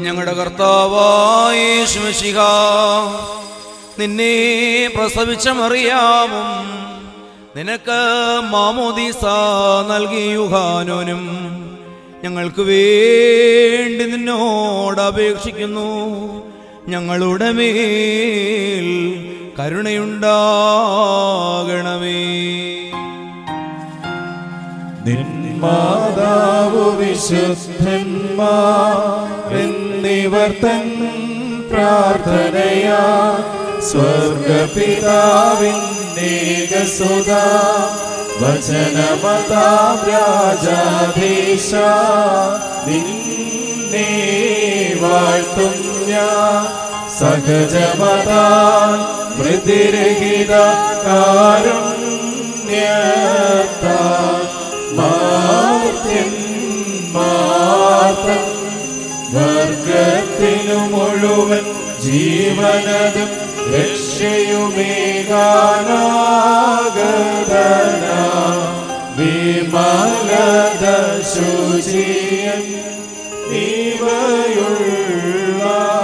ഞങ്ങളുടെ കർത്താവായ ശിവശിഖ നിന്നെ പ്രസവിച്ച മറിയാമും നിനക്ക് മാമോദീസ നൽകി യുഹാനോനും ഞങ്ങൾക്ക് വേണ്ടി നിന്നോട് അപേക്ഷിക്കുന്നു ഞങ്ങളുടെ മേൽ കരുണയുണ്ടാകണമേ നിന്മാതാവു വിശുദ്ധന്മാർ തൻ പ്രാർത്ഥനയാ സ്വർഗപിതാവിന്നേകസുത വചനമതാം രാജാധീശ നിന്നെ വാഴ്ത്തും ഞാൻ സഹജമതാൻ മൃതിരഹിത കാരുണ്യത്താ മാർത്യൻ മാത്രം വർഗത്തിനു മുഴുവൻ ജീവനതും രക്ഷയുമേകാനാഗതന വിമലത ശുചിയൻ ഇവയുള്ള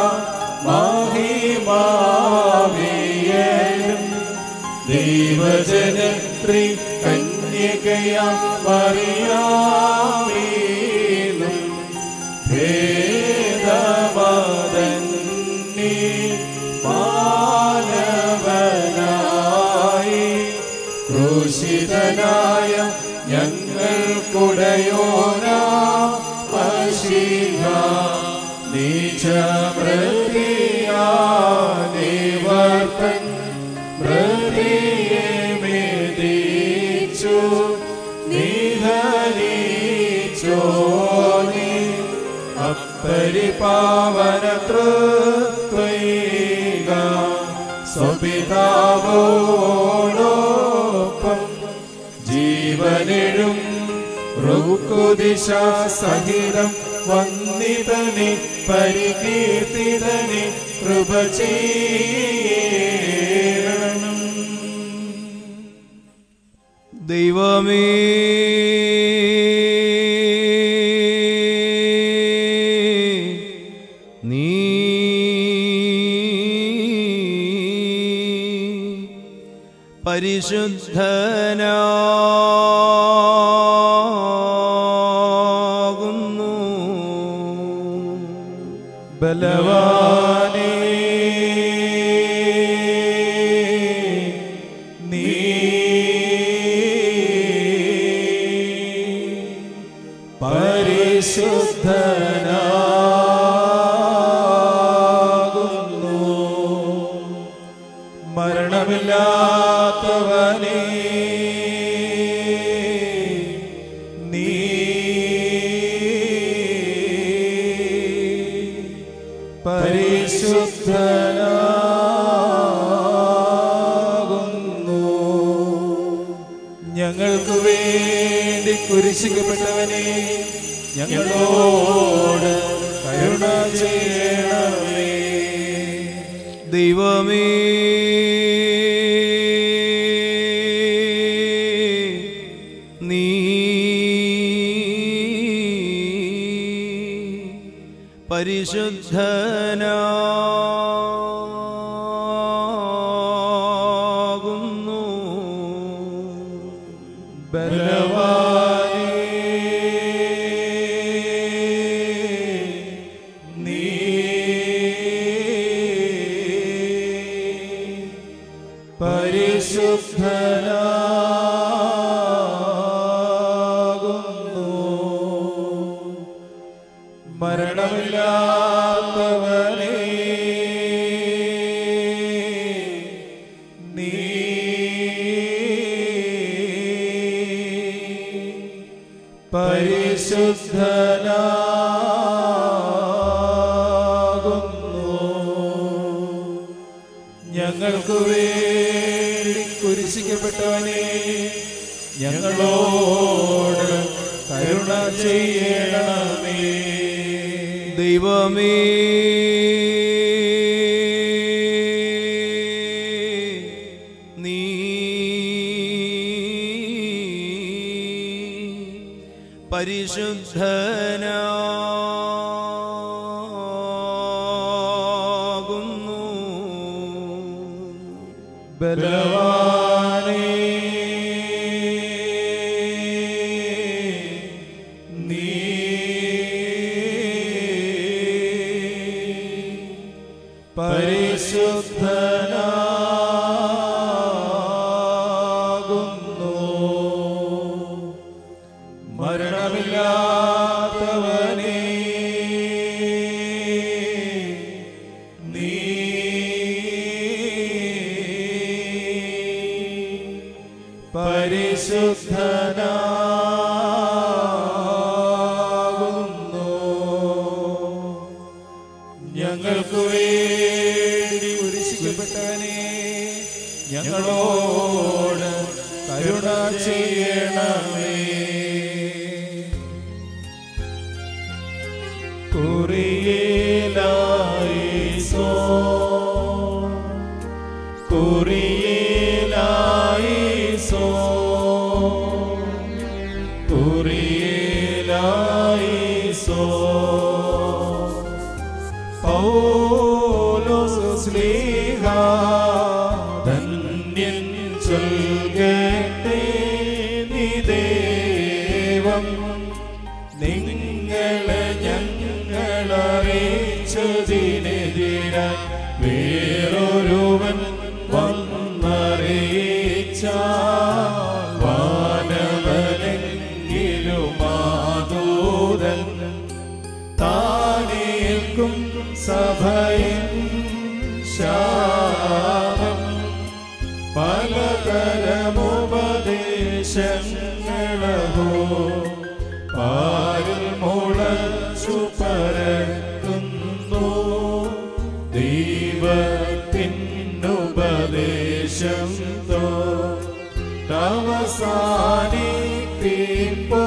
മഹിമാവിയലും ദൈവജനത്രി കന്യകയാം മറിയാമീനും ഭേദമതന്നി മാനവനായി ക്രൂശിതനായ ഞങ്ങൾക്കുടയോനാ മഷിക നീചമൃതിയാവർത്തൻ പ്രതിയെ മേദിച്ചു നിഹനിച്ചോ നീ അപ്പരിപാവന തൃത്വൈക സ്വപിതാവോടൊപ്പം ജീവനെഴും റുക്കുദിശ സഹിതം വന്നിതനെ പരികീർത്തിതനെ കൃപ ചെയ്യണം ദൈവമേ നീ പരിശുദ്ധനാകുന്നു ബലവാനേ നീ പരിശുദ്ധനാകുന്നു മരണമില്ലാത്തവനേ നീ പരിശുദ്ധനാകുന്നു ഞങ്ങൾക്ക് വേണ്ടി കുരിശിക്കപ്പെട്ടവനെ ഞങ്ങളോട് കരുണ ചെയ്യണമേ ദൈവമേ നീ പരിശുദ്ധനാകുന്നു ബലവാനേ നീ പരിശുദ്ധനാകുന്നു മരണമില്ലാത്തവനേ നീ പരിശുദ്ധനാകുന്നു ഞങ്ങൾക്ക് വേണ്ടി കുരിശിക്കപ്പെട്ടവനെ ഞങ്ങളോട് കരുണ ചെയ്യണമേ ദൈവമേ നീ പരിശുദ്ധനാകുന്നു ബലവാനേ നീ പരിശുദ്ധനാകുന്നു മരണമില്ലാത്തവനേ നീ പരിശുദ്ധനാകുന്നു ഞങ്ങൾക്ക് വേണ്ടി കുരിശിക്കപ്പെട്ടവനെ ഞങ്ങളോട് കരുണ ചെയ്യണമേ കുറിയേലായിസോ കുറിയേലായിസോ കുറിയേലായിസോ പൗലോസ് സ്ലീഹ ധന്യൻ ചൊൽകട്ടെ നിദേവം നിങ്ങളെ ഞങ്ങളറിയിച്ചതിനെതിര വേറൊരുവൻ വന്നറിയിച്ച വാനവനെങ്കിലും മാതൂതൻ താനേൽക്കും സഭയിൻ ശാപം പലതരമുപദേശങ്ങളോ പാരിൽ മുളച്ചു പരക്കുന്നു ദൈവത്തിനുപദേശം തോ അവസാനിപ്പോ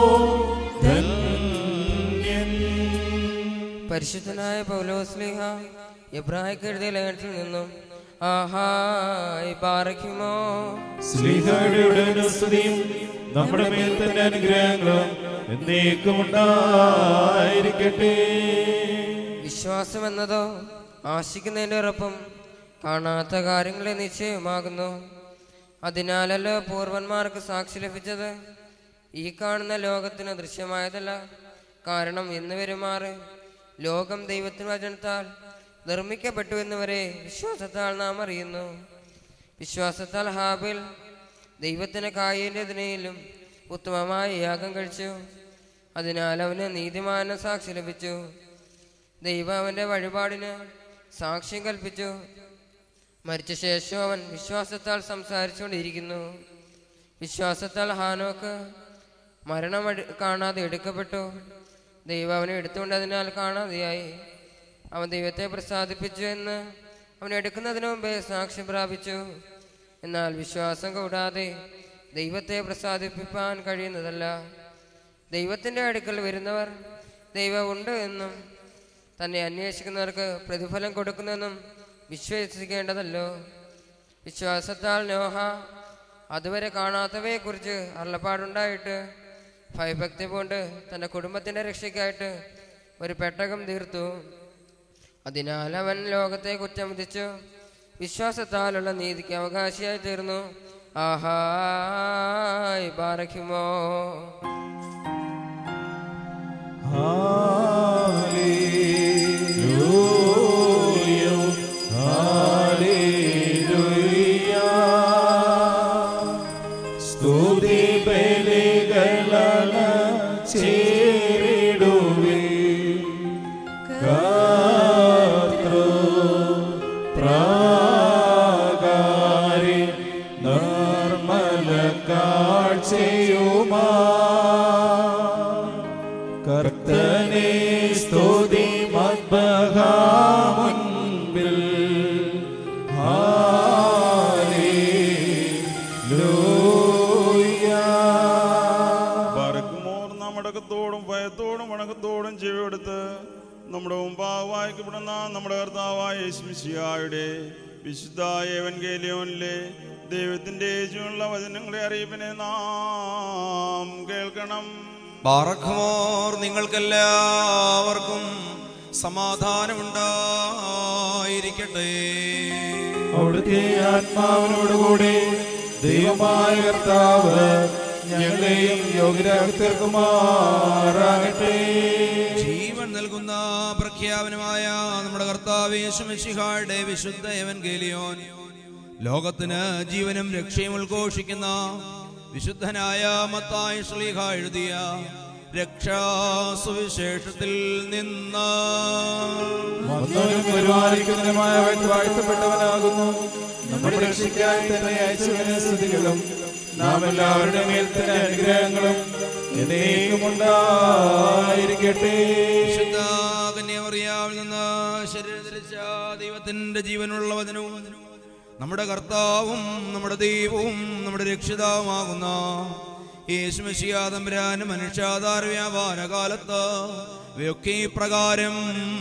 ധന്യൻ പരിശുദ്ധനായ പൗലോസ്ലിഹ എബ്രാഹിക്ക് എഴുതിയ ലേഖനത്തിൽ നിന്നും ആഹായ് പാറയ്ക്കുമോ സ്ലീഹയുടെ സ്തുതിയും നമ്മുടെ മേൽ തന്നെ അനുഗ്രഹങ്ങളും എന്നേക്കും ഉണ്ടായിരിക്കട്ടെ വിശ്വാസം എന്നതോ ആശിക്കുന്നതിൻ്റെ ഉറപ്പും കാണാത്ത കാര്യങ്ങളെ നിശ്ചയമാകുന്നു അതിനാലല്ലോ പൂർവന്മാർക്ക് സാക്ഷി ലഭിച്ചത് ഈ കാണുന്ന ലോകത്തിന് ദൃശ്യമായതല്ല കാരണം ഇന്ന് വരുമാറ് ലോകം ദൈവത്തിന് വചനത്താൽ നിർമ്മിക്കപ്പെട്ടു എന്നുവരെ വിശ്വാസത്താൽ നാം അറിയുന്നു വിശ്വാസത്താൽ ഹാബിൽ ദൈവത്തിന് കായേണ്ടതിനേലും ഉത്തമമായ യാഗം കഴിച്ചു അതിനാൽ അവന് നീതിമാന സാക്ഷി ലഭിച്ചു ദൈവം അവന്റെ വഴിപാടിന് സാക്ഷ്യം കൽപ്പിച്ചു മരിച്ച ശേഷം അവൻ വിശ്വാസത്താൽ സംസാരിച്ചുകൊണ്ടിരിക്കുന്നു വിശ്വാസത്താൽ ഹാനോക്ക് മരണം അടി- കാണാതെ എടുക്കപ്പെട്ടു ദൈവം അവനെ എടുത്തുകൊണ്ട് അതിനാൽ കാണാതെയായി അവൻ ദൈവത്തെ പ്രസാദിപ്പിച്ചു എന്ന് അവൻ എടുക്കുന്നതിന് മുമ്പേ സാക്ഷ്യം പ്രാപിച്ചു എന്നാൽ വിശ്വാസം കൂടാതെ ദൈവത്തെ പ്രസാദിപ്പിക്കാൻ കഴിയുന്നതല്ല ദൈവത്തിൻ്റെ അടുക്കൽ വരുന്നവർ ദൈവം ഉണ്ട് എന്നും തന്നെ അന്വേഷിക്കുന്നവർക്ക് പ്രതിഫലം കൊടുക്കുന്നെന്നും വിശ്വസിക്കേണ്ടതല്ലോ വിശ്വാസത്താൽ നോഹ അതുവരെ കാണാത്തവയെക്കുറിച്ച് അരുളപ്പാടുണ്ടായിട്ട് ഭയഭക്തി കൊണ്ട് തൻ്റെ കുടുംബത്തിൻ്റെ രക്ഷയ്ക്കായിട്ട് ഒരു പെട്ടകം തീർത്തു അതിനാൽ അവൻ ലോകത്തെ കുറ്റം വിധിച്ചു വിശ്വാസത്താലുള്ള നീതിക്ക് അവകാശിയായി തീർന്നു ആഹായ് ബാറയ്ക്കുമോ സ്തുതി ബലികള ചേരിടുവേ കർത്തൃ പ്രാകാരി നിർമ്മല കാഴ്ചയുമാ കർത്തനെ സ്തുതി മദ്ബഹാമുൻപിൽ ബറക്കുമോർ നമ്മടക്കത്തോടും ഭയത്തോടും വണക്കത്തോടും ചെവിയെടുത്ത് നമ്മുടെ മുമ്പാകെ വായിക്കപ്പെടുന്ന നമ്മുടെ കർത്താവായ യേശുമിശിഹായുടെ വിശുദ്ധ ഏവൻഗേലിയോനിലെ ദൈവത്തിന്റെ ജീവനുള്ള വചനങ്ങളെ അറിയിപ്പിനെ നാം കേൾക്കണം ബാറഖമോർ നിങ്ങൾക്കെല്ലാവർക്കും സമാധാനമുണ്ടായിരിക്കട്ടെ അവിടുത്തെ ആത്മാവിനോടുകൂടി ദൈവമായ കർത്താവ് ഞങ്ങളെയും യോഗ്യരാക്കി തീർക്കുമാറാകട്ടെ ജീവൻ നൽകുന്ന പ്രഖ്യാപനമായ നമ്മുടെ കർത്താവ് യേശുമിശിഹായുടെ വിശുദ്ധ എവൻഗേലിയോൻ ലോകത്തിന് ജീവനും രക്ഷയും ഉദ്ഘോഷിക്കുന്ന വിശുദ്ധനായ മത്തായി ശ്ലീഹ എഴുതിയ രക്ഷാസുവിശേഷത്തിൽ നിന്ന് വന്നവനും പരിപാലിക്കുന്നതിനുമായ വാഴ്ത്തപ്പെട്ടവനാകുന്നു നമ്മുടെ രക്ഷയ്ക്കായി തന്നെ അയച്ചവന് സ്തുതികളും നാം എല്ലാവരുടെ മേൽ തന്നെ അനുഗ്രഹങ്ങളും എന്നേക്കും ഉണ്ടായിരിക്കട്ടെ വിശുദ്ധ കന്യാമറിയാവിൽ നിന്ന് ശരീരം ധരിച്ച ദൈവത്തിന്റെ ജീവനുള്ള വചനവും നമ്മുടെ കർത്താവും നമ്മുടെ ദൈവവും നമ്മുടെ രക്ഷിതാവുമാകുന്ന യേശുമശിയാതമ്പരാന് മനുഷ്യാധാര വ്യാപാര കാലത്ത് ഇവയൊക്കെ ഈ പ്രകാരം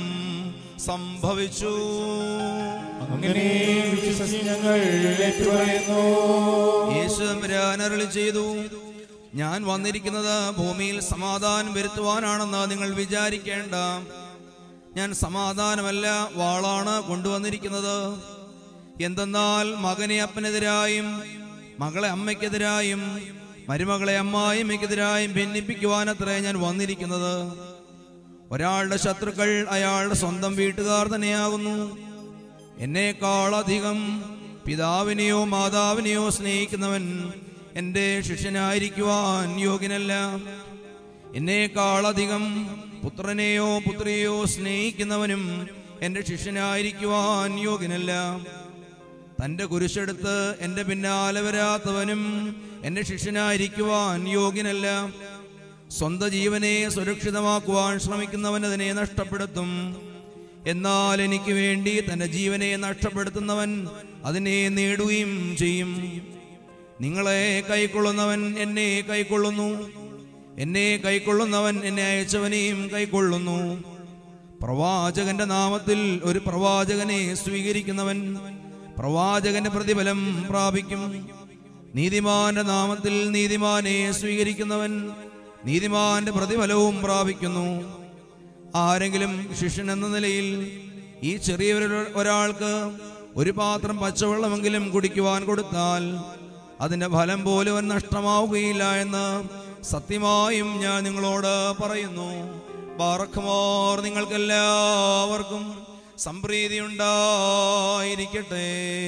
സംഭവിച്ചു അങ്ങനെ വിശ്വസിച്ച് ഞങ്ങൾ ഏറ്റുപറയുന്നു യേശു തമ്പുരാൻ അരുളി ചെയ്തു ഞാൻ വന്നിരിക്കുന്നത് ഭൂമിയിൽ സമാധാനം വരുത്തുവാനാണെന്ന് നിങ്ങൾ വിചാരിക്കേണ്ട ഞാൻ സമാധാനമല്ല വാളാണ് കൊണ്ടുവന്നിരിക്കുന്നത് എന്തെന്നാൽ മകനെ അപ്പനെതിരായും മകളെ അമ്മയ്ക്കെതിരായും മരുമകളെ അമ്മായിമ്മയ്ക്കെതിരായും ഭിന്നിപ്പിക്കുവാനത്രേ ഞാൻ വന്നിരിക്കുന്നത് ഒരാളുടെ ശത്രുക്കൾ അയാളുടെ സ്വന്തം വീട്ടുകാർ തന്നെയാകുന്നു എന്നേക്കാളധികം പിതാവിനെയോ മാതാവിനെയോ സ്നേഹിക്കുന്നവൻ എൻ്റെ ശിഷ്യനായിരിക്കുവാൻ യോഗ്യനല്ല എന്നേക്കാളധികം പുത്രനെയോ പുത്രിയെയോ സ്നേഹിക്കുന്നവനും എൻ്റെ ശിഷ്യനായിരിക്കുവാൻ യോഗ്യനല്ല തൻ്റെ കുരിശെടുത്ത് എൻ്റെ പിന്നാലെ വരാത്തവനും എൻ്റെ ശിഷ്യനായിരിക്കുവാൻ യോഗ്യനല്ല സ്വന്തം ജീവനെ സുരക്ഷിതമാക്കുവാൻ ശ്രമിക്കുന്നവൻ അതിനെ നഷ്ടപ്പെടുത്തും എന്നാൽ എനിക്ക് വേണ്ടി തന്റെ ജീവനെ നഷ്ടപ്പെടുത്തുന്നവൻ അതിനെ നേടുകയും ചെയ്യും നിങ്ങളെ കൈക്കൊള്ളുന്നവൻ എന്നെ കൈക്കൊള്ളുന്നു എന്നെ കൈക്കൊള്ളുന്നവൻ എന്നെ അയച്ചവനെയും കൈക്കൊള്ളുന്നു പ്രവാചകന്റെ നാമത്തിൽ ഒരു പ്രവാചകനെ സ്വീകരിക്കുന്നവൻ പ്രവാചകന്റെ പ്രതിഫലം പ്രാപിക്കും നീതിമാന്റെ നാമത്തിൽ നീതിമാനെ സ്വീകരിക്കുന്നവൻ നീതിമാന്റെ പ്രതിഫലവും പ്രാപിക്കുന്നു ആരെങ്കിലും ശിഷ്യൻ എന്ന നിലയിൽ ഈ ചെറിയ ഒരാൾക്ക് ഒരു പാത്രം പച്ചവെള്ളമെങ്കിലും കുടിക്കുവാൻ കൊടുത്താൽ അതിന്റെ ഫലം പോലും അവൻ നഷ്ടമാവുകയില്ല എന്ന് സത്യമായും ഞാൻ നിങ്ങളോട് പറയുന്നു പാറക്കുമോർ നിങ്ങൾക്കെല്ലാവർക്കും സംപ്രീതി ഉണ്ടായിരിക്കട്ടെ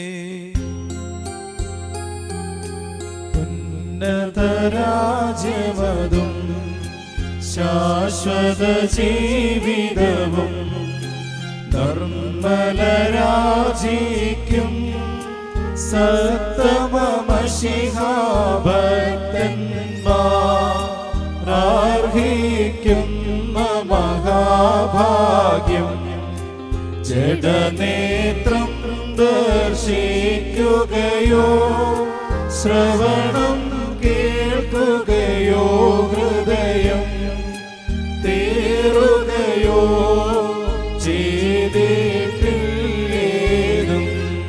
ഉന്നതരാജ്യമതും ശാശ്വത ജീവിതവും നിർമ്മലരാജിക്കും സത്തമശിഹാഭക്തന്മാർഹിക്കുന്ന മഹാഭാഗ്യം ജഡനേത്രം ദർശിക്കുകയോ ശ്രവണം കേൾക്കുകയോ ഹൃദയം തേറുകയോ ചെയ്തിട്ടില്ലേതും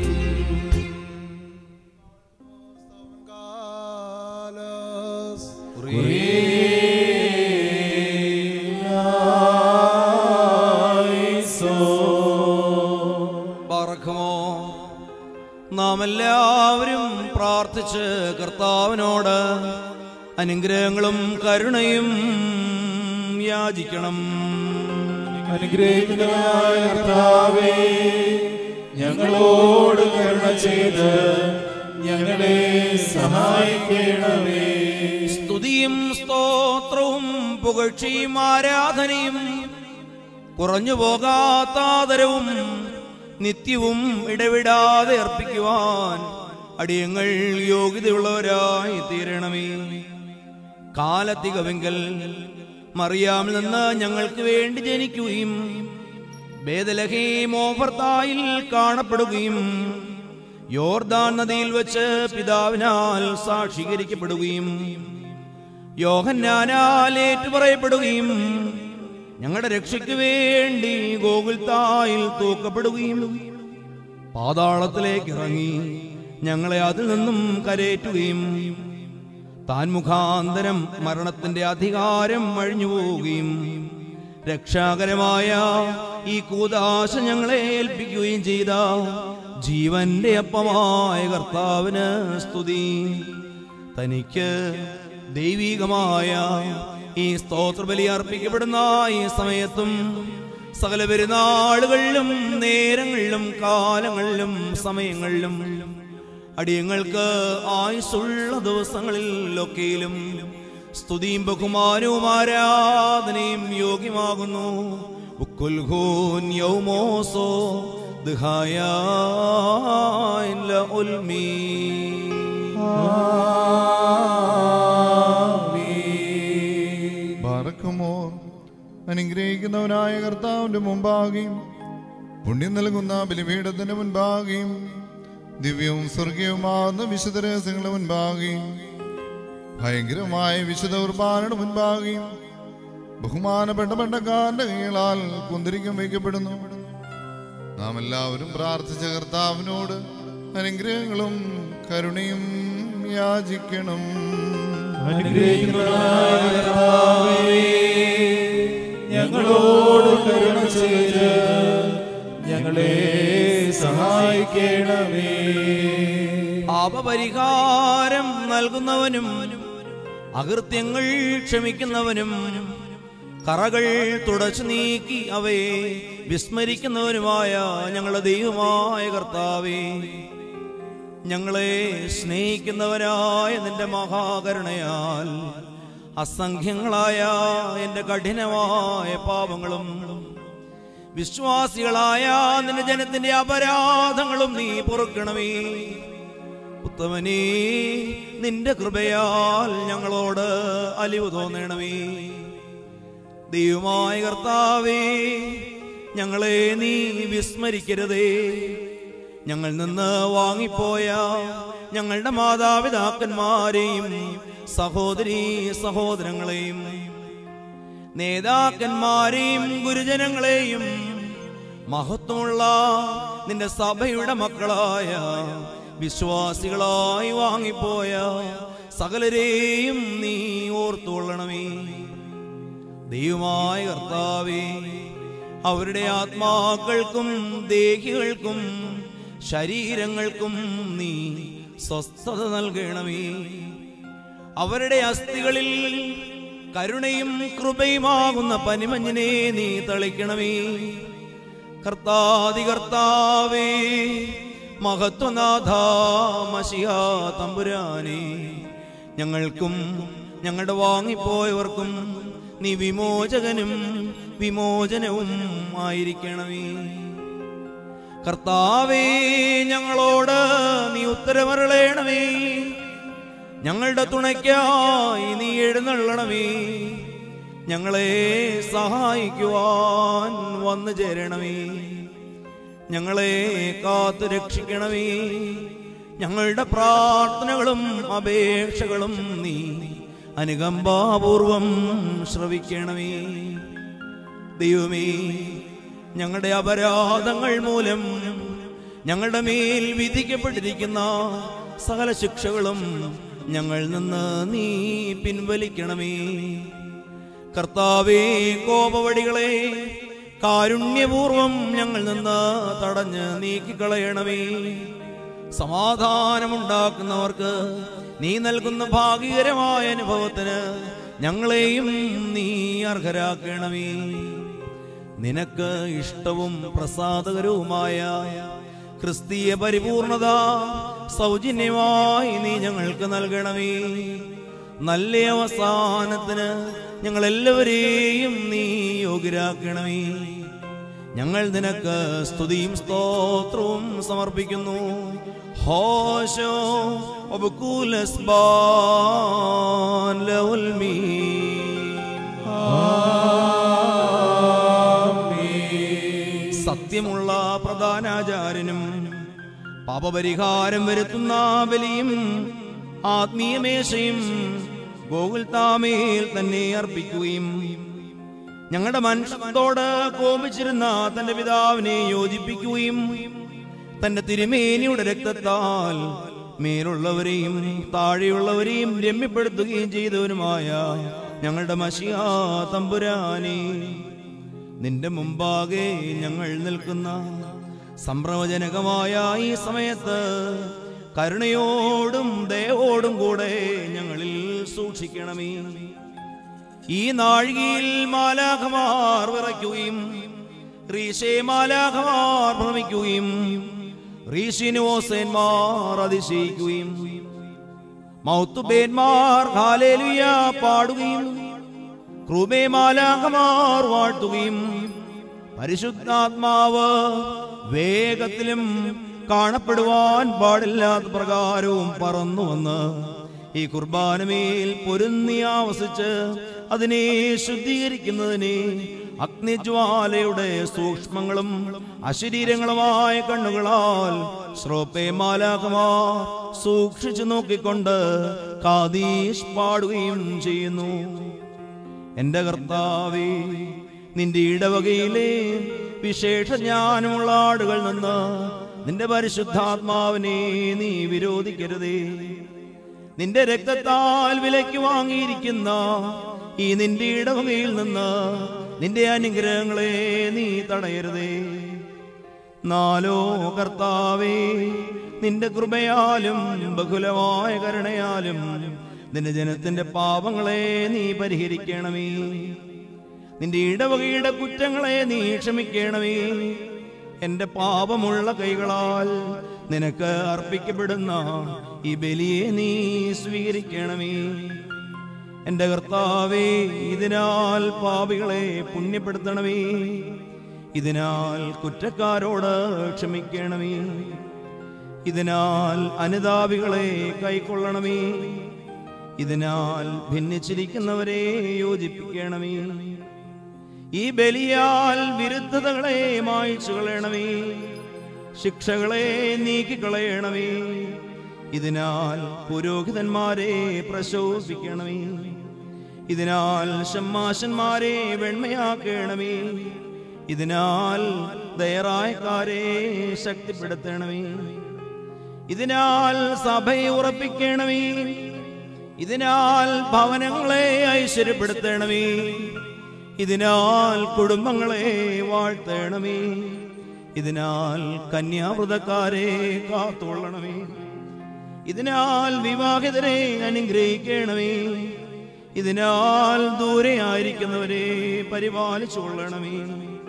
പറക്കുമോ നാം എല്ലാവരും പ്രാർത്ഥിച്ച് കർത്താവിനോട് അനുഗ്രഹങ്ങളും കരുണയും യാചിക്കണം അനുഗ്രഹിക്കുന്നതായ കർത്താവേ ഞങ്ങളോട് കരുണ ചെയ്ത് ഞങ്ങളെ സഹായിക്കണമേ സ്തുതിയും സ്തോത്രവും പുകഴ്ചയും ആരാധനയും കുറഞ്ഞു പോകാത്താദരവും നിത്യവും ഇടവിടാതെ അർപ്പിക്കുവാൻ അടിയങ്ങൾ യോഗ്യതയുള്ളവരായി തീരണമേ കാലത്തികവെങ്കൽ മറിയാമിൽ നിന്ന് ഞങ്ങൾക്ക് വേണ്ടി ജനിക്കുകയും ബേദലഹീമോഫർത്തായിൽ കാണപ്പെടുകയും യോർദാൻ നദിയിൽ വെച്ച് പിതാവിനാൽ സാക്ഷീകരിക്കപ്പെടുകയും യോഹന്നാനാൽ ഏറ്റുപറയപ്പെടുകയും ഞങ്ങളുടെ രക്ഷയ്ക്ക് വേണ്ടി ഗോകുൽത്തായിൽ തൂക്കപ്പെടുകയും പാതാളത്തിലേക്ക് ഇറങ്ങി ഞങ്ങളെ അതിൽ നിന്നും കരേറ്റുകയും താൻ മുഖാന്തരം മരണത്തിന്റെ അധികാരം അഴിഞ്ഞു പോവുകയും രക്ഷാകരമായ ഈ കൂതാശ ഞങ്ങളെ ഏൽപ്പിക്കുകയും ചെയ്ത ജീവന്റെ അപ്പമായ കർത്താവിന് സ്തുതി തനിക്ക് ദൈവികമായ ഈ സ്തോത്രബലി അർപ്പിക്കപ്പെടുന്ന ഈ സമയത്തും സകല പെരുന്നാളുകളിലും നേരങ്ങളിലും കാലങ്ങളിലും സമയങ്ങളിലും അടിയങ്ങൾക്ക് ആയുസ്സുള്ള ദിവസങ്ങളിലൊക്കെയിലും സ്തുതിയും ബഹുമാനവും ആരാധനയും യോഗ്യമാകുന്നു ഉക്കുൽഹൂൻ യൗമോസോ ദിഹായ ഉൽമീ ബാറക്കുമോ അനുഗ്രഹിക്കുന്നവനായ കർത്താവിന്റെ മുമ്പാകെയും പുണ്യം നൽകുന്ന ബലിപീഠത്തിന്റെ മുൻപാകെയും ദിവ്യവും സ്വർഗീയവുമാകുന്ന വിശുദ്ധ രഹസ്യങ്ങളുടെ മുൻപാകെയും ഭയങ്കരമായ വിശുദ്ധ കുർബാനയുടെ മുൻപാകെയും ബഹുമാനപ്പെട്ട പണ്ടക്കാരന്റെ കൈകളാൽ കുന്തിരിക്കം വയ്ക്കപ്പെടുന്നു നാം എല്ലാവരും പ്രാർത്ഥിച്ച കർത്താവിനോട് അനുഗ്രഹങ്ങളും കരുണയും യാചിക്കണം അനുഗ്രഹിക്കുന്നവനായ കർത്താവേ, ഞങ്ങളോട് കരുണ ചെയ്ത് ഞങ്ങളെ സഹായിക്കണമേ പാപപരിഹാരം നൽകുന്നവനും അകൃത്യങ്ങൾ ക്ഷമിക്കുന്നവനും കറകൾ തുടച്ചു നീക്കി അവയെ വിസ്മരിക്കുന്നവനുമായ ഞങ്ങളുടെ ദൈവമായ കർത്താവേ ഞങ്ങളെ സ്നേഹിക്കുന്നവരായ നിന്റെ മഹാകരുണയാൽ അസംഖ്യങ്ങളായ എന്റെ കഠിനമായ പാപങ്ങളും വിശ്വാസികളായ നിന്റെ ജനത്തിന്റെ അപരാധങ്ങളും നീ പൊറുക്കണമേ ഉത്തമനേ നിന്റെ കൃപയാൽ ഞങ്ങളോട് അലിവ് തോന്നണമേ ദൈവമായ കർത്താവേ ഞങ്ങളെ നീ വിസ്മരിക്കരുതേ ഞങ്ങൾ നിന്ന് വാങ്ങിപ്പോയ ഞങ്ങളുടെ മാതാപിതാക്കന്മാരെയും സഹോദരീ സഹോദരങ്ങളെയും നേതാക്കന്മാരെയും ഗുരുജനങ്ങളെയും മഹത്വമുള്ള നിന്റെ സഭയുടെ മക്കളായ വിശ്വാസികളായി വാങ്ങിപ്പോയ സകലരെയും നീ ഓർത്തുകൊള്ളണമേ ദൈവമായ കർത്താവേ അവരുടെ ആത്മാക്കൾക്കും ദേഹികൾക്കും ശരീരങ്ങൾക്കും നീ സ്വസ്ഥത നൽകണമേ അവരുടെ അസ്ഥികളിൽ കരുണയും കൃപയുമാകുന്ന പനിമഞ്ഞിനെ നീ തളിക്കണമേ കർത്താതി കർത്താവേ മഹത്വനാഥ മഷിയാ തമ്പുരാനെ ഞങ്ങൾക്കും ഞങ്ങളുടെ വാങ്ങിപ്പോയവർക്കും നീ വിമോചകനും വിമോചനവും ആയിരിക്കണമേ കർത്താവേ ഞങ്ങളോട് നീ ഉത്തരമരളയണമേ ഞങ്ങളുടെ തുണയ്ക്കായി നീ എഴുന്നള്ളണമേ ഞങ്ങളെ സഹായിക്കുവാൻ വന്നു ചേരണമേ ഞങ്ങളെ കാത്തു രക്ഷിക്കണമേ ഞങ്ങളുടെ പ്രാർത്ഥനകളും അപേക്ഷകളും നീ അനുകമ്പാപൂർവം ശ്രവിക്കണമേ ദൈവമേ ഞങ്ങളുടെ അപരാധങ്ങൾ മൂലം ഞങ്ങളുടെ മേൽ വിധിക്കപ്പെട്ടിരിക്കുന്ന സകല ശിക്ഷകളും ഞങ്ങൾ നിന്ന് നീ പിൻവലിക്കണമേ കർത്താവേ കോപവടികളെ കാരുണ്യപൂർവം ഞങ്ങൾ നിന്ന് തടഞ്ഞ് നീക്കിക്കളയണമേ സമാധാനമുണ്ടാക്കുന്നവർക്ക് നീ നൽകുന്ന ഭാഗ്യകരമായ അനുഭവത്തിന് ഞങ്ങളെയും നീ അർഹരാക്കണമേ നിനക്ക് ഇഷ്ടവും പ്രസാദകരവുമായ ക്രിസ്തീയ പരിപൂർണത സൗജന്യമായി നീ ഞങ്ങൾക്ക് നൽകണമേ നല്ല അവസാനത്തിന് ഞങ്ങൾ എല്ലാവരെയും നീ യോഗ്യരാക്കണമേ ഞങ്ങൾ നിനക്ക് സ്തുതിയും സ്തോത്രവും സമർപ്പിക്കുന്നു ഹോശോ ഒബുകൂലസ്ബാൻ ലവുൽ മീൻ. സത്യമുള്ള പ്രധാനാചാര്യനും പാപപരിഹാരം വരുത്തുന്ന ബലിയും ആത്മീയമേശയും ഗോകുൽത്താമേൽ തന്നെ അർപ്പിക്കുകയും ഞങ്ങളുടെ മനുഷ്യത്തോട് കോപിച്ചിരുന്ന തന്റെ പിതാവിനെ യോജിപ്പിക്കുകയും തന്റെ തിരുമേനിയുടെ രക്തത്താൽ മേലുള്ളവരെയും താഴെയുള്ളവരെയും രമ്യപ്പെടുത്തുകയും ചെയ്തവനുമായ ഞങ്ങളുടെ മഷിയാ തമ്പുരാനെ നിന്റെ മുമ്പാകെ ഞങ്ങൾ നിൽക്കുന്ന സംഭ്രമജനകമായ ഈ സമയത്ത് കരുണയോടും ദയോടും കൂടെ ഞങ്ങളിൽ സൂക്ഷിക്കണമേ ഈ നാഴികയിൽ മാലാഖമാർ വിറയ്ക്കുകയും റീശേ മാലാഖമാർ ഭ്രമിക്കുകയും റീഷിനോസേന്മാർ അതിശയിക്കുകയും മൗത്തുബേന്മാർ ഹാലേലുയ പാടുകയും ക്രൂബേ മാലാഖമാർ വാഴ്ത്തുകയും പരിശുദ്ധാത്മാവ് വേഗത്തിലും കാണപ്പെടുവാൻ പാടില്ലാത്ത പ്രകാരവും പറന്നു വന്ന് ഈ കുർബാനമേൽ പൊരുന്നി ആവസിച്ച് അതിനെ ശുദ്ധീകരിക്കുന്നതിനെ അഗ്നിജ്വാലയുടെ സൂക്ഷ്മങ്ങളും അശരീരങ്ങളുമായ കണ്ണുകളാൽ ശ്രോപ്പേ മാലാഖമാർ സൂക്ഷിച്ചു നോക്കിക്കൊണ്ട് കാതീഷ് പാടുകയും ചെയ്യുന്നു എന്റെ കർത്താവേ നിന്റെ ഇടവകയിലെ വിശേഷ ജ്ഞാനമുള്ള ആടുകൾ നിന്ന് നിന്റെ പരിശുദ്ധാത്മാവിനെ നീ വിരോധിക്കരുതേ നിന്റെ രക്തത്താൽ വിലയ്ക്ക് വാങ്ങിയിരിക്കുന്ന ഈ നിന്റെ ഇടവകയിൽ നിന്ന് നിന്റെ അനുഗ്രഹങ്ങളെ നീ തടയരുതേ നാലോ കർത്താവേ നിന്റെ കൃപയാലും ബഹുലമായ കരുണയാലും നിന്റെ ജനത്തിന്റെ പാപങ്ങളെ നീ പരിഹരിക്കണമേ നിന്റെ ഇടവകയുടെ കുറ്റങ്ങളെ നീ ക്ഷമിക്കണമേ എന്റെ പാപമുള്ള കൈകളാൽ നിനക്ക് അർപ്പിക്കപ്പെടുന്ന ഈ ബലിയെ നീ സ്വീകരിക്കണമേ എന്റെ കർത്താവേ ഇതിനാൽ പാപികളെ പുണ്യപ്പെടുത്തണമേ ഇതിനാൽ കുറ്റക്കാരോട് ക്ഷമിക്കണമേ ഇതിനാൽ അനുതാപികളെ കൈക്കൊള്ളണമേ ഇതിനാൽ ഭിന്നിച്ചിരിക്കുന്നവരെ യോജിപ്പിക്കണമേ ഈ ബലിയാൽ വിരുദ്ധതകളെ മായ്ച്ചു കളയണമേ ശിക്ഷകളെ നീക്കിക്കളയണമേ ഇതിനാൽ പുരോഹിതന്മാരെ പ്രശോഭിക്കണമേ ഇതിനാൽ ഷമ്മാശന്മാരെ വെണ്മയാക്കണമേ ഇതിനാൽ ദയറായക്കാരെ ശക്തിപ്പെടുത്തണമേ ഇതിനാൽ സഭയെ ഉറപ്പിക്കണമേ ഇതിനാൽ ഭവനങ്ങളെ ഐശ്വര്യപ്പെടുത്തണമേ ഇതിനാൽ കുടുംബങ്ങളെ വാഴ്ത്തണമേ ഇതിനാൽ കന്യാവൃതക്കാരെ കാത്തുകൊള്ളണമേ ഇതിനാൽ വിവാഹിതരെ അനുഗ്രഹിക്കണമേ ഇതിനാൽ ദൂരെ ആയിരിക്കുന്നവരെ പരിപാലിച്ചു കൊള്ളണമേ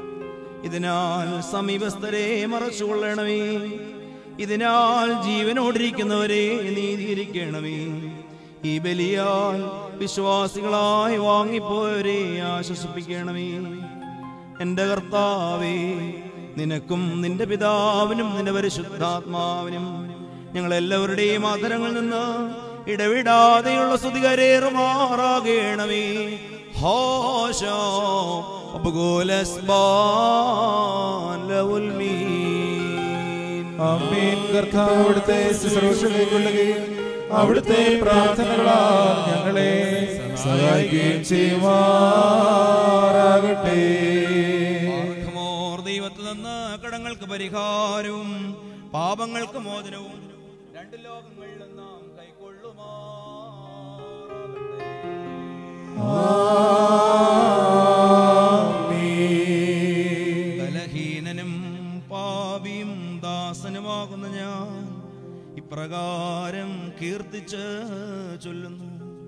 ഇതിനാൽ സമീപസ്ഥരെ മറച്ചുകൊള്ളണമേ ഇതിനാൽ ജീവനോടിരിക്കുന്നവരെ നീതീകരിക്കണമേ ഈ ബലിയാൽ വിശ്വാസികളായി വാങ്ങിപ്പോയവരെ ആശ്വസിപ്പിക്കണമേ എന്റെ കർത്താവേ നിനക്കും നിന്റെ പിതാവിനും നിന്റെ പരിശുദ്ധാത്മാവിനും ഞങ്ങളെല്ലാവരുടെയും ആദരങ്ങളിൽ നിന്ന് ഇടവിടാതെയുള്ള സ്തുതികരേറുമാറാകണമേ ഹോശോ ആമേൻ കർത്താവ് അവിടുത്തെ ശുശ്രൂഷ കൈക്കൊള്ളുകയും അവിടുത്തെ പ്രാർത്ഥനകളാൽ ഞങ്ങളെ സഹായിക്കുകയും ചെയ്യുമാറാകട്ടെ ആർക്കുമോർ ദൈവത്തിൽ നിന്ന് കടങ്ങൾക്ക് പരിഹാരവും പാപങ്ങൾക്ക് മോചനവും രണ്ട് ലോകങ്ങളിൽ നാം ബലഹീനനും പാപിയും ദാസനുമാകുന്ന ഞാൻ ഇപ്രകാരം കീർത്തിച്ച് ചൊല്ലുന്നു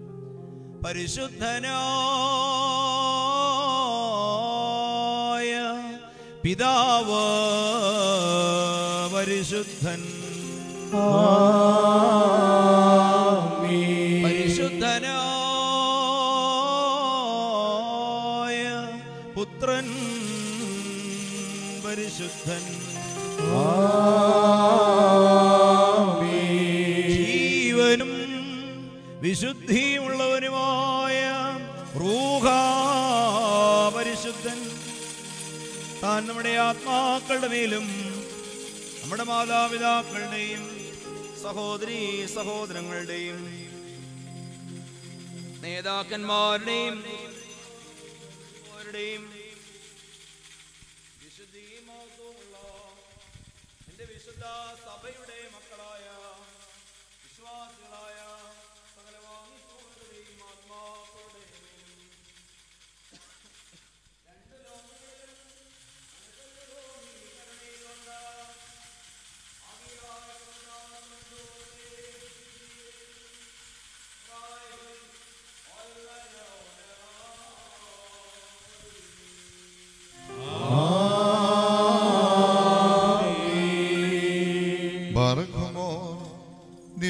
പരിശുദ്ധനായ പിതാവ് പരിശുദ്ധൻ പരിശുദ്ധനായ പുത്രൻ പരിശുദ്ധൻ ജീവനും വിശുദ്ധിയുള്ളവനുമായ റൂഹ പരിശുദ്ധൻ താൻ നമ്മുടെ ആത്മാക്കളുടെ മേലും നമ്മുടെ മാതാപിതാക്കളുടെയും സഹോദരി സഹോദരങ്ങളുടെയും നേതാക്കന്മാരുടെയും അവരുടെയും വിശുദ്ധിയും മഹത്വമുള്ള എന്റെ വിശുദ്ധ സഭയുടെ മക്കളായ വിശ്വാസികളായ സകല വാങ്ങിപ്പോരുടെയും ആത്മാക്കളുടെയും രണ്ട് ലോകങ്ങളിലും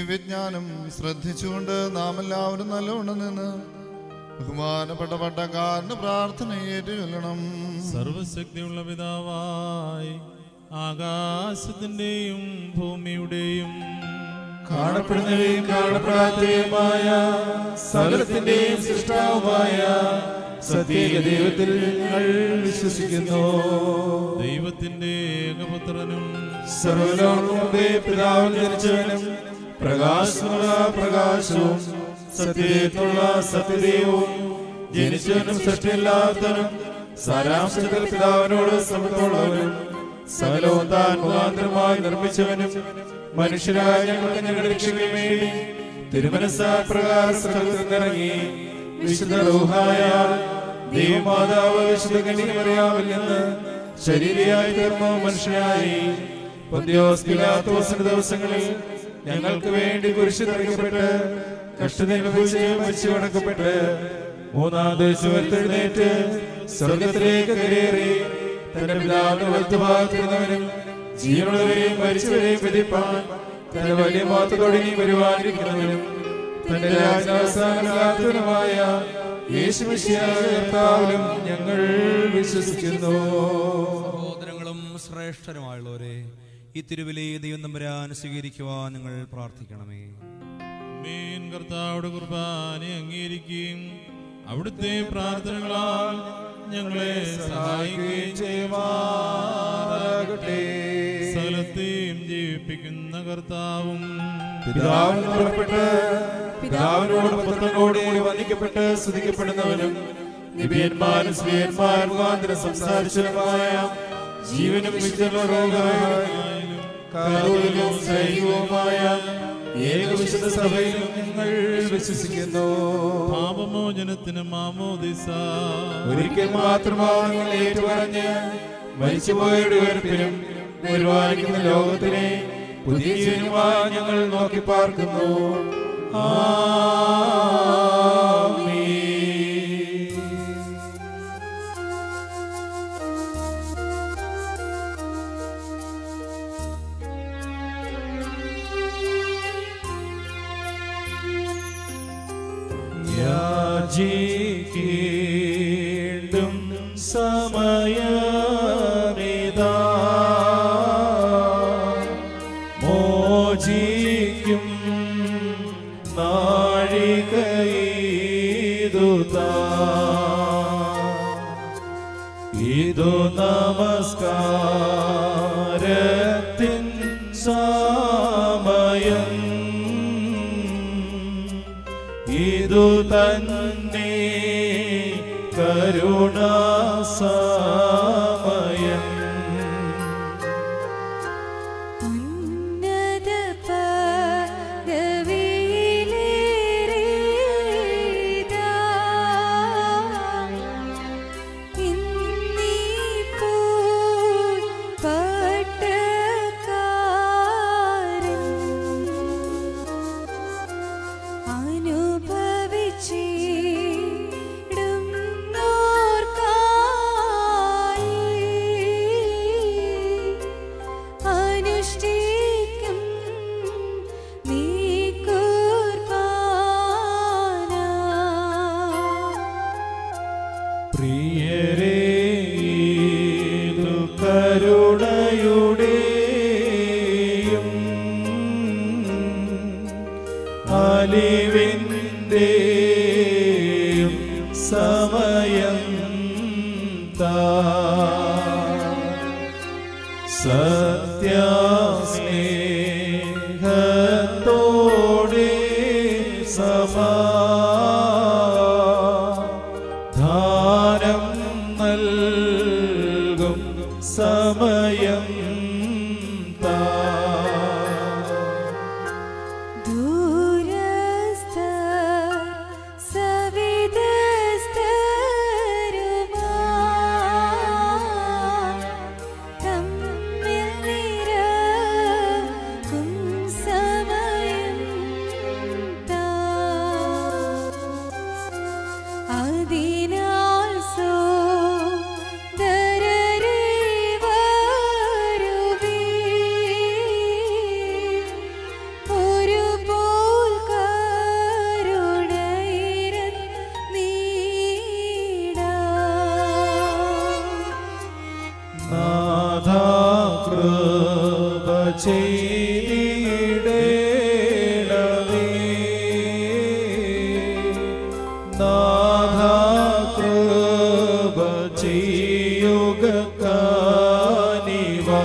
ദിവ്യജ്ഞാനം ശ്രദ്ധിച്ചുകൊണ്ട് നാം എല്ലാവരും നല്ലവണ്ണം നിന്ന് ബഹുമാനപ്പെട്ട പട്ടക്കാരന് പ്രാർത്ഥന ഏറ്റുചൊല്ലണം സർവശക്തിയുള്ള പിതാവായി ആകാശത്തിന്റെയും ഭൂമിയുടെയും കാണപ്പെടുന്നവയും കാണപ്പെടാത്തവയുമായ സകലത്തിന്റെയും സൃഷ്ടാവുമായ സത്യേക ദൈവത്തിൽ ഞങ്ങൾ വിശ്വസിക്കുന്നു ദൈവത്തിന്റെ ഏകപുത്രനും സർവലോകത്തെ പിതാവിൽ ജനിച്ചവനും പ്രകാശമുള്ള പ്രകാശവും സത്യത്തിലുള്ള സത്യദൈവവും ജനിച്ചവനും സൃഷ്ടിയില്ലാത്തവനും സാരാംശത്തിൽ പിതാവിനോട് സമത്തോളവനും സകലവും താൻ മുഖാന്തരമായി നിർമ്മിച്ചവനും മനുഷ്യരായ ഞങ്ങൾക്ക് ഞങ്ങളുടെ രക്ഷയ്ക്ക് വേണ്ടി തിരുമനസാ പ്രകാശത്തിൽ ഇറങ്ങി വിശുദ്ധ റൂഹായ ദൈവമാതാവ് വിശുദ്ധ കന്യകമറിയാവിൽ നിന്ന് ശരീരയായി തീർന്നു മനുഷ്യനായി പൊന്തിയോസ് പിലാത്തോസിന്റെ ദിവസങ്ങളിൽ ഞങ്ങൾക്ക് വേണ്ടി കുരിശ് തെറിക്കപ്പെട്ട് കഷ്ടതനുഭവിച്ച് മരിച്ചു കിടക്കപ്പെട്ട് മൂന്നാം ദിവസം ഉയർത്തെഴുന്നേറ്റ് സ്വർഗത്തിലേക്ക് കയറി തന്റെ പിതാവിന്റെ വലത്തുഭാഗത്തിരുന്നവനും ജീവനുള്ളവരെയും മരിച്ചവരെയും വിധിപ്പാൻ തന്റെ വലിയ മാത്രത്തോടെ ഇനി വരുവാനിരിക്കുന്നവനും തന്റെ രാജാവസാനമായ യേശുമിശിയാവിലും ഞങ്ങൾ വിശ്വസിക്കുന്നു സഹോദരങ്ങളും ശ്രേഷ്ഠരുമായുള്ളവരെ ഈ തിരുവിലെ ദൈവം നമ്പരാൻ സ്വീകരിക്കുവാൻ നിങ്ങൾ പ്രാർത്ഥിക്കണമേ മീൻ കർത്താവിടെ കുർബാന അംഗീകരിക്കുകയും അവിടുത്തെ പ്രാർത്ഥനകളാൽ ഞങ്ങളെ സഹായിക്കുകയും ചെയ്യുമാറാകട്ടെ സകലത്തെയും ജീവിപ്പിക്കുന്ന കർത്താവും പിതാവിന് പുറപ്പെട്ട് പിതാവിനോട് പുത്രനോട് കൂടി വന്ദിക്കപ്പെട്ട് സ്തുതിക്കപ്പെടുന്നവനും നിബിയന്മാരും സ്ത്രീയന്മാർ മുഖാന്തരം സംസാരിച്ചതുമായ ജീവനും വിജയരോഗമായാലും കാതോലികവും സൈനികവുമായ ഏകവിശുദ്ധ സഭയിലും ഞങ്ങൾ വിശ്വസിക്കുന്നു പാപമോചനത്തിന് മാമോദിസ ഒരിക്കൽ മാത്രമാണ് നിങ്ങൾ ഏറ്റുപറഞ്ഞ് മരിച്ചുപോയയുടെ ഉയർപ്പിനും പരിപാലിക്കുന്ന ലോകത്തിനെ പുതിയ ജീവനുമായി ഞങ്ങൾ നോക്കി പാർക്കുന്നു ആമീൻ. യാചിക്കേണ്ടും സമയമിതാ മോചിക്കും നാഴികയിതുതാ ഇതു നമസ്കാരത്തിൻ സമയം ഇതു തന്നെ കരുണാസമയം ഉന്നത പദവിയിലേറിയതാ ഇന്നിപ്പോൾ പട്ടക്കാരൻ അനുഭവിച്ചിടും അനുഷ്ഠിക്കും നീ പ്രിയരേ ഇതു കരുണയുടെയും അലിവിൻ്റെയും സമയം താ സത്യാസ്നേഹത്തോടെ സമാധാനം നൽകും സമയം താ ദൂരസ്ഥ സവിദസ്തരുമാ തമ്മിൽ നിരക്കും സമയം താ അതിനാൽ സോദരരേ വരുവീൻ കൃപ ചെയ്തിടേണമേ നാഥ കൃപ ചെയ്യുക കാനിവാ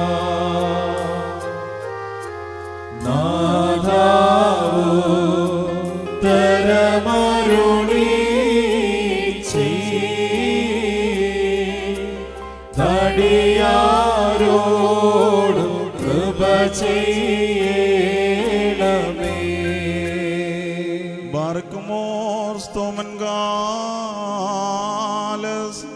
നാഥാവോത്തരമരുളി തടിയാരോടും കൃപ ചെയ്യണമേ ബാർക്കുമോർ സ്തോമൻ ഗാലസ്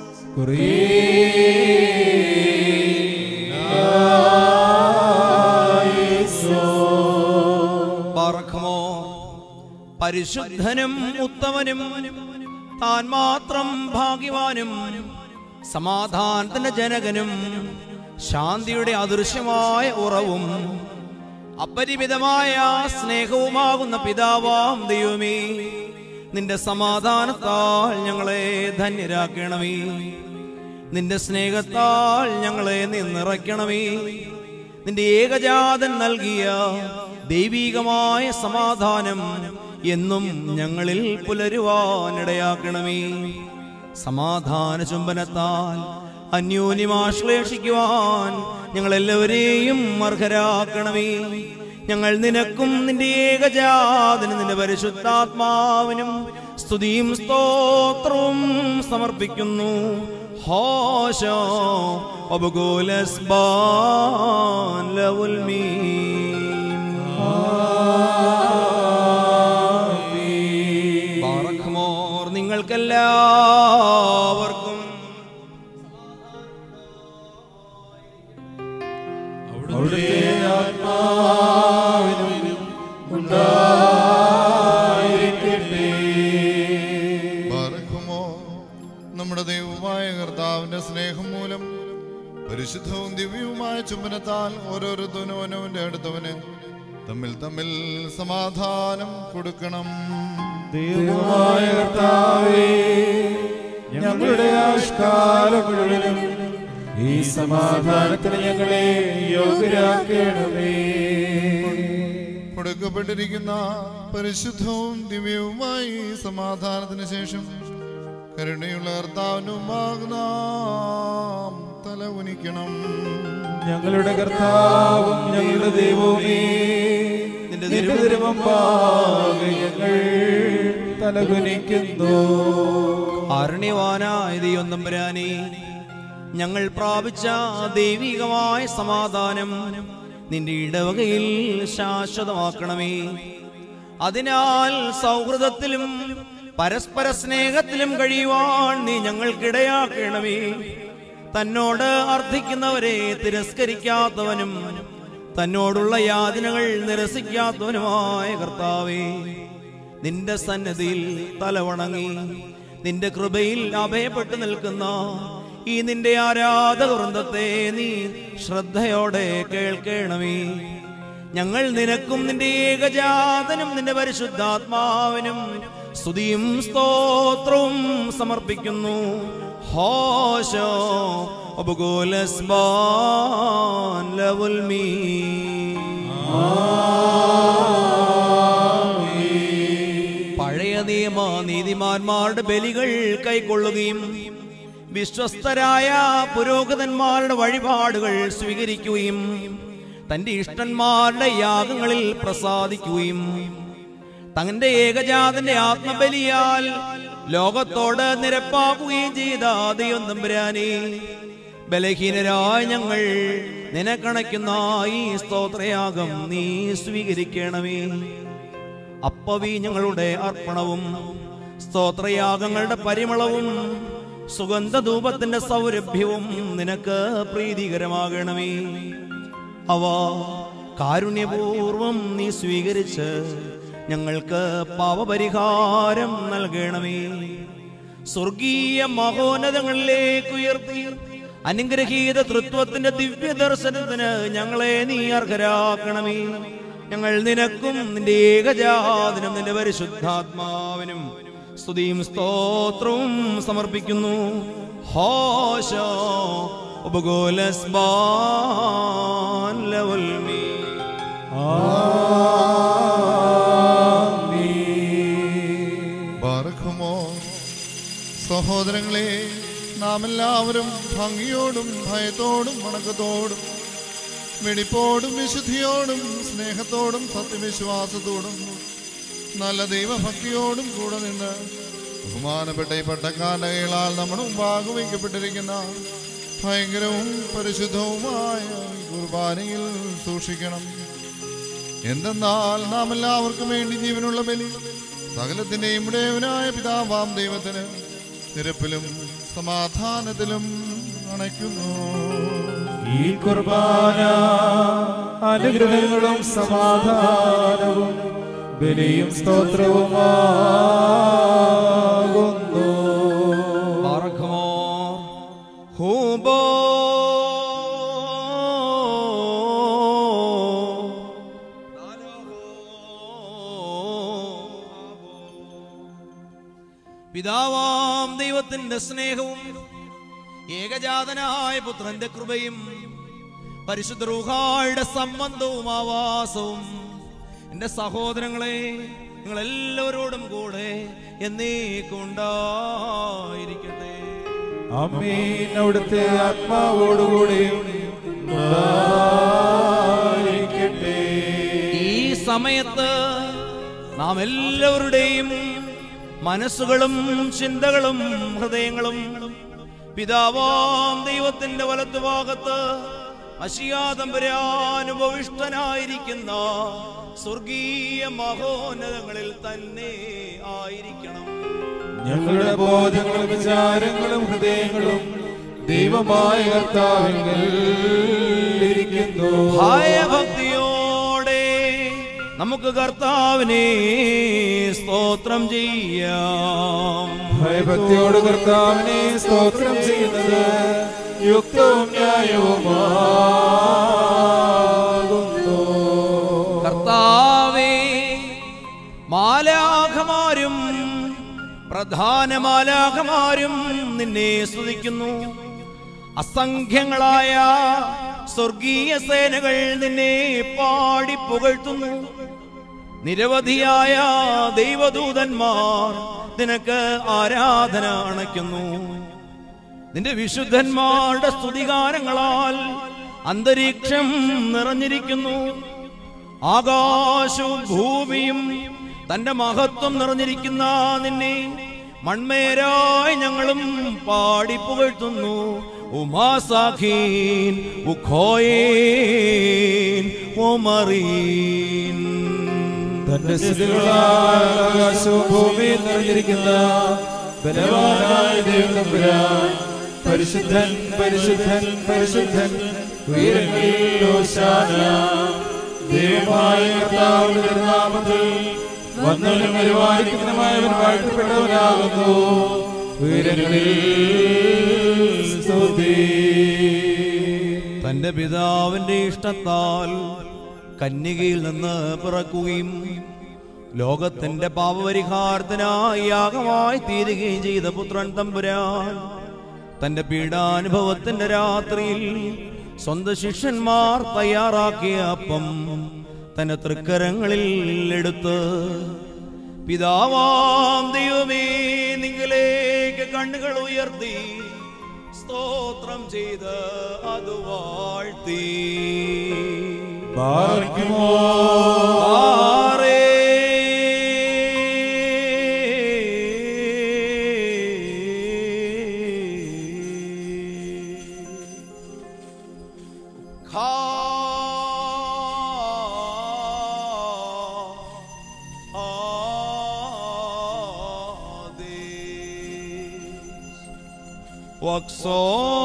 പറക്കുമോ പരിശുദ്ധനും ഉത്തമനും താൻ മാത്രം ഭാഗ്യവാനും സമാധാനത്തിന്റെ ജനകനും ശാന്തിയുടെ അദൃശ്യമായ ഉറവും അപരിമിതമായ സ്നേഹവുമാകുന്ന പിതാവാം ദൈവമേ നിന്റെ സമാധാനത്താൽ ഞങ്ങളെ ധന്യരാക്കണമേ നിന്റെ സ്നേഹത്താൽ ഞങ്ങളെ നീ നിറയ്ക്കണമേ നിന്റെ ഏകജാതൻ നൽകിയ ദൈവീകമായ സമാധാനം എന്നും ഞങ്ങളിൽ പുലരുവാനിടയാക്കണമേ സമാധാന ചുംബനത്താൽ അന്യോന്യം ആശ്ലേഷിക്കുവാൻ ഞങ്ങളെല്ലാവരെയും അർഹരാക്കണമേ ഞങ്ങൾ നിനക്കും നിന്റെ ഏകജാതനും നിന്റെ പരിശുദ്ധാത്മാവിനും സ്തുതിയും സ്തോത്രവും സമർപ്പിക്കുന്നു ഹോശോ ഒബഗോലസ്ബാൻ ലവുൽമീൻ ബാറഖ്മോർ നിങ്ങൾക്കെല്ലാവർക്കും അവിടുത്തെ ആത്മാവിനും ഉണ്ടായിരിക്കട്ടെ ബാറക്കുമോ നമ്മുടെ ദൈവമായ കർത്താവിന്റെ സ്നേഹം മൂലം പരിശുദ്ധവും ദിവ്യവുമായ ചുംബനത്താൽ ഓരോരുത്തനും അവനവന്റെ അടുത്തവന് തമ്മിൽ തമ്മിൽ സമാധാനം കൊടുക്കണം ദൈവമായ കർത്താവേ ഞങ്ങളുടെ ആഷ്കാലം മുഴുവനും ഈ സമാധാനത്തിന് ഞങ്ങളെ യോഗ്യരാക്കണമേ കൊടുക്കപ്പെട്ടിരിക്കുന്ന പരിശുദ്ധവും ദിവ്യവുമായി ഈ സമാധാനത്തിന് ശേഷം കരുണയുള്ള കർത്താവിനുമാകുന്ന തല ഉനിക്കണം ഞങ്ങളുടെ കർത്താവും ഞങ്ങളുടെ ദൈവമേ നിന്റെ നിന്റെ തിരുമുമ്പാകെ ഞങ്ങൾ തലകുനിക്കുന്നു അരണ്യവാനായ ദൈവന്തമ്പുരാനെ ഞങ്ങൾ പ്രാപിച്ച ദൈവികമായ സമാധാനം നിന്റെ ഇടവകയിൽ ശാശ്വതമാക്കണമേ അതിനാൽ സൗഹൃദത്തിലും പരസ്പര സ്നേഹത്തിലും കഴിയുവാൻ നീ ഞങ്ങൾക്കിടയാക്കണമേ തന്നോട് അർത്ഥിക്കുന്നവരെ തിരസ്കരിക്കാത്തവനും തന്നോടുള്ള യാതനകൾ നിരസിക്കാത്തവനുമായ കർത്താവേ നിന്റെ സന്നദ്ധിയിൽ തലവണങ്ങി നിന്റെ കൃപയിൽ അഭയപ്പെട്ടു നിൽക്കുന്ന ഈ നിന്റെ ആരാധക വൃന്ദത്തെ നീ ശ്രദ്ധയോടെ കേൾക്കണമേ ഞങ്ങൾ നിനക്കും നിന്റെ ഏകജാതനും നിന്റെ പരിശുദ്ധാത്മാവിനും സ്തുതിയും സ്തോത്രവും സമർപ്പിക്കുന്നു ഹോശോ ഒബഗോലസ്ബാൻ ലവുൽമീ പഴയ നിയമ നീതിമാന്മാരുടെ ബലികൾ കൈക്കൊള്ളുകയും വിശ്വസ്തരായ പുരോഹിതന്മാരുടെ വഴിപാടുകൾ സ്വീകരിക്കുകയും തന്റെ ഇഷ്ടന്മാരുടെ യാഗങ്ങളിൽ പ്രസാദിക്കുകയും തന്റെ ഏകജാതന്റെ ആത്മബലിയാൽ ലോകത്തോട് നിരപ്പാക്കുകയും ചെയ്ത ദൈവം തമ്പുരാനെ ബലഹീനരായ ഞങ്ങൾ നിനക്കണയ്ക്കുന്ന ഈ സ്തോത്രയാഗം നീ സ്വീകരിക്കണമേ അപ്പവി ഞങ്ങളുടെ അർപ്പണവും സ്തോത്രയാഗങ്ങളുടെ പരിമളവും സുഗന്ധധൂപത്തിന്റെ സൗരഭ്യവും നിനക്ക് പ്രീതികരമാകണമേ അവ കാരുണ്യപൂർവം നീ സ്വീകരിച്ച് ഞങ്ങൾക്ക് പാപപരിഹാരം നൽകണമേ സ്വർഗീയ മഹോന്നതങ്ങളിലേക്ക് ഉയർത്തി അനുഗ്രഹീത തൃത്വത്തിന്റെ ദിവ്യ ദർശനത്തിന് ഞങ്ങളെ നീ അർഹരാക്കണമേ ഞങ്ങൾ നിനക്കും നിന്റെ ഏകജാതനും നിന്റെ പരിശുദ്ധാത്മാവിനും സ്തുതിയും സ്തോത്രവും സമർപ്പിക്കുന്നു ഹോശോ ഉപഗോലസ്ബാ സഹോദരങ്ങളെ നാം എല്ലാവരും ഭംഗിയോടും ഭയത്തോടും വണക്കത്തോടും വെടിപ്പോടും വിശുദ്ധിയോടും സ്നേഹത്തോടും സത്യവിശ്വാസത്തോടും നല്ല ദൈവഭക്തിയോടും കൂടെ നിന്ന് ബഹുമാനപ്പെട്ട ഈ പട്ടക്കാരുടെ കൈകളാൽ നമ്മുടെ മുമ്പാകെ വയ്ക്കപ്പെട്ടിരിക്കുന്ന ഭയങ്കരവും പരിശുദ്ധവുമായ ഈ കുർബാനയിൽ സൂക്ഷിക്കണം എന്തെന്നാൽ നാം എല്ലാവർക്കും വേണ്ടി ജീവനുള്ള ബലി സകലത്തിന്റെയും ഉടയവനായ പിതാവാം ദൈവത്തിന് നിരപ്പിലും സമാധാനത്തിലും അണയ്ക്കുന്നു ഈ കുർബാന അനുഗ്രഹങ്ങളും സമാധാനവും ബലിയും സ്തോത്രവുമാകുന്നു പാറക്കുമോ ഹൂബോ പിതാവാം ദൈവത്തിന്റെ സ്നേഹവും ഏകജാതനായ പുത്രന്റെ കൃപയും പരിശുദ്ധ റൂഹായുടെ സംബന്ധവും ആവാസവും എന്റെ സഹോദരങ്ങളെ നിങ്ങൾ എല്ലാവരോടും കൂടെ എന്നേക്കുണ്ടായിരിക്കട്ടെ അമ്മീൻ അവിടുത്തെ ആത്മാവോടുകൂടിയും ഉണ്ടായിരിക്കട്ടെ ഈ സമയത്ത് നാം എല്ലാവരുടെയും മനസ്സുകളും ചിന്തകളും ഹൃദയങ്ങളും പിതാവാം ദൈവത്തിന്റെ വലത്തുഭാഗത്ത് അശിയാതമ്പരാനുഭവിഷ്ടനായിരിക്കുന്ന സ്വർഗീയ മഹോന്നതങ്ങളിൽ തന്നെ ആയിരിക്കണം ഞങ്ങളുടെ ബോധങ്ങളും വിചാരങ്ങളും ഹൃദയങ്ങളും ദൈവമായ കർത്താവിൽ ഇരിക്കുന്നു ഭയഭക്തിയോടെ നമുക്ക് കർത്താവിനെ സ്തോത്രം ചെയ്യാം ഭയഭക്തിയോട് കർത്താവിനെ സ്തോത്രം ചെയ്യുന്നത് യുക്തവും ന്യായവുമാകുന്നു കർത്താവേ മാലാഖമാരും പ്രധാന മാലാഖമാരും നിന്നെ സ്തുതിക്കുന്നു അസംഖ്യങ്ങളായ സ്വർഗീയ സേനകൾ നിന്നെ പാടി പുകഴ്ത്തുന്നു നിരവധിയായ ദൈവദൂതന്മാർ നിനക്ക് ആരാധന അണയ്ക്കുന്നു നിന്റെ വിശുദ്ധന്മാരുടെ സ്തുതിഗാനങ്ങളാൽ അന്തരീക്ഷം നിറഞ്ഞിരിക്കുന്നു ആകാശവും ഭൂമിയും തന്റെ മഹത്വം നിറഞ്ഞിരിക്കുന്ന നിന്നെ മൺമേരായി ഞങ്ങളും പാടിപ്പുകഴ്ത്തുന്നു ഉമാസാഖീൻ ഉഖോയേൻ ഒമറീൻ തന്റെ സ്ഥിതികളായ ആകാശവും ഭൂമിയിൽ നിറഞ്ഞിരിക്കുന്ന ബലവാനായ ദൈവതമ്പുരാൻ പരിശുദ്ധൻ പരിശുദ്ധൻ പരിശുദ്ധൻ ഉയരങ്ങളിൽ ഹോശാന ദൈവമായ കർത്താവിന്റെ തിരുനാമത്തിൽ വന്നവനും പരിപാലിക്കുന്നതുമായവൻ വാഴ്ത്തപ്പെട്ടവനാകുന്നു ഉയരങ്ങളിൽ സ്തുതി തന്റെ പിതാവിന്റെ ഇഷ്ടത്താൽ കന്യകയിൽ നിന്ന് പിറക്കുകയും ലോകത്തിന്റെ പാപപരിഹാരത്തിനായി യാഗമായി തീരുകയും ചെയ്ത പുത്രൻ തമ്പുരാൻ തന്റെ പീഡാനുഭവത്തിന്റെ രാത്രിയിൽ സ്വന്തം ശിഷ്യന്മാർ തയ്യാറാക്കിയ അപ്പം തന്റെ തൃക്കരങ്ങളിൽ എടുത്ത് പിതാവാം ദൈവമേ നിങ്ങളിലേക്ക് കണ്ണുകൾ ഉയർത്തി സ്തോത്രം ചെയ്ത് അത് വാഴ്ത്തി ബാർക്കുമോ ആറേ. ഖാ. ആദേശ്. വക്സോ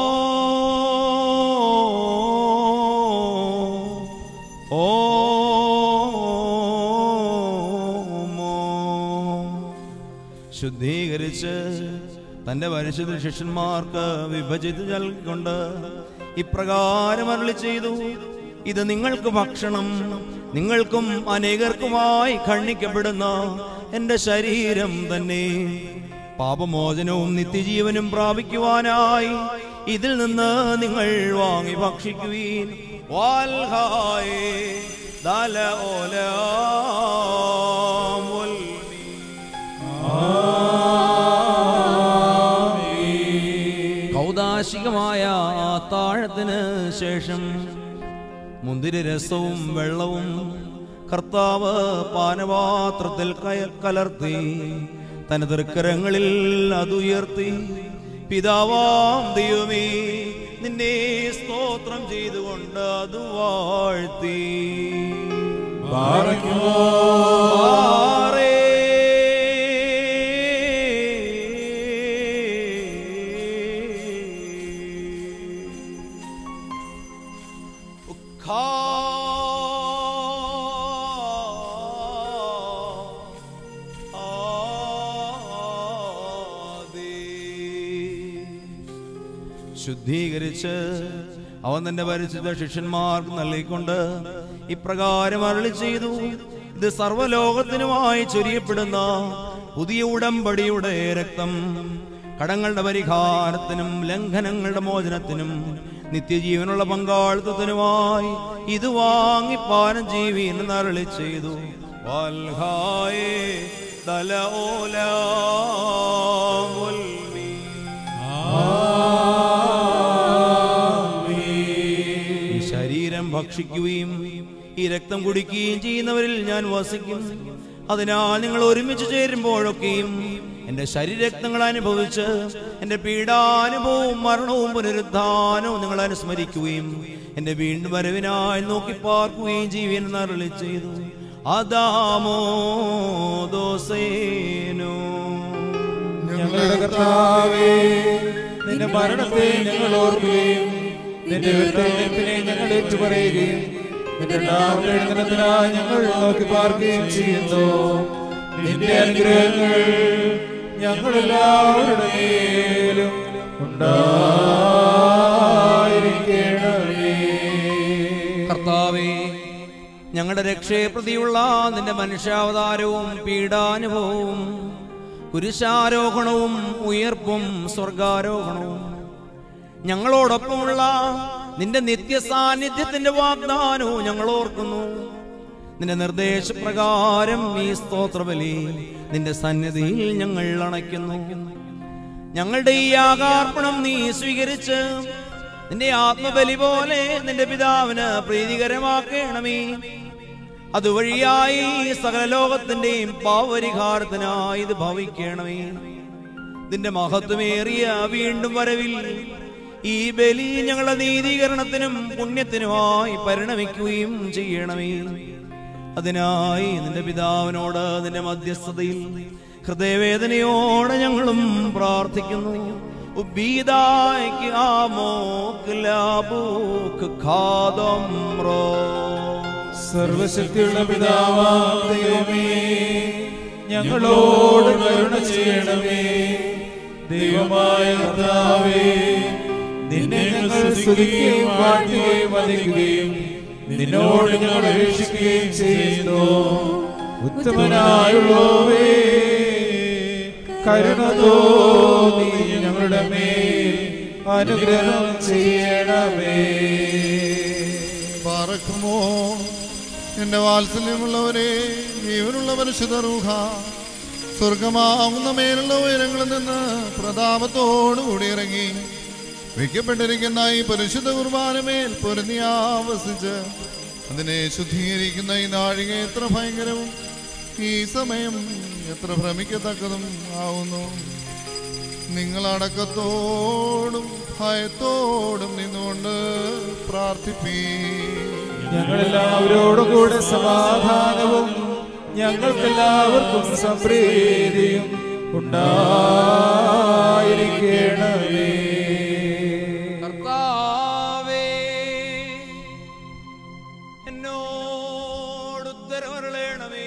ഓമോ. ശുദ്ധീകരിച്ച് തന്റെ പരിശുദ്ധ ശിഷ്യന്മാർക്ക് വിഭജിച്ച് നൽകിക്കൊണ്ട് ഇപ്രകാരം അരുളി ചെയ്തു ഇത് നിങ്ങൾക്ക് ഭക്ഷണം നിങ്ങൾക്കും അനേകർക്കുമായി ഖണ്ഡിക്കപ്പെടുന്ന എന്റെ ശരീരം തന്നെ പാപമോചനവും നിത്യജീവനും പ്രാപിക്കുവാനായി ഇതിൽ നിന്ന് നിങ്ങൾ വാങ്ങി ഭക്ഷിക്കുവീൻ വാൽഹായേ ദല ഓലാമുൽ നൈർദാശികമായ ആ താഴത്തിന് ശേഷം മുന്തിരി രസവും വെള്ളവും കർത്താവ് പാനപാത്രത്തിൽ കയ- കലർത്തി തന്റെ തൃക്കരങ്ങളിൽ അതുയർത്തി പിതാവാം ദൈവമേ നിന്നെ സ്തോത്രം ചെയ്തുകൊണ്ട് അത് വാഴ്ത്തി പാറേ. ഉഖാ. ആദി. ശുദ്ധീകരിച്ച് അവൻ തന്റെ പരിശുദ്ധ ശിഷ്യന്മാർക്ക് നൽകിക്കൊണ്ട് ഇപ്രകാരം അരളി ചെയ്തു ഇത് സർവ്വലോകത്തിനുമായി ചൊരിയപ്പെടുന്ന പുതിയ ഉടമ്പടിയുടെ രക്തം കടങ്ങളുടെ പരിഹാരത്തിനും ലംഘനങ്ങളുടെ മോചനത്തിനും നിത്യജീവനുള്ള പങ്കാളിത്തത്തിനുമായി ഇത് വാങ്ങി പാനം ജീവിൻ എന്നരളി ചെയ്തു വൽഹായേ തല ഓല ഈ ശരീരം ഭക്ഷിക്കുകയും ഈ രക്തം കുടിക്കുകയും ചെയ്യുന്നവരിൽ ഞാൻ വസിക്കും അതിനാൽ നിങ്ങൾ ഒരുമിച്ച് ചേരുമ്പോഴൊക്കെയും എന്റെ ശരീരരക്തങ്ങൾ അനുഭവിച്ച് എന്റെ പീഡാനുഭവവും മരണവും പുനരുദ്ധാനവും നിങ്ങൾ അനുസ്മരിക്കുകയും എന്റെ വീണ്ടും വരവിനായി നോക്കി പാർക്കുകയും ചെയ്യുവാൻ എന്നരുളി ചെയ്തു അദാമോ ദോസേനോ ഞങ്ങളുടെ കർത്താവേ നിന്റെ മരണത്തെ ഞങ്ങൾ ഓർക്കുകയും നിന്റെ ഉയർത്തെഴുന്നേൽപ്പിനെ ഞങ്ങൾ ഏറ്റുപറയുകയും നിന്റെ രണ്ടാമത്തെ എഴുന്നേൽപ്പിനായി ഞങ്ങൾ നോക്കി പാർക്കുകയും ചെയ്യുന്നു നിന്റെ അനുഗ്രഹങ്ങൾ ഞങ്ങളെല്ലാവരുടെ മേലും ഉണ്ടായിരിക്കണമേ കർത്താവേ ഞങ്ങളുടെ രക്ഷയെ പ്രതിയുള്ള നിന്റെ മനുഷ്യാവതാരവും പീഡാനുഭവവും കുരിശാരോഹണവും ഉയർപ്പും സ്വർഗാരോഹണവും ഞങ്ങളോടൊപ്പമുള്ള നിന്റെ നിത്യ സാന്നിധ്യത്തിന്റെ വാഗ്ദാനവും ഞങ്ങൾ ഓർക്കുന്നു നിന്റെ നിർദ്ദേശപ്രകാരം ഈ സ്തോത്രബലി നിന്റെ സന്നിധിയിൽ ഞങ്ങൾ അണയ്ക്കുന്നു ഞങ്ങളുടെ ഈ യാഗാർപ്പണം നീ സ്വീകരിച്ച് നിന്റെ ആത്മബലി പോലെ നിന്റെ പിതാവിന് പ്രീതികരമാക്കണമേ അതുവഴിയായി സകല ലോകത്തിന്റെയും പാവരിഹാരത്തിനായി ഇത് ഭവിക്കണമേ നിന്റെ മഹത്വമേറിയ വീണ്ടും വരവിൽ ഈ ബലി ഞങ്ങളുടെ നീതീകരണത്തിനും പുണ്യത്തിനുമായി പരിണമിക്കുകയും ചെയ്യണമേ അതിനായി നിന്റെ പിതാവിനോട് നിന്റെ മധ്യസ്ഥതയിൽ ഹൃദയവേദനയോടെ ഞങ്ങളും പ്രാർത്ഥിക്കുന്നു ഉബീദായ്ക്ക് ആമോക്ക് ലാബൂക്ക് ഖാദം റോ സർവശക്തിയുള്ള പിതാവാം ദൈവമേ ഞങ്ങളോട് കരുണ ചെയ്യണമേ ദൈവമായ കർത്താവേ നിന്നെ ഞങ്ങൾ സ്തുതിക്കുകയും വാഴ്ത്തുകയും വധിക്കുകയും നിന്നോട് ഞങ്ങൾ അപേക്ഷിക്കുകയും ചെയ്യുന്നു ഉത്തമനായുള്ളവേ കരുണ തോന്നി ഞങ്ങളുടെ മേൽ അനുഗ്രഹം ചെയ്യണമേ പാറക്കുമോ എന്റെ വാത്സല്യമുള്ളവരെ ജീവനുള്ള പരിശുദ്ധ റൂഹ സ്വർഗമാവുന്ന മേലുള്ള ഉയരങ്ങളിൽ നിന്ന് പ്രതാപത്തോടുകൂടി ഇറങ്ങി വയ്ക്കപ്പെട്ടിരിക്കുന്ന ഈ പരിശുദ്ധ കുർബാനമേൽ പൊരുന്നിയാവസിച്ച് അതിനെ ശുദ്ധീകരിക്കുന്ന ഈ നാഴിക എത്ര ഭയങ്കരവും ഈ സമയം എത്ര ഭ്രമിക്കത്തക്കതും ആവുന്നു നിങ്ങളടക്കത്തോടും ഭയത്തോടും നിന്നുകൊണ്ട് പ്രാർത്ഥിപ്പീ ഞങ്ങളെല്ലാവരോടും കൂടെ സമാധാനവും ഞങ്ങൾക്കെല്ലാവർക്കും സംപ്രീതിയും ഉണ്ടായിരിക്കണമേ കർത്താവേ എന്നോട് ഉത്തരവരുളേണമേ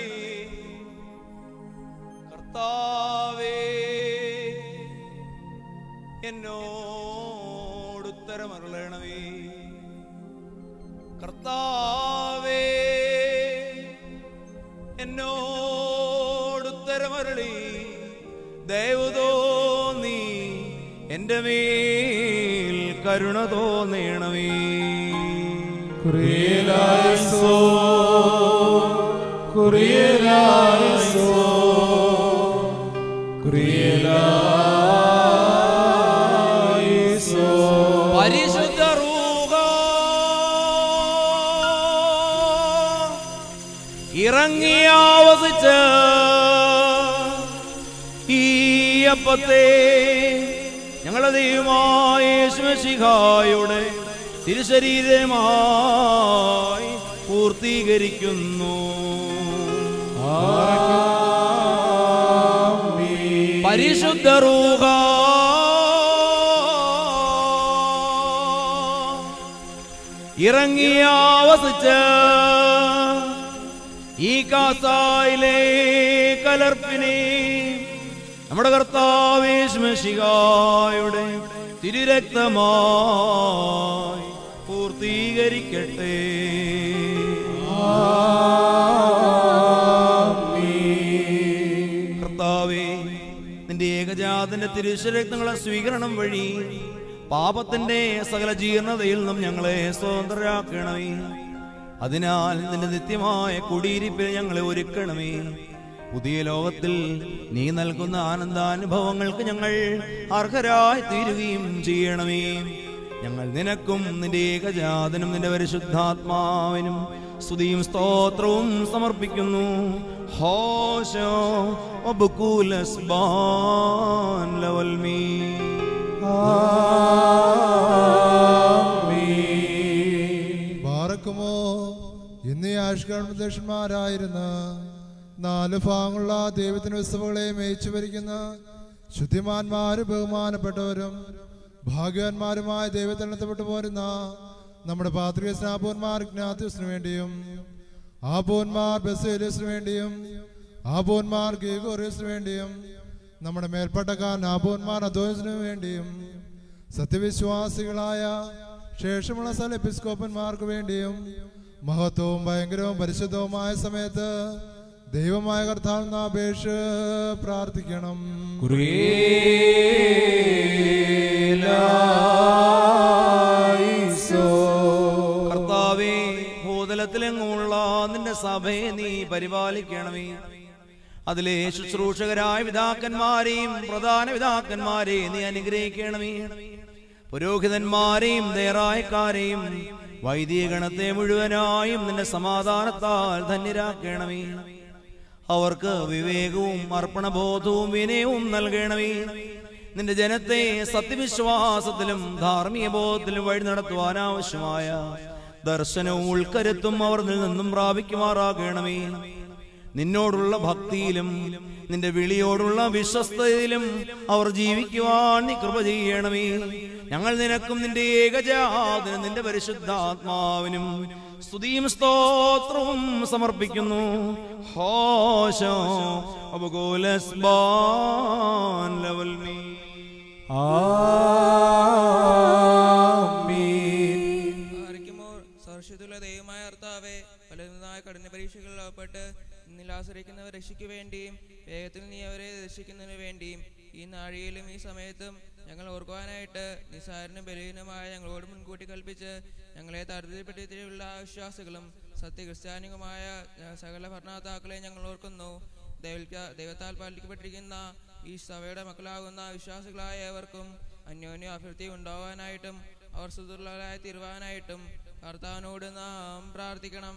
കർത്താവേ എന്നോട് ഉത്തരമരുളേണമേ കർത്താവേ എന്നോട് ഉത്തരമരുളി ദയവ് തോന്നി എന്റെ മേൽ കരുണ തോന്നണമേ കുറിയലായസോ കുറിയലായസോ കുറിയലായസോ ഇറങ്ങിയാവസിച്ച് ഈ അപ്പത്തെ ഞങ്ങളുടെ ദൈവമായ യേശുമശിഹായുടെ തിരുശരീരമായി പൂർത്തീകരിക്കുന്നു പരിശുദ്ധ റൂഹ ഇറങ്ങിയാവസിച്ച് ഈ കാസായിലെ കലർപ്പിനെ നമ്മുടെ കർത്താവേശ്മശികായുടെ തിരുരക്തമായി പൂർത്തീകരിക്കട്ടെ കർത്താവേ നിന്റെ ഏകജാതന്റെ തിരുശരക്തങ്ങളെ സ്വീകരണം വഴി പാപത്തിന്റെ സകല ജീർണതയിൽ നിന്നും ഞങ്ങളെ സ്വതന്ത്രരാക്കണമേ അതിനാൽ നിന്റെ നിത്യമായ കുടിയിരിപ്പിൽ ഞങ്ങളെ ഒരുക്കണമേ പുതിയ ലോകത്തിൽ നീ നൽകുന്ന ആനന്ദാനുഭവങ്ങൾക്ക് ഞങ്ങൾ അർഹരായി തീരുകയും ചെയ്യണമേ ഞങ്ങൾ നിനക്കും നിന്റെ ഏകജാതനും നിന്റെ പരിശുദ്ധാത്മാവിനും സ്തുതിയും സ്തോത്രവും സമർപ്പിക്കുന്നു ഹോശോ ഒബുക്കൂലസ്ബാൻ ലവൽമീ ബാറക്കുമോ ഇന്ന് ആഷ്കർമ്മദക്ഷന്മാരായിരുന്ന നാല് ഭാഗങ്ങളുള്ള ദൈവത്തിന് ഉത്സവങ്ങളെ മേയിച്ചു ഭരിക്കുന്ന ശുദ്ധിമാന്മാരും ബഹുമാനപ്പെട്ടവരും ഭാഗ്യവാന്മാരുമായ ദൈവത്തിനത്തപ്പെട്ടു പോരുന്ന നമ്മുടെ പാത്രിക സ്നാപൂന്മാർ ജ്ഞാത്യസിനു വേണ്ടിയും ആപോന്മാർ ബസേലിയസിനു വേണ്ടിയും ആപോന്മാർ ഗീഗോറിയസിനു വേണ്ടിയും നമ്മുടെ മേൽപ്പട്ടക്കാരൻ ആപോന്മാർ അധോസിനു വേണ്ടിയും സത്യവിശ്വാസികളായ ശേഷമുള്ള സ്ഥല എപ്പിസ്കോപ്പന്മാർക്ക് വേണ്ടിയും മഹത്വവും ഭയങ്കരവും പരിശുദ്ധവുമായ സമയത്ത് ദൈവമായ കർത്താവ് അപേക്ഷ പ്രാർത്ഥിക്കണം കർത്താവേ ഭൂതലത്തിലെങ്ങുമുള്ള നിന്റെ സഭയെ നീ പരിപാലിക്കണമേ അതിലെ ശുശ്രൂഷകരായ പിതാക്കന്മാരെയും പ്രധാന പിതാക്കന്മാരെയും നീ അനുഗ്രഹിക്കണമേ പുരോഹിതന്മാരെയും ദേറായക്കാരെയും വൈദികഗണത്തെ മുഴുവനായും നിന്റെ സമാധാനത്താൽ ധന്യരാക്കണമേ അവർക്ക് വിവേകവും അർപ്പണബോധവും വിനയവും നൽകണമേ നിന്റെ ജനത്തെ സത്യവിശ്വാസത്തിലും ധാർമ്മിക ബോധത്തിലും വഴി നടത്തുവാൻ ആവശ്യമായ ദർശനവും ഉൾക്കരുത്തും അവർ നിന്നും പ്രാപിക്കുമാറാകണമേ നിന്നോടുള്ള ഭക്തിയിലും നിന്റെ വിളിയോടുള്ള വിശ്വസ്തയിലും അവർ ജീവിക്കുവാൻ നീ കൃപ ചെയ്യണമേ ഞങ്ങൾ നിനക്കും നിന്റെ ഏകജാതനും നിന്റെ പരിശുദ്ധാത്മാവിനും സ്തുതിയും സ്തോത്രവും സമർപ്പിക്കുന്നു ഹോശോ അപകോലസ്ബാൻ ലവൽ മീ ആയിരിക്കുമ്പോൾ സർഷ്യത്തുള്ള ദൈവമായ കർത്താവെ പലതായ കഠിന പരീക്ഷകളിൽ അകപ്പെട്ട് നിന്നിൽ ആശ്രയിക്കുന്നവർ രക്ഷയ്ക്ക് വേണ്ടിയും വേഗത്തിൽ നീ അവരെ രക്ഷിക്കുന്നതിന് വേണ്ടിയും ഈ നാഴികയിലും ഈ സമയത്തും ഞങ്ങൾ ഓർക്കുവാനായിട്ട് നിസാരനും ബലഹീനമായ ഞങ്ങളോട് മുൻകൂട്ടി കൽപ്പിച്ച് ഞങ്ങളെ തരത്തിൽപ്പെട്ടിയുള്ള വിശ്വാസികളും സത്യക്രിസ്ത്യാനികളുമായ സകല ഭരണാതാക്കളെ ഞങ്ങൾ ഓർക്കുന്നു ദൈവ- ദൈവത്താൽ പാലിക്കപ്പെട്ടിരിക്കുന്ന ഈ സഭയുടെ മക്കളാകുന്ന വിശ്വാസികളായ ഏവർക്കും അന്യോന്യ അഭിവൃദ്ധി ഉണ്ടാവാനായിട്ടും അവർ സുദുർലരായി തീരുവാനായിട്ടും കർത്താവിനോട് നാം പ്രാർത്ഥിക്കണം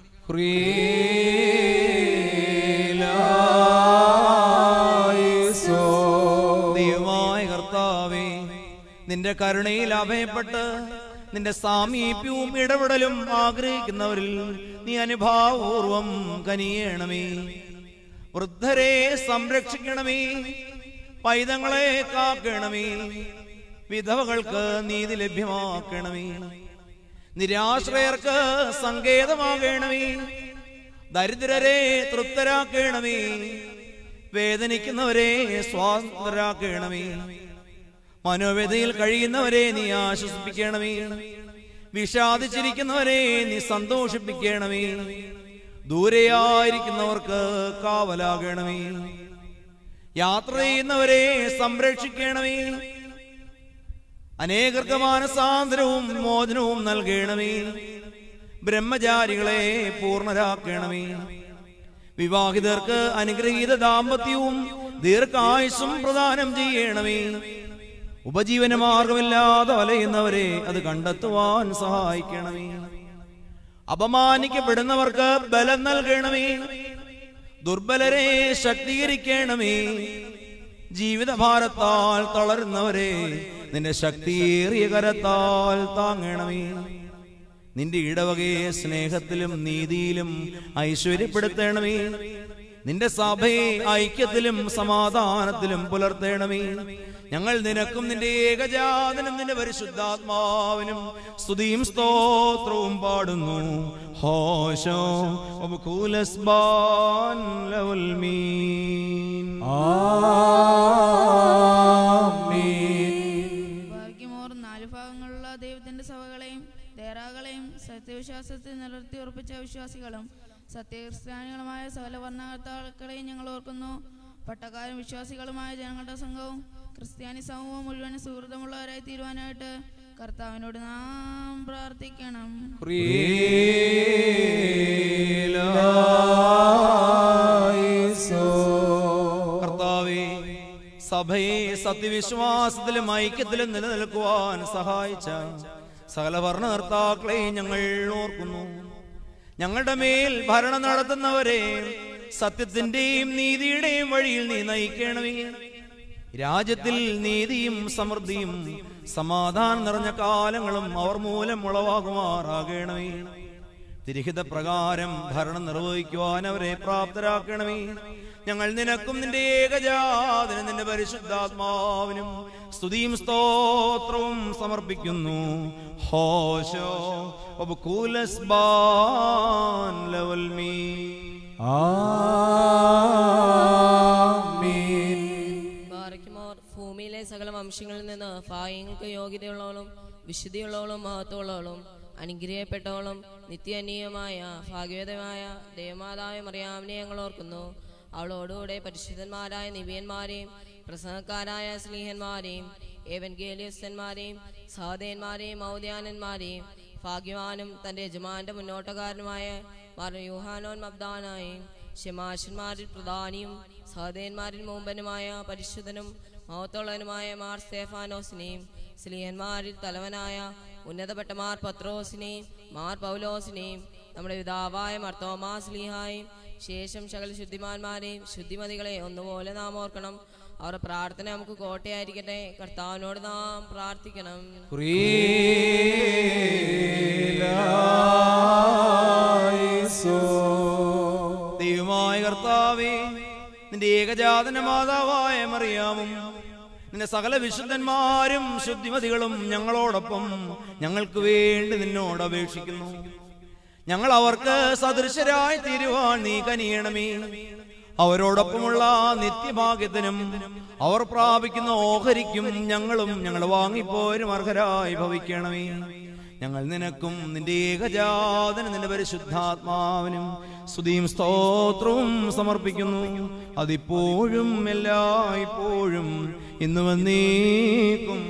ദൈവമായ കർത്താവേ നിന്റെ കരുണയിൽ അഭയപ്പെട്ട് നിന്റെ സാമീപ്യവും ഇടപെടലും ആഗ്രഹിക്കുന്നവരിൽ നീ അനുഭാവപൂർവം കനിയണമേ വൃദ്ധരെ സംരക്ഷിക്കണമേ പൈതങ്ങളെ കാക്കണമേ വിധവകൾക്ക് നീതി ലഭ്യമാക്കണമേ നിരാശ്രയർക്ക് സങ്കേതമാകണമേ ദരിദ്രരെ തൃപ്തരാക്കണമേ വേദനിക്കുന്നവരെ സ്വാതന്ത്രരാക്കണമേ മനോവേദയിൽ കഴിയുന്നവരെ നീ ആശ്വസിപ്പിക്കണമേ വിഷാദിച്ചിരിക്കുന്നവരെ നീ സന്തോഷിപ്പിക്കണമേ ദൂരെയായിരിക്കുന്നവർക്ക് കാവലാകണമേ യാത്ര ചെയ്യുന്നവരെ സംരക്ഷിക്കണമേ അനേകർക്ക് മാനസാന്തരവും മോചനവും നൽകണമേ ബ്രഹ്മചാരികളെ പൂർണ്ണരാക്കണമേ വിവാഹിതർക്ക് അനുഗ്രഹീത ദാമ്പത്യവും ദീർഘായുസും പ്രദാനം ചെയ്യണമേ ഉപജീവന മാർഗമില്ലാതെ വലയുന്നവരെ അത് കണ്ടെത്തുവാൻ സഹായിക്കണമേ അപമാനിക്കപ്പെടുന്നവർക്ക് ബലം നൽകണമേ ദുർബലരെ ശക്തീകരിക്കണമേ ജീവിതഭാരത്താൽ തളരുന്നവരെ നിന്റെ ശക്തിയേറിയ കരത്താൽ താങ്ങണമേ നിന്റെ ഇടവകയെ സ്നേഹത്തിലും നീതിയിലും ഐശ്വര്യപ്പെടുത്തണമേ നിന്റെ സഭയെ ഐക്യത്തിലും സമാധാനത്തിലും പുലർത്തണമേ ഞങ്ങൾ നിനക്കും നിന്റെ ഏകജാതനും നിന്റെ പരിശുദ്ധാത്മാവിനും സ്തുതിയും സ്തോത്രവും പാടുന്നു ഹോശോ ഒബുകൂലസ്ബാൻ ലവൽ മീൻ ഭാഗ്യമോർ നാല് ഭാഗങ്ങളുള്ള ദൈവത്തിന്റെ സഭകളെയും ദേറാകളെയും സത്യവിശ്വാസത്തിൽ നിലനിർത്തി ഉറപ്പിച്ച വിശ്വാസികളും സത്യക്രിസ്ത്യാനികളുമായ സകല വർണ്ണകർത്താക്കളെയും ഞങ്ങൾ ഓർക്കുന്നു പട്ടക്കാരും വിശ്വാസികളുമായ ജനങ്ങളുടെ സംഘവും ക്രിസ്ത്യാനി സമൂഹം മുഴുവൻ സുഹൃതമുള്ളവരായി തീരുവാനായിട്ട് കർത്താവിനോട് നാം പ്രാർത്ഥിക്കണം കർത്താവേ സഭയെ സത്യവിശ്വാസത്തിലും ഐക്യത്തിലും നിലനിൽക്കുവാൻ സഹായിച്ച സകല ഭരണകർത്താക്കളെ ഞങ്ങൾ ഓർക്കുന്നു ഞങ്ങളുടെ മേൽ ഭരണം നടത്തുന്നവരെ സത്യത്തിന്റെയും നീതിയുടെയും വഴിയിൽ നീ നയിക്കണമേ രാജ്യത്തിൽ നീതിയും സമൃദ്ധിയും സമാധാനം നിറഞ്ഞ കാലങ്ങളും അവർ മൂലം ഉളവാകുമാറാകണമേ തിരിഹിത പ്രകാരം ഭരണം നിർവഹിക്കുവാൻ അവരെ പ്രാപ്തരാക്കണമേ ഞങ്ങൾ നിനക്കും നിന്റെ ഏകജാതനും നിന്റെ പരിശുദ്ധാത്മാവിനും സ്തുതിയും സ്തോത്രവും സമർപ്പിക്കുന്നു ഹോശോ ഒബുകൂലസ്ബാൻ ലവൽ മീ ബാറയ്ക്കുമോർ ഭൂമിയിലെ സകല വംശങ്ങളിൽ നിന്ന് ഭാഗ്യങ്ങൾക്ക് യോഗ്യതയുള്ളവളും വിശുദ്ധിയുള്ളവളും മഹത്വമുള്ളവളും അനുഗ്രഹിക്കപ്പെട്ടവളും നിത്യനീയമായ ഭാഗ്യവതമായ ദേവമാതായ മറിയാമിനെ ഞങ്ങൾ ഓർക്കുന്നു അവളോടുകൂടെ പരിശുദ്ധന്മാരായ നിവിയന്മാരെയും പ്രസംഗക്കാരായ സ്നേഹന്മാരെയും ഏവൻഗേലിയസ്തന്മാരെയും സഹോദയന്മാരെയും ഔദ്യാനന്മാരെയും ഭാഗ്യവാനും തന്റെ യജമാന്റെ മുന്നോട്ടക്കാരനുമായ മാർ യൂഹാനോൻ മബ്ദാനായും ശമാശന്മാരിൽ പ്രധാനിയും സഹോദയന്മാരിൽ മുമ്പനുമായ പരിശുദ്ധനും മഹത്തോളനുമായ മാർ സ്തേഫാനോസിനെയും സ്ലീഹന്മാരിൽ തലവനായ ഉന്നതപ്പെട്ട മാർ പത്രോസിനെയും മാർ പൗലോസിനെയും നമ്മുടെ പിതാവായ മർത്തോമാ സ്ലീഹായും ശേഷം സകല ശുദ്ധിമാന്മാരെയും ശുദ്ധിമതികളെ ഒന്നുപോലെ നാം ഓർക്കണം അവരുടെ പ്രാർത്ഥന നമുക്ക് കോട്ടയായിരിക്കട്ടെ കർത്താവിനോട് നാം പ്രാർത്ഥിക്കണം ദൈവമായ കർത്താവേ നിന്റെ ഏകജാതന മാതാവായ മറിയാമും നിന്റെ സകല വിശുദ്ധന്മാരും ശുദ്ധിമതികളും ഞങ്ങളോടൊപ്പം ഞങ്ങൾക്ക് വേണ്ടി നിന്നോട് അപേക്ഷിക്കുന്നു ഞങ്ങൾ അവർക്ക് സദൃശരായി തീരുവാൻ നീ കനിയണമേ അവരോടൊപ്പമുള്ള നിത്യഭാഗ്യത്തിനും അവർ പ്രാപിക്കുന്ന ഓഹരിക്കും ഞങ്ങളും ഞങ്ങൾ വാങ്ങിപ്പോരും അർഹരായി ഭവിക്കണമേ ഞങ്ങൾ നിനക്കും നിന്റെ ഏകജാതന് നിന്റെ പരിശുദ്ധാത്മാവിനും സ്തുതിയും സ്തോത്രവും സമർപ്പിക്കുന്നു അതിപ്പോഴും എല്ലായ്പ്പോഴും ഇന്ന് വന്നേക്കും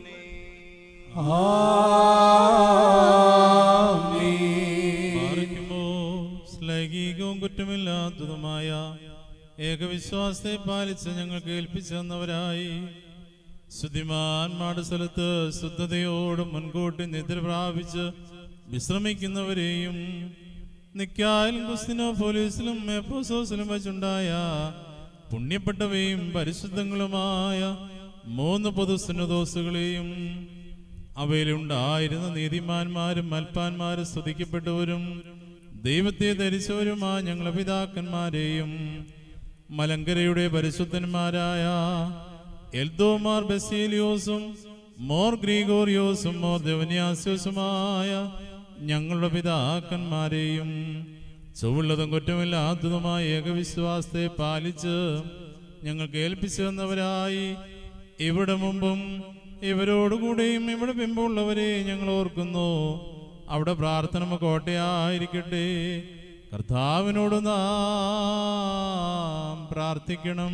പാർക്കുമ്പോ ശ്ലൈംഗികവും കുറ്റമില്ലാത്തതുമായ ഏകവിശ്വാസത്തെ പാലിച്ച് ഞങ്ങൾക്ക് ഏൽപ്പിച്ചു തന്നവരായി ശുദ്ധിമാന്മാരുടെ സ്ഥലത്ത് ശുദ്ധതയോട് മുൻകൂട്ടി നിദ്ര പ്രാപിച്ച് വിശ്രമിക്കുന്നവരെയും നിക്കായാലും കുസ്തിനോ പോലീസിലും എപ്പോസോസിലും വെച്ചുണ്ടായ പുണ്യപ്പെട്ടവയും പരിശുദ്ധങ്ങളുമായ മൂന്ന് പൊതുസുന്നദോസുകളെയും അവയിലുണ്ടായിരുന്ന നീതിമാന്മാരും മൽപ്പാന്മാരും സ്തുതിക്കപ്പെട്ടവരും ദൈവത്തെ ധരിച്ചവരുമായ ഞങ്ങളെ പിതാക്കന്മാരെയും മലങ്കരയുടെ പരിശുദ്ധന്മാരായ എൽദോമാർ ബസീലിയോസും മോർ ഗ്രീഗോറിയോസും മോർ ദേവന്യാസ്യോസുമായ ഞങ്ങളുടെ പിതാക്കന്മാരെയും ചൊവ്വുള്ളതും കുറ്റമില്ലാത്തതുമായ ഏകവിശ്വാസത്തെ പാലിച്ച് ഞങ്ങൾക്ക് ഏൽപ്പിച്ചു തന്നവരായി ഇവിടെ മുമ്പും ഇവരോടുകൂടെയും ഇവിടെ പിമ്പുള്ളവരെ ഞങ്ങൾ ഓർക്കുന്നു അവിടെ പ്രാർത്ഥന കോട്ടയായിരിക്കട്ടെ കർത്താവിനോട് നാം പ്രാർത്ഥിക്കണം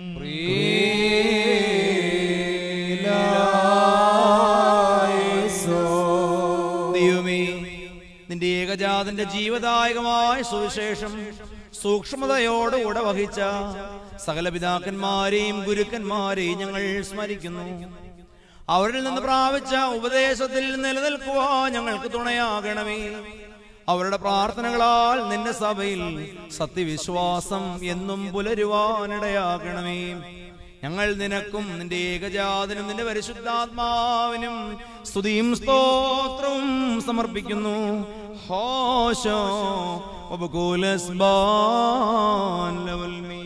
ദൈവമേ നിന്റെ ഏകജാതന്റെ ജീവദായകമായ സുവിശേഷം സൂക്ഷ്മതയോടുകൂടെ വഹിച്ച സകല പിതാക്കന്മാരെയും ഗുരുക്കന്മാരെയും ഞങ്ങൾ സ്മരിക്കുന്നു അവരിൽ നിന്ന് പ്രാപിച്ച ഉപദേശത്തിൽ നിലനിൽക്കുവാൻ ഞങ്ങൾക്ക് തുണയാകണമേ അവരുടെ പ്രാർത്ഥനകളാൽ നിന്റെ സഭയിൽ സത്യവിശ്വാസം എന്നും പുലരുവാനിടയാക്കണമേ ഞങ്ങൾ നിനക്കും നിന്റെ ഏകജാതനും നിന്റെ പരിശുദ്ധാത്മാവിനും സ്തുതിയും സ്തോത്രവും സമർപ്പിക്കുന്നു ഹോശോ ഉപകൂലസ്ബാൻ ലവൽ മീ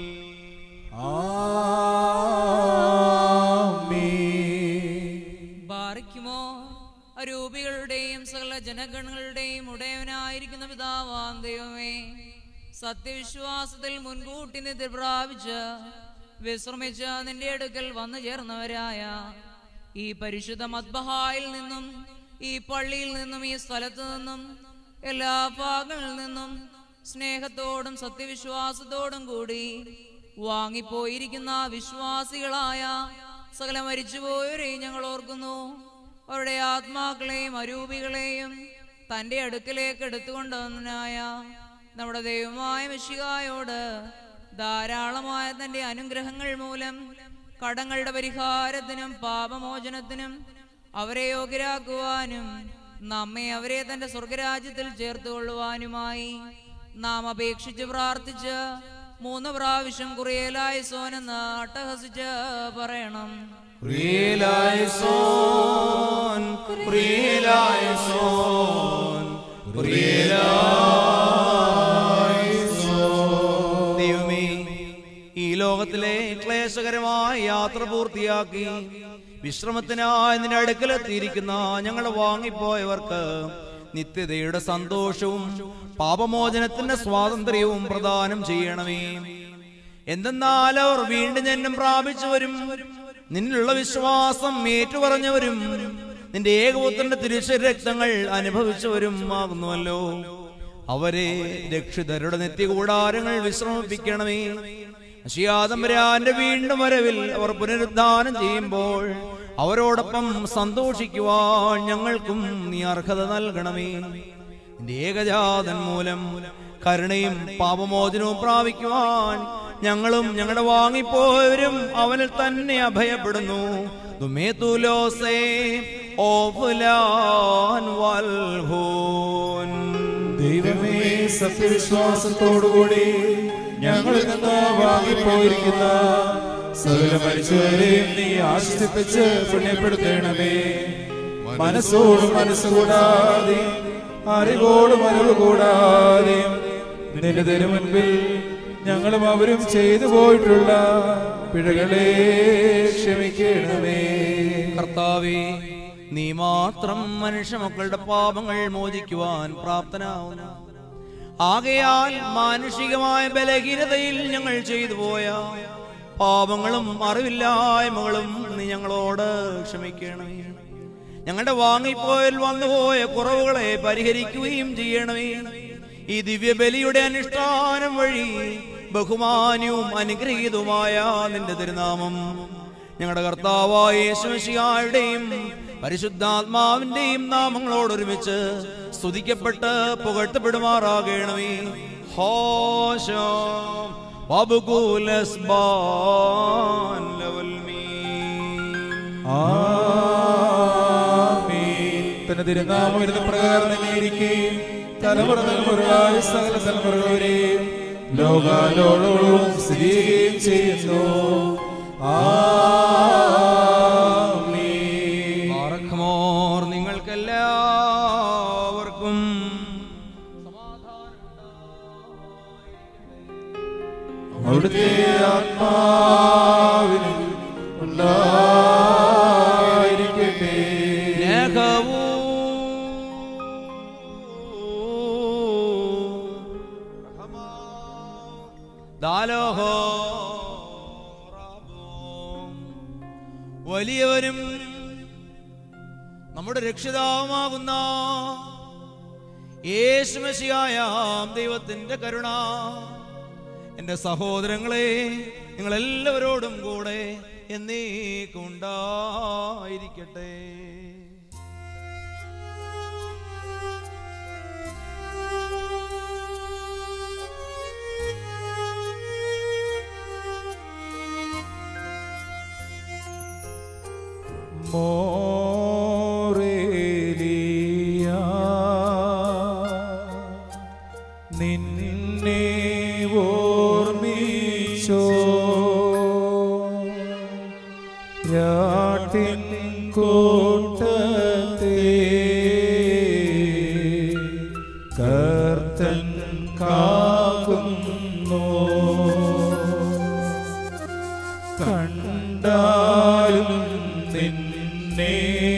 ബാറിക്കുമോ അരൂപികളുടെയും സകല ജനഗണങ്ങളുടെയും ഉടയവനായിരിക്കുന്ന പിതാവാം ദൈവമേ സത്യവിശ്വാസത്തിൽ മുൻകൂട്ടി നിദ്ര പ്രാപിച്ച് വിശ്രമിച്ച് നിന്റെ അടുക്കൽ വന്നു ചേർന്നവരായ ഈ പരിശുദ്ധ മദ്ബഹായിൽ നിന്നും ഈ പള്ളിയിൽ നിന്നും ഈ സ്ഥലത്തു നിന്നും എല്ലാ ഭാഗങ്ങളിൽ നിന്നും സ്നേഹത്തോടും സത്യവിശ്വാസത്തോടും കൂടി വാങ്ങിപ്പോയിരിക്കുന്ന വിശ്വാസികളായ സകല മരിച്ചുപോയവരെയും ഞങ്ങൾ ഓർക്കുന്നു അവരുടെ ആത്മാക്കളെയും അരൂപികളെയും തന്റെ അടുക്കലേക്ക് എടുത്തുകൊണ്ടുവന്നനായ നമ്മുടെ ദൈവമായ മിശികായോട് ധാരാളമായ തന്റെ അനുഗ്രഹങ്ങൾ മൂലം കടങ്ങളുടെ പരിഹാരത്തിനും പാപമോചനത്തിനും അവരെ യോഗ്യരാക്കുവാനും നമ്മെ അവരെ തന്റെ സ്വർഗരാജ്യത്തിൽ ചേർത്തുകൊള്ളുവാനുമായി നാം അപേക്ഷിച്ച് പ്രാർത്ഥിച്ച് മൂന്ന് പ്രാവശ്യം കുറിയലായ സോനെന്ന് അട്ടഹസിച്ച് പറയണം പ്രിയലായസോൻ പ്രിയലായസോൻ പ്രിയലായസോൻ ദൈവമേ ഈ ലോകത്തിലെ ക്ലേശകരമായ യാത്ര പൂർത്തിയാക്കി വിശ്രമത്തിനായി നിന്റെ അടുക്കലെത്തിയിരിക്കുന്ന ഞങ്ങളെ വാങ്ങിപ്പോയവർക്ക് നിത്യതയുടെ സന്തോഷവും പാപമോചനത്തിന്റെ സ്വാതന്ത്ര്യവും പ്രദാനം ചെയ്യണമേ എന്തെന്നാൽ അവർ വീണ്ടും ജന്മം പ്രാപിച്ചവരും നിന്നിലുള്ള വിശ്വാസം ഏറ്റുപറഞ്ഞവരും നിന്റെ ഏകപുത്രന്റെ തിരുശരീര രക്തങ്ങൾ അനുഭവിച്ചവരും ആകുന്നുവല്ലോ അവരെ രക്ഷിതരുടെ നിത്യകൂടാരങ്ങൾ വിശ്രമിപ്പിക്കണമേ അശിയാതമ്പരാന്റെ വീണ്ടും വരവിൽ അവർ പുനരുദ്ധാനം ചെയ്യുമ്പോൾ അവരോടൊപ്പം സന്തോഷിക്കുവാൻ ഞങ്ങൾക്കും നീ അർഹത നൽകണമേ നിന്റെ ഏകജാതൻ മൂലം കരുണയും പാപമോചനവും പ്രാപിക്കുവാൻ ഞങ്ങളും ഞങ്ങളുടെ വാങ്ങിപ്പോയവരും അവനിൽ തന്നെ അഭയപ്പെടുന്നു ദുമേതുലോസേ ഓഫുലാൻ വൽഹൂൻ ദൈവമേ സത്യവിശ്വാസത്തോടുകൂടി ഞങ്ങളിൽ നിന്ന് വാങ്ങിപ്പോയിരിക്കുന്ന സകല മരിച്ചവരെയും നീ ആശ്വസിപ്പിച്ച് പുണ്യപ്പെടുത്തണമേ മനസ്സോട് മനസ്സുകൂടാതെ അറിവോടും അറിവ് കൂടാതെയും നിന്റെ തിരുമുൻപിൽ ഞങ്ങളും അവരും ചെയ്തു പോയിട്ടുള്ള പിഴകളെ ക്ഷമിക്കണമേ കർത്താവേ നീ മാത്രം മനുഷ്യ മക്കളുടെ പാപങ്ങൾ മോചിക്കുവാൻ പ്രാപ്തനാവുന്നു ആകയാൽ മാനുഷികമായ ബലഹീനതയിൽ ഞങ്ങൾ ചെയ്തു പോയ പാപങ്ങളും അറിവില്ലായ്മകളും നീ ഞങ്ങളോട് ക്ഷമിക്കണമേ ഞങ്ങളുടെ വാങ്ങിപ്പോയിൽ വന്നുപോയ കുറവുകളെ പരിഹരിക്കുകയും ചെയ്യണമേ ഈ ദിവ്യബലിയുടെ അനുഷ്ഠാനം വഴി ബഹുമാന്യവും അനുഗ്രഹീതവുമായ നിന്റെ തിരുനാമം ഞങ്ങളുടെ കർത്താവായ യേശുശിയായുടെയും പരിശുദ്ധാത്മാവിന്റെയും നാമങ്ങളോടൊരുമിച്ച് സ്തുതിക്കപ്പെട്ട് പുകഴ്ത്തപ്പെടുമാറാകണമേ ഹോശോ വബുകൂലസ്ബാൻ ലവൽ ആമീൻ. തന്റെ തിരുനാമം ഇരുന്ന പ്രകാരം തന്നെയിരിക്കുകയും തലമുറ തലമുറയായ സകല തലമുറകളെയും ലോകാലോളവും സ്ഥിതി ചെയ്യുകയും ചെയ്യുന്നു ആമീൻ. ബാറഖ്മോർ നിങ്ങൾക്കെല്ലാവർക്കും അവിടുത്തെ ആത്മാവിനും ഉണ്ടായിരിക്കട്ടെ ദാലോഹോ വലിയവരും നമ്മുടെ രക്ഷിതാവുമാകുന്ന യേശുമശിയായ ദൈവത്തിന്റെ കരുണ എന്റെ സഹോദരങ്ങളെ നിങ്ങൾ എല്ലാവരോടും കൂടെ എന്നേക്കും ഉണ്ടായിരിക്കട്ടെ മോറേലിയ നിന്നെ ഓർമ്മിച്ചോ രാട്ടിൻ കൂട്ടത്തെ കർത്തൻ കാക്കുന്നു കണ്ടാലും നിന്നെ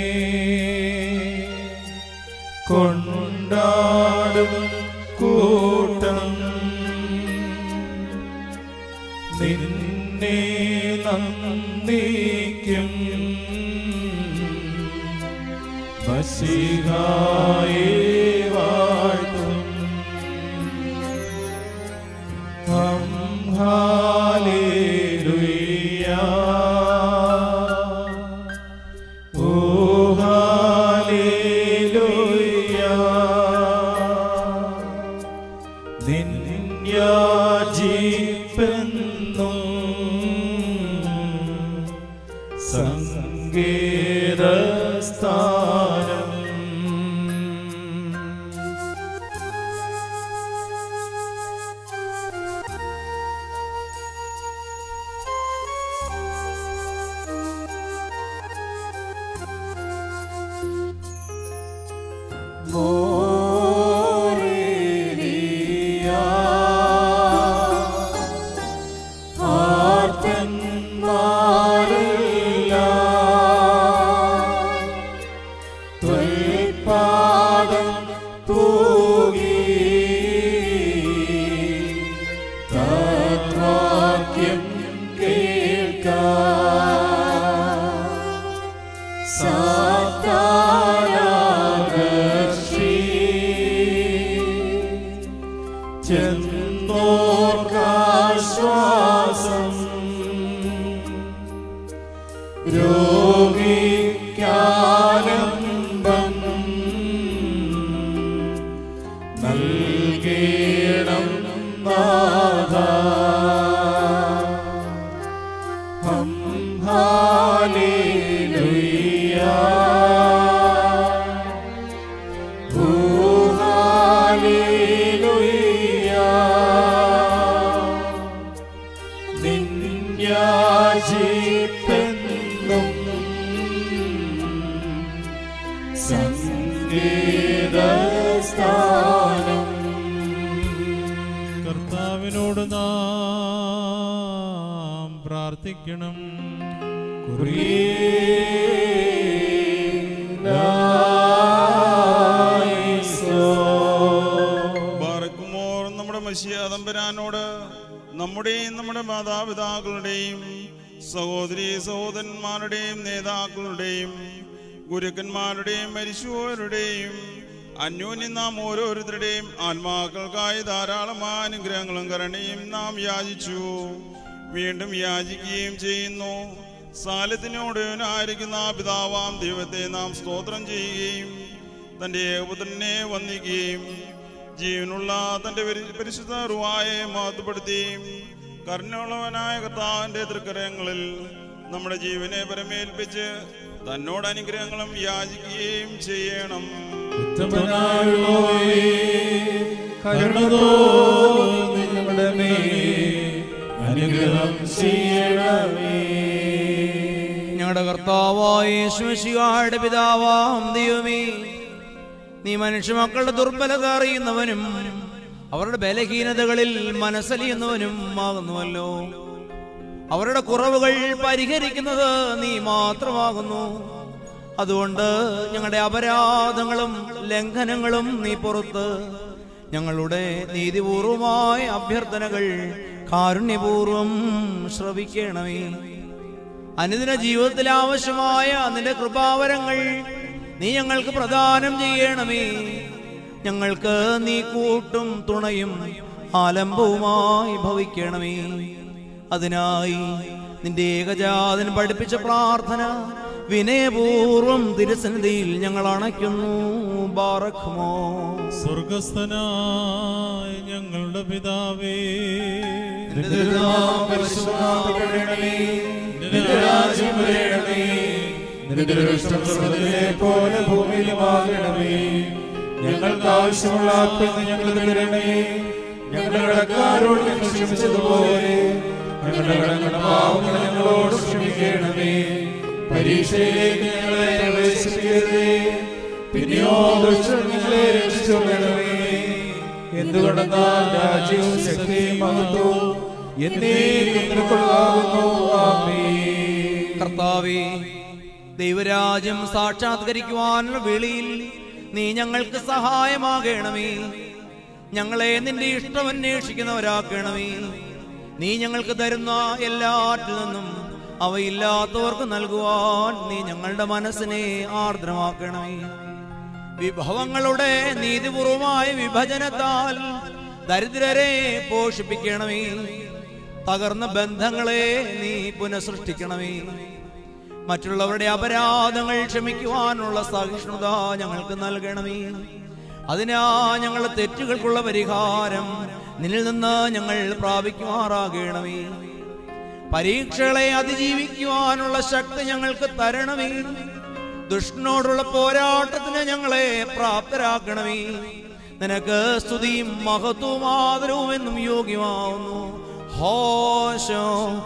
കൊണ്ടാടും കൂട്ടം നിന്നെ നന്ദിക്കും മസിഹായെ വാഴ്ത്തും ഹം ഹാലേലുയ്യ ഓ ഹാലേലുയ്യ നിന്യാജീപ്പെന്നും സങ്കേതസ്ഥാനം പാദം പൂകി തത്വാക്യം കേൾക്കാം സാത്താനാകർഷി ചെന്നോർക്കാശ്വാസം രോഗിക്കാനന്ദം നൽകേണം നാഥ ഹം ഹാലേലുയ്യ ഓ ഹാലേലുയ്യ നിന്യാജിപ്പെന്നും സംഗീതസ്ഥാനം കർത്താവിനോട് നാം പ്രാർത്ഥിക്കണം ബാറക്കുമോർ നമ്മുടെ മഷിയാതമ്പരാനോട് നമ്മുടെയും നമ്മുടെ മാതാപിതാക്കളുടെയും സഹോദരി സഹോദരന്മാരുടെയും നേതാക്കളുടെയും ഗുരുക്കന്മാരുടെയും മരിച്ചുപോയവരുടെയും അന്യോന്യം നാം ഓരോരുത്തരുടെയും ആത്മാക്കൾക്കായി ധാരാളമായ അനുഗ്രഹങ്ങളും കരുണയും നാം യാചിച്ചു വീണ്ടും യാചിക്കുകയും ചെയ്യുന്നു സാലത്തിനോടനായിരിക്കുന്ന പിതാവാം ദൈവത്തെ നാം സ്തോത്രം ചെയ്യുകയും തന്റെ ഏകപുത്രനെ വന്ദിക്കുകയും ജീവനുള്ള തന്റെ പരി- പരിശുദ്ധ റുവായെ മഹത്വപ്പെടുത്തുകയും കരുണയുള്ളവനായ കർത്താവിന്റെ തൃക്കരങ്ങളിൽ നമ്മുടെ ജീവനെ പരമേൽപ്പിച്ച് തന്നോട് അനുഗ്രഹങ്ങളും യാചിക്കുകയും ചെയ്യണം ഉത്തമനായുള്ളോയേ, കരുണ തോന്നി ഞങ്ങളുടെ മേൽ അനുഗ്രഹം ചെയ്യണമേ ഞങ്ങളുടെ കർത്താവായ യേശുമിശിഹായുടെ പിതാവാം ദൈവമേ നീ മനുഷ്യമക്കളുടെ ദുർബലത അറിയുന്നവനും അവരുടെ ബലഹീനതകളിൽ മനസ്സലിയുന്നവനും ആകുന്നുവല്ലോ അവരുടെ കുറവുകൾ പരിഹരിക്കുന്നത് നീ മാത്രമാകുന്നു അതുകൊണ്ട് ഞങ്ങളുടെ അപരാധങ്ങളും ലംഘനങ്ങളും നീ പുറത്ത് ഞങ്ങളുടെ നീതിപൂർവമായ അഭ്യർത്ഥനകൾ കാരുണ്യപൂർവം ശ്രവിക്കണമേ അനുദിന ജീവിതത്തിൽ ആവശ്യമായ നിന്റെ കൃപാവരങ്ങൾ നീ ഞങ്ങൾക്ക് പ്രദാനം ചെയ്യണമേ ഞങ്ങൾക്ക് നീ കൂട്ടും തുണയും ആലംബവുമായി ഭവിക്കണമേ അതിനായി നിന്റെ ഏകജാതൻ പഠിപ്പിച്ച പ്രാർത്ഥന വിനയപൂർവം തിരുസന്നിധിയിൽ ഞങ്ങൾ അണയ്ക്കുന്നു ബാറഖ്മോ സ്വർഗസ്ഥനായ ഞങ്ങളുടെ പിതാവേ നിന്റെ തിരുനാമം പരിശുദ്ധമാക്കപ്പെടണമേ. നിന്റെ രാജ്യം വരേണമേ. നിന്റെ തിരുവിഷ്ടം സ്വർഗ്ഗത്തിലെ പോലെ ഭൂമിയിലുമാകണമേ ഞങ്ങൾക്ക് ആവശ്യമുള്ള ആത്മ ഞങ്ങൾക്ക് തരണമേ കടക്കാരോട് ഞങ്ങൾ ക്ഷമിച്ചതുപോലെ ഞങ്ങളുടെ കടങ്ങളുടെ പാവങ്ങൾ ഞങ്ങളോട് ക്ഷമിക്കണമേ പരീക്ഷയിലേക്ക് ഞങ്ങളെ പ്രവേശിപ്പിക്കരുതേ പിന്നെയോ ദുഷ്ടൻ ഞങ്ങളെ രക്ഷിച്ചുകൊള്ളണമേ എന്തുകൊണ്ടെന്നാൽ രാജ്യവും ശക്തിയും മഹത്വവും എന്നേക്കും നിനക്കുള്ളതാകുന്നു ആമേൻ കർത്താവേ ദൈവരാജ്യം സാക്ഷാത്കരിക്കുവാനുള്ള വേളിയിൽ നീ ഞങ്ങൾക്ക് സഹായമാകണമേ ഞങ്ങളെ നിന്റെ ഇഷ്ടം അന്വേഷിക്കുന്നവരാക്കണമേ നീ ഞങ്ങൾക്ക് തരുന്ന എല്ലാറ്റിൽ നിന്നും അവയില്ലാത്തവർക്ക് നൽകുവാൻ നീ ഞങ്ങളുടെ മനസ്സിനെ ആർദ്രമാക്കണമേ വിഭവങ്ങളുടെ നീതിപൂർവമായ വിഭജനത്താൽ ദരിദ്രരെ പോഷിപ്പിക്കണമേ തകർന്ന ബന്ധങ്ങളെ നീ പുനഃസൃഷ്ടിക്കണമേ മറ്റുള്ളവരുടെ അപരാധങ്ങൾ ക്ഷമിക്കുവാനുള്ള സഹിഷ്ണുത ഞങ്ങൾക്ക് നൽകണമേ അതിനാ ഞങ്ങളുടെ തെറ്റുകൾക്കുള്ള പരിഹാരം നിന്നിൽ നിന്ന് ഞങ്ങൾ പ്രാപിക്കുമാറാകണമേ പരീക്ഷകളെ അതിജീവിക്കുവാനുള്ള ശക്തി ഞങ്ങൾക്ക് തരണമേ ദുഷ്ടനോടുള്ള പോരാട്ടത്തിന് ഞങ്ങളെ പ്രാപ്തരാക്കണമേ നിനക്ക് സ്തുതിയും മഹത്വവും ആദരവും എന്നും യോഗ്യമാവുന്നു ഹോശോ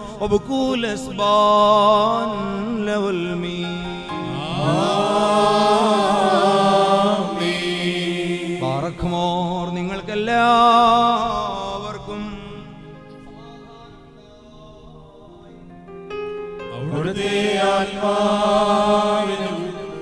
ഒബുകൂലസ്ബാൻ ലവൽ മീ പാറക്കുമോർ നിങ്ങൾക്കെല്ലാവർക്കും അവിടുത്തെ ആത്മാവിനും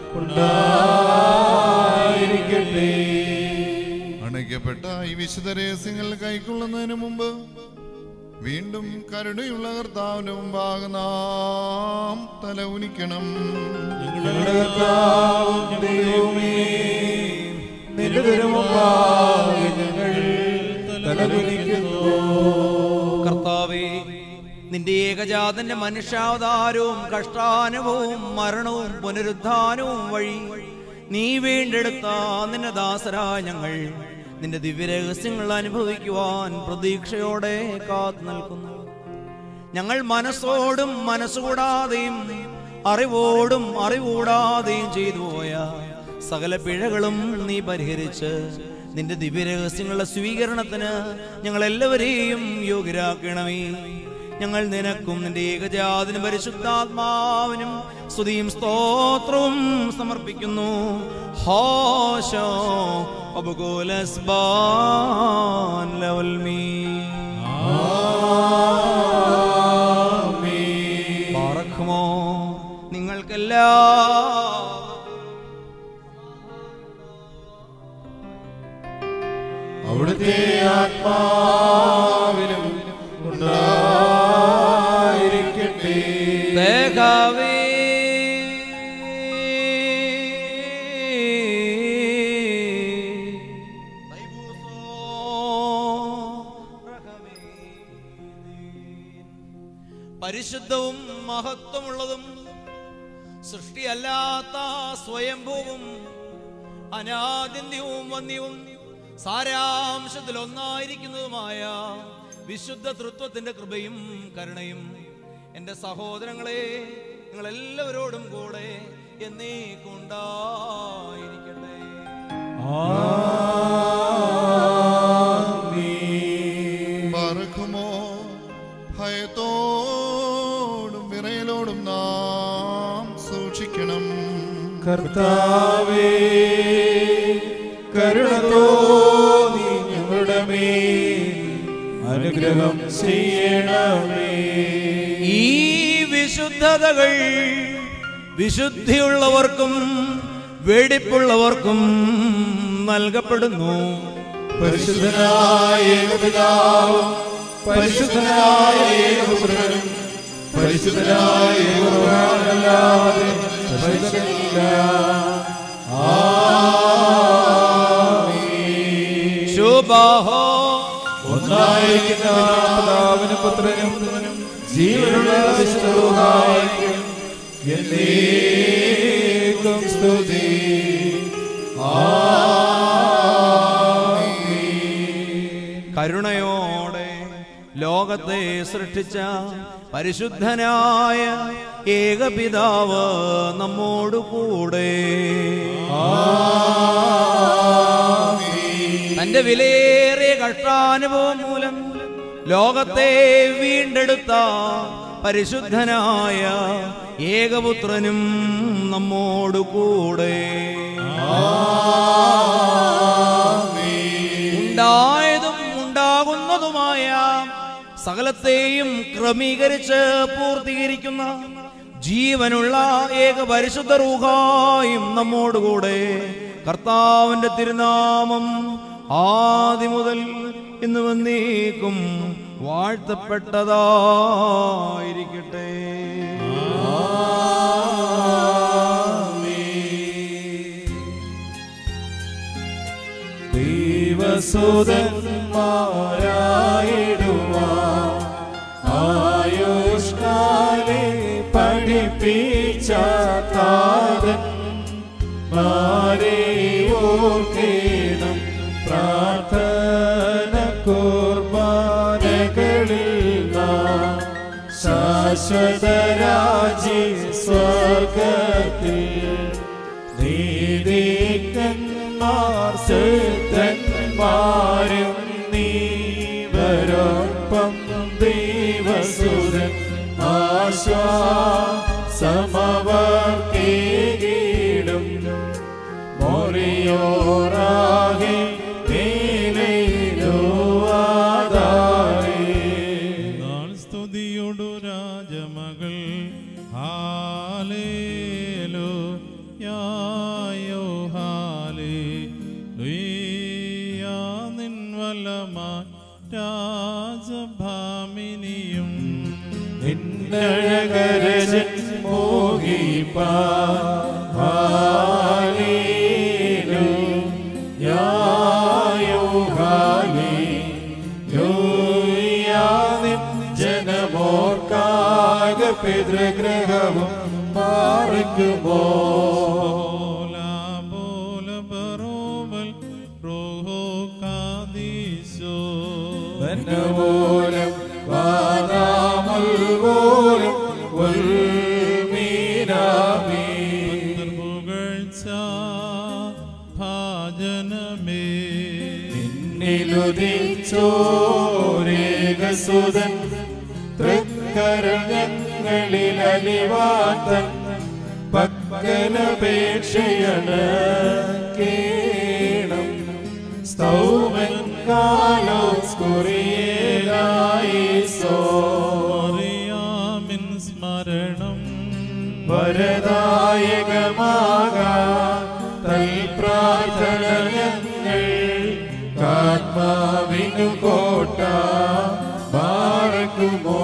ഉണ്ടായിരിക്കട്ടെ അണയ്ക്കപ്പെട്ട ഈ വിശുദ്ധ രഹസ്യങ്ങൾ കൈക്കൊള്ളുന്നതിന് മുമ്പ് വീണ്ടും കരുണയുള്ള കർത്താവിന്റെ മുമ്പാകെ നാം തല ഉനിക്കണം ഞങ്ങളുടെ കർത്താവും ദൈവമേ നിന്റെ തിരുമുമ്പാകെ ഞങ്ങൾ തലകുനിക്കുന്നു കർത്താവേ നിന്റെ ഏകജാതന്റെ മനുഷ്യാവതാരവും കഷ്ടാനുഭവവും മരണവും പുനരുദ്ധാനവും വഴി നീ വീണ്ടെടുത്ത നിന്റെ ദാസരായ ഞങ്ങൾ നിന്റെ ദിവ്യരഹസ്യങ്ങൾ അനുഭവിക്കുവാൻ പ്രതീക്ഷയോടെ കാത്തു നിൽക്കുന്നു ഞങ്ങൾ മനസ്സോടും മനസ്സുകൂടാതെയും അറിവോടും അറിവൂടാതെയും ചെയ്തു പോയ സകല പിഴകളും നീ പരിഹരിച്ച് നിന്റെ ദിവ്യരഹസ്യങ്ങളുടെ സ്വീകരണത്തിന് ഞങ്ങൾ എല്ലാവരെയും യോഗ്യരാക്കണമേ ഞങ്ങൾ നിനക്കും നിന്റെ ഏകജാതിനും പരിശുദ്ധാത്മാവിനും സ്തുതിയും സ്തോത്രവും സമർപ്പിക്കുന്നു ഹോശോ അബുഗോലസ്ബാൻ ലവൽ മീ പാറക്കുമോ നിങ്ങൾക്കെല്ലാ അവിടുത്തെ ആത്മാവിനും ഉണ്ടായിരിക്കട്ടെ ദേഹാവേ പരിശുദ്ധവും മഹത്വമുള്ളതും സൃഷ്ടിയല്ലാത്ത സ്വയംഭൂവും അനാദിന്യവും വന്യവും സാരാംശത്തിൽ ഒന്നായിരിക്കുന്നതുമായ വിശുദ്ധ തൃത്വത്തിന്റെ കൃപയും കരുണയും എൻ്റെ സഹോദരങ്ങളെ നിങ്ങൾ എല്ലാവരോടും കൂടെ എന്നേക്കുണ്ടായിരിക്കട്ടെ പറക്കുമോ ഭയത്തോടും വിറയലോടും നാം സൂക്ഷിക്കണം കർത്താവേ കരുണ തോന്നി ഞങ്ങളുടെ മേൽ അനുഗ്രഹം ചെയ്യണമേ ഈ വിശുദ്ധതകൾ വിശുദ്ധിയുള്ളവർക്കും വെടിപ്പുള്ളവർക്കും നൽകപ്പെടുന്നു പരിശുദ്ധനായ ഏകപിതാവും പരിശുദ്ധനായ ഏകപുത്രനും പരിശുദ്ധനായ ഏകപുരാനല്ലാതെ പരിശുദ്ധനില്ല. ആമേൻ. ശുഭാഹോ ഒന്നായിരിക്കുന്ന പിതാവിനും പുത്രനും ജീവനുള്ള വിശുദ്ധവുമായിരിക്കും എന്നേക്കും സ്തുതി കരുണയോടെ ലോകത്തെ സൃഷ്ടിച്ച പരിശുദ്ധനായ ഏകപിതാവ് നമ്മോടു കൂടെ തന്റെ വിലയേറിയ കഷ്ടാനുഭവം മൂലം ലോകത്തെ വീണ്ടെടുത്ത പരിശുദ്ധനായ ഏകപുത്രനും നമ്മോട് കൂടെ ഉണ്ടായതും ഉണ്ടാകുന്നതുമായ സകലത്തെയും ക്രമീകരിച്ച് പൂർത്തീകരിക്കുന്ന ജീവനുള്ള ഏക പരിശുദ്ധ റൂഹായും നമ്മോടുകൂടെ കർത്താവിന്റെ തിരുനാമം ആദ്യം മുതൽ ഇന്ന് വന്നേക്കും വാഴ്ത്തപ്പെട്ടതായിരിക്കട്ടെ ദൈവസുതന്മാരായിടുവാ ആയുഷ്കാലെ പഠിപ്പിച്ച താരൻ മാരെ ഓർക്കേണം പ്രാർത്ഥന കുർബാനകളിൽ നാം ശാശ്വതരാജി സ്വർഗത്തിൽ നീതിക്കന്മാർ സിദ്ധന്മാരും നീവരൊപ്പം ദൈവസുരൻ ആശ്വാസമവർക്കേകിടും മൊറിയോറാകെ നാൾ സ്തുതിയൊടു രാജമകൾ ഹാലേലോ യായോ ഹാലേ ലുയ്യാ നിൻ വലമാ രാജഭാമിനിയും നിന്നഴകരജൻ മോഹിപ്പാ ഹാലേലു യായോ ഹാലേലൂയാ നിൻ ജനമോർക്കാക പിതൃഗ്രഹവും പാർക്കുമോ പോല ബറോവൽ റോഹോ കാദീശോ വനവോലം വാദാമുൽവോലം ഉൽമീനാമീ പുകഴ്ച ഭാജനമേ നിന്നുദിച്ചോരേകസുതൻ തൃക്കരങ്ങളിൽ അലിവാത്തൻ പക്കലപേക്ഷയണ് കേണം സ്തൗമൻ കാലോസ് കുറിയേലായിസോ അറിയാമിൻ സ്മരണം വരദായകമാകാ തൽ പ്രാർത്ഥന ഞങ്ങൾ കാത്മാവിനു കോട്ട പാർക്കുമോ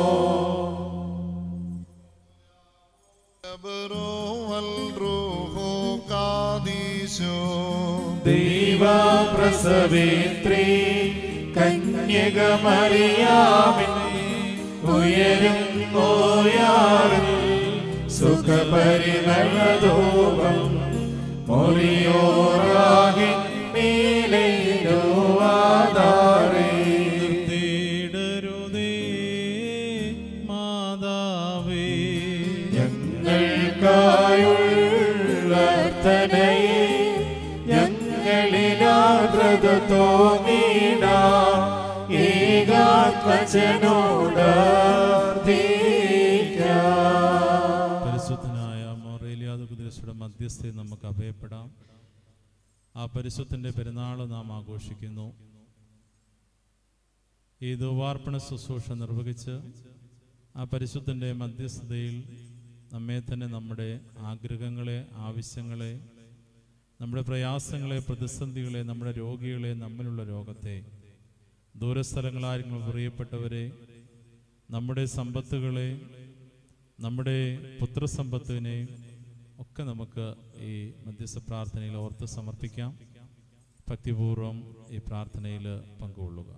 ദൈവ പ്രസവേത്രി കന്യകമറിയാമിൻ ഉയരും നോയാറിൽ സുഖപരിമളധൂപം മൊറിയോറാകി മേലേനോ ആധാരേ തേടരുതേ മാതാവേ ഞങ്ങൾക്കായുള്ളർത്തനയെ ഞങ്ങളിലാദ്രത തോന്നിട ഏകാത്മജനോടാർദ്ധിക്കാം പരിശുദ്ധനായ മൊറേലിയാദ കുതിരശയുടെ മധ്യസ്ഥയിൽ നമുക്ക് അഭയപ്പെടാം ആ പരിശുദ്ധന്റെ പെരുന്നാൾ നാം ആഘോഷിക്കുന്നു ഈ ധൂവാർപ്പണ ശുശ്രൂഷ നിർവഹിച്ച് ആ പരിശുദ്ധന്റെ മധ്യസ്ഥതയിൽ നമ്മെ തന്നെ നമ്മുടെ ആഗ്രഹങ്ങളെ ആവശ്യങ്ങളെ നമ്മുടെ പ്രയാസങ്ങളെ പ്രതിസന്ധികളെ നമ്മുടെ രോഗികളെ നമ്മിലുള്ള രോഗത്തെ ദൂരസ്ഥലങ്ങളായിരിക്കും പ്രിയപ്പെട്ടവരെ നമ്മുടെ സമ്പത്തുകളെ നമ്മുടെ പുത്രസമ്പത്തിനെ ഒക്കെ നമുക്ക് ഈ മധ്യസ്ഥ പ്രാർത്ഥനയിൽ ഓർത്ത് സമർപ്പിക്കാം ഭക്തിപൂർവം ഈ പ്രാർത്ഥനയിൽ പങ്കുകൊള്ളുക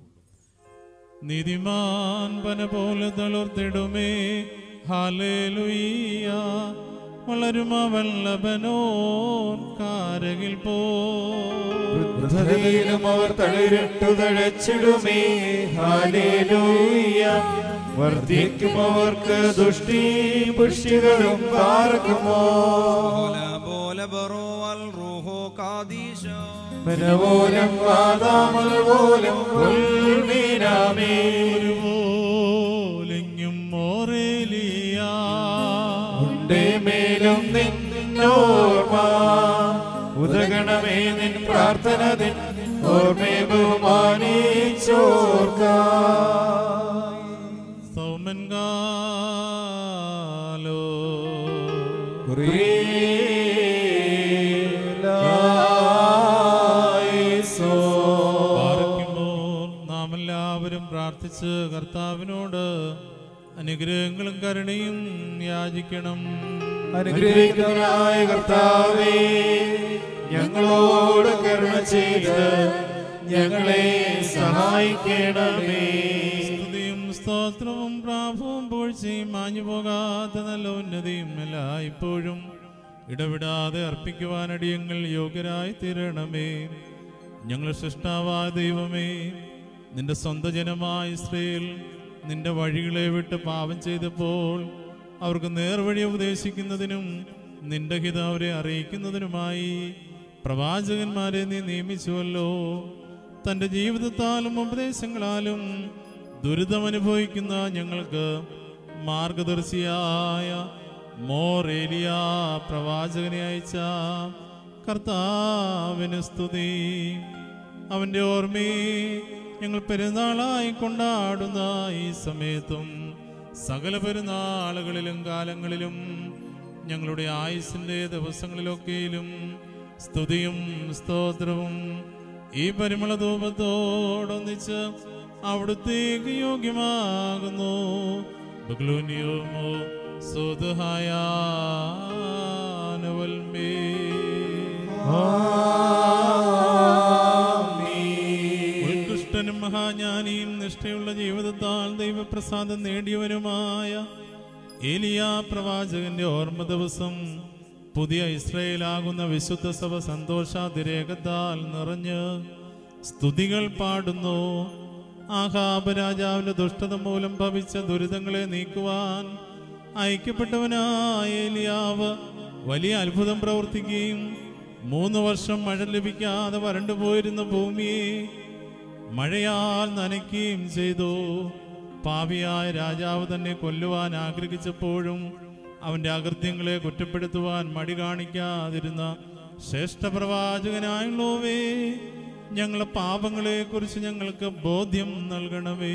നീതിമാൻ പന പോലെ തളർത്തിടുമേ ഹാലേലുയ്യ വളരുമ വല്ലഭനോൻ കാരകിൽ പോ വൃദ്ധതയിലും അവർ തളിരിട്ടു തഴച്ചിടുമേ ഹാലേലൂയ വർദ്ധിക്കും അവർക്ക് ദുഷ്ടി പുഷ്ടികളും പാർക്കുമോ പോലെ ബറോവൽ റൂഹോ കാദീശോ മനപോലം വാദാമൽ പോലും ഉൾമീനാമേ ഓർമ്മ ഉദകണമേ നിൻ പ്രാർത്ഥന നിൻ ഓർമ്മയെ ബഹുമാനിച്ചോർക്ക സൗമൻ കാലോ പാർക്കുമ്പോൾ നാം എല്ലാവരും പ്രാർത്ഥിച്ച് കർത്താവിനോട് അനുഗ്രഹങ്ങളും കരുണയും യാചിക്കണം അനുഗ്രഹിക്കുന്നവനായ കർത്താവേ ഞങ്ങളോട് കരുണ ചെയ്ത് ഞങ്ങളെ സഹായിക്കണമേ സ്തുതിയും സ്തോത്രവും പ്രാഭവും പൂഴ്ചയും മാഞ്ഞു പോകാത്ത നല്ല ഉന്നതിയും എല്ലാം ഇപ്പോഴും ഇടവിടാതെ അർപ്പിക്കുവാനടിയങ്ങൾ യോഗ്യരായി തീരണമേ ഞങ്ങൾ സൃഷ്ടാവായ ദൈവമേ നിന്റെ സ്വന്തം ജനമായ ഇസ്രയേൽ നിന്റെ വഴികളെ വിട്ട് പാപം ചെയ്തപ്പോൾ അവർക്ക് നേർവഴി ഉപദേശിക്കുന്നതിനും നിന്റെ ഹിതം അവരെ അറിയിക്കുന്നതിനുമായി പ്രവാചകന്മാരെ നീ നിയമിച്ചുവല്ലോ തന്റെ ജീവിതത്താലും ഉപദേശങ്ങളാലും ദുരിതമനുഭവിക്കുന്ന ഞങ്ങൾക്ക് മാർഗദർശിയായ മോറേലിയ പ്രവാചകനെ അയച്ച കർത്താവിന് സ്തുതി അവന്റെ ഓർമ്മയെ ഞങ്ങൾ പെരുന്നാളായി കൊണ്ടാടുന്ന ഈ സമയത്തും സകല പെരുന്നാളുകളിലും കാലങ്ങളിലും ഞങ്ങളുടെ ആയുസിന്റെ ദിവസങ്ങളിലൊക്കെയിലും സ്തുതിയും സ്തോത്രവും ഈ പരിമള ധൂപത്തോടൊന്നിച്ച് അവിടുത്തേക്ക് യോഗ്യമാകുന്നു ബഗ്ലൂനിയോമോ സുധഹായ ഉത്കൃഷ്ടനും മഹാജ്ഞാനിയും നിഷ്ഠയുള്ള ജീവിതത്താൽ ദൈവപ്രസാദം നേടിയവനുമായ ഏലിയ പ്രവാചകന്റെ ഓർമ്മ ദിവസം പുതിയ ഇസ്രയേലാകുന്ന വിശുദ്ധ സഭ സന്തോഷാതിരേകത്താൽ നിറഞ്ഞ് സ്തുതികൾ പാടുന്നു ആഹാബ് രാജാവിന്റെ ദുഷ്ടത മൂലം ഭവിച്ച ദുരിതങ്ങളെ നീക്കുവാൻ അയക്കപ്പെട്ടവനായ ഏലിയാവ് വലിയ അത്ഭുതം പ്രവർത്തിക്കുകയും മൂന്ന് വർഷം മഴ ലഭിക്കാതെ വരണ്ടു പോയിരുന്ന ഭൂമിയെ മഴയാൽ നനയ്ക്കുകയും ചെയ്തു പാപിയായ രാജാവ് തന്നെ കൊല്ലുവാൻ ആഗ്രഹിച്ചപ്പോഴും അവന്റെ അകൃത്യങ്ങളെ കുറ്റപ്പെടുത്തുവാൻ മടി കാണിക്കാതിരുന്ന ശ്രേഷ്ഠ പ്രവാചകനായുള്ളവേ ഞങ്ങളെ പാപങ്ങളെ കുറിച്ച് ഞങ്ങൾക്ക് ബോധ്യം നൽകണമേ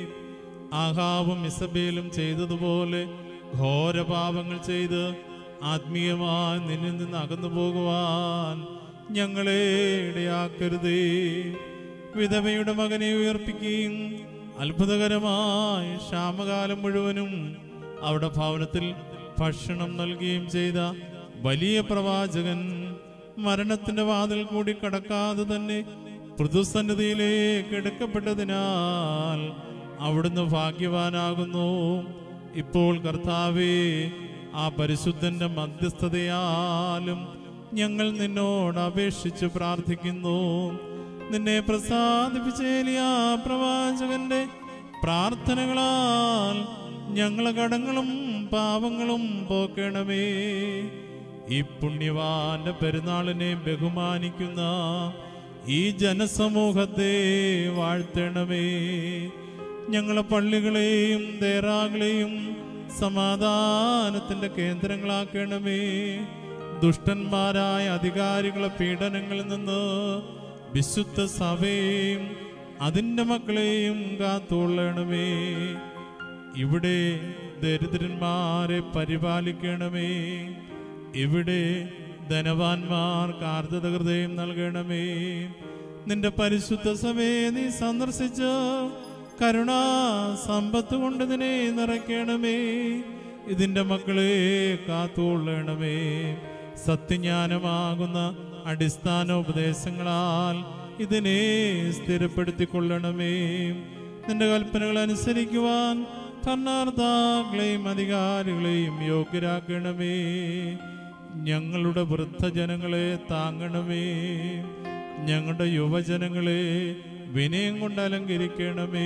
ആഹാവും ഇസബേലും ചെയ്തതുപോലെ ഘോര പാപങ്ങൾ ചെയ്ത് ആത്മീയമായി നിന്നിൽ നിന്ന് അകന്നു പോകുവാൻ ഞങ്ങളെ ഇടയാക്കരുതേ വിധവയുടെ മകനെ ഉയർപ്പിക്കുകയും അത്ഭുതകരമായി ക്ഷാമകാലം മുഴുവനും അവിടെ ഭവനത്തിൽ ഭക്ഷണം നൽകുകയും ചെയ്ത വലിയ പ്രവാചകൻ മരണത്തിന്റെ വാതിൽ കൂടി കടക്കാതെ തന്നെ പൃഥുസന്നിധിയിലേക്ക് എടുക്കപ്പെട്ടതിനാൽ അവിടുന്ന് ഭാഗ്യവാനാകുന്നു ഇപ്പോൾ കർത്താവേ ആ പരിശുദ്ധന്റെ മധ്യസ്ഥതയാലും ഞങ്ങൾ നിന്നോട് അപേക്ഷിച്ച് പ്രാർത്ഥിക്കുന്നു നിന്നെ പ്രസാദിപ്പിച്ചേലിയ പ്രവാചകന്റെ പ്രാർത്ഥനകളാൽ ഞങ്ങളെ കടങ്ങളും പാവങ്ങളും പോക്കണമേ ഈ പുണ്യവാന്റെ പെരുന്നാളിനെ ബഹുമാനിക്കുന്ന ഈ ജനസമൂഹത്തെ വാഴ്ത്തണമേ ഞങ്ങളെ പള്ളികളെയും ദേറാകളെയും സമാധാനത്തിന്റെ കേന്ദ്രങ്ങളാക്കണമേ ദുഷ്ടന്മാരായ അധികാരികളെ പീഡനങ്ങളിൽ നിന്ന് വിശുദ്ധ സഭയെയും അതിൻ്റെ മക്കളെയും കാത്തുകൊള്ളണമേ ഇവിടെ ദരിദ്രന്മാരെ പരിപാലിക്കണമേ ഇവിടെ ധനവാന്മാർക്ക് ആർദ്രത ഹൃദയം നൽകണമേ നിന്റെ പരിശുദ്ധ സഭയെ നീ സന്ദർശിച്ച് കരുണാ സമ്പത്ത് കൊണ്ട് ഇതിനെ നിറയ്ക്കണമേ ഇതിന്റെ മക്കളെ കാത്തുകൊള്ളണമേ സത്യജ്ഞാനമാകുന്ന അടിസ്ഥാന ഉപദേശങ്ങളാൽ ഇതിനെ സ്ഥിരപ്പെടുത്തിക്കൊള്ളണമേ നിന്റെ കൽപ്പനകൾ അനുസരിക്കുവാൻ ഭരണാർത്ഥാക്കളെയും അധികാരികളെയും യോഗ്യരാക്കണമേ ഞങ്ങളുടെ വൃദ്ധജനങ്ങളെ താങ്ങണമേ ഞങ്ങളുടെ യുവജനങ്ങളെ വിനയം കൊണ്ട് അലങ്കരിക്കണമേ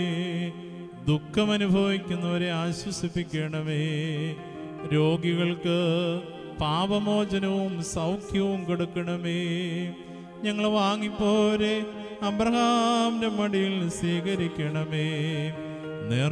ദുഃഖമനുഭവിക്കുന്നവരെ ആശ്വസിപ്പിക്കണമേ രോഗികൾക്ക് പാപമോചനവും സൗഖ്യവും കൊടുക്കണമേ ഞങ്ങൾ വാങ്ങിപ്പോരെ അബ്രഹാമിന്റെ മടിയിൽ സ്വീകരിക്കണമേ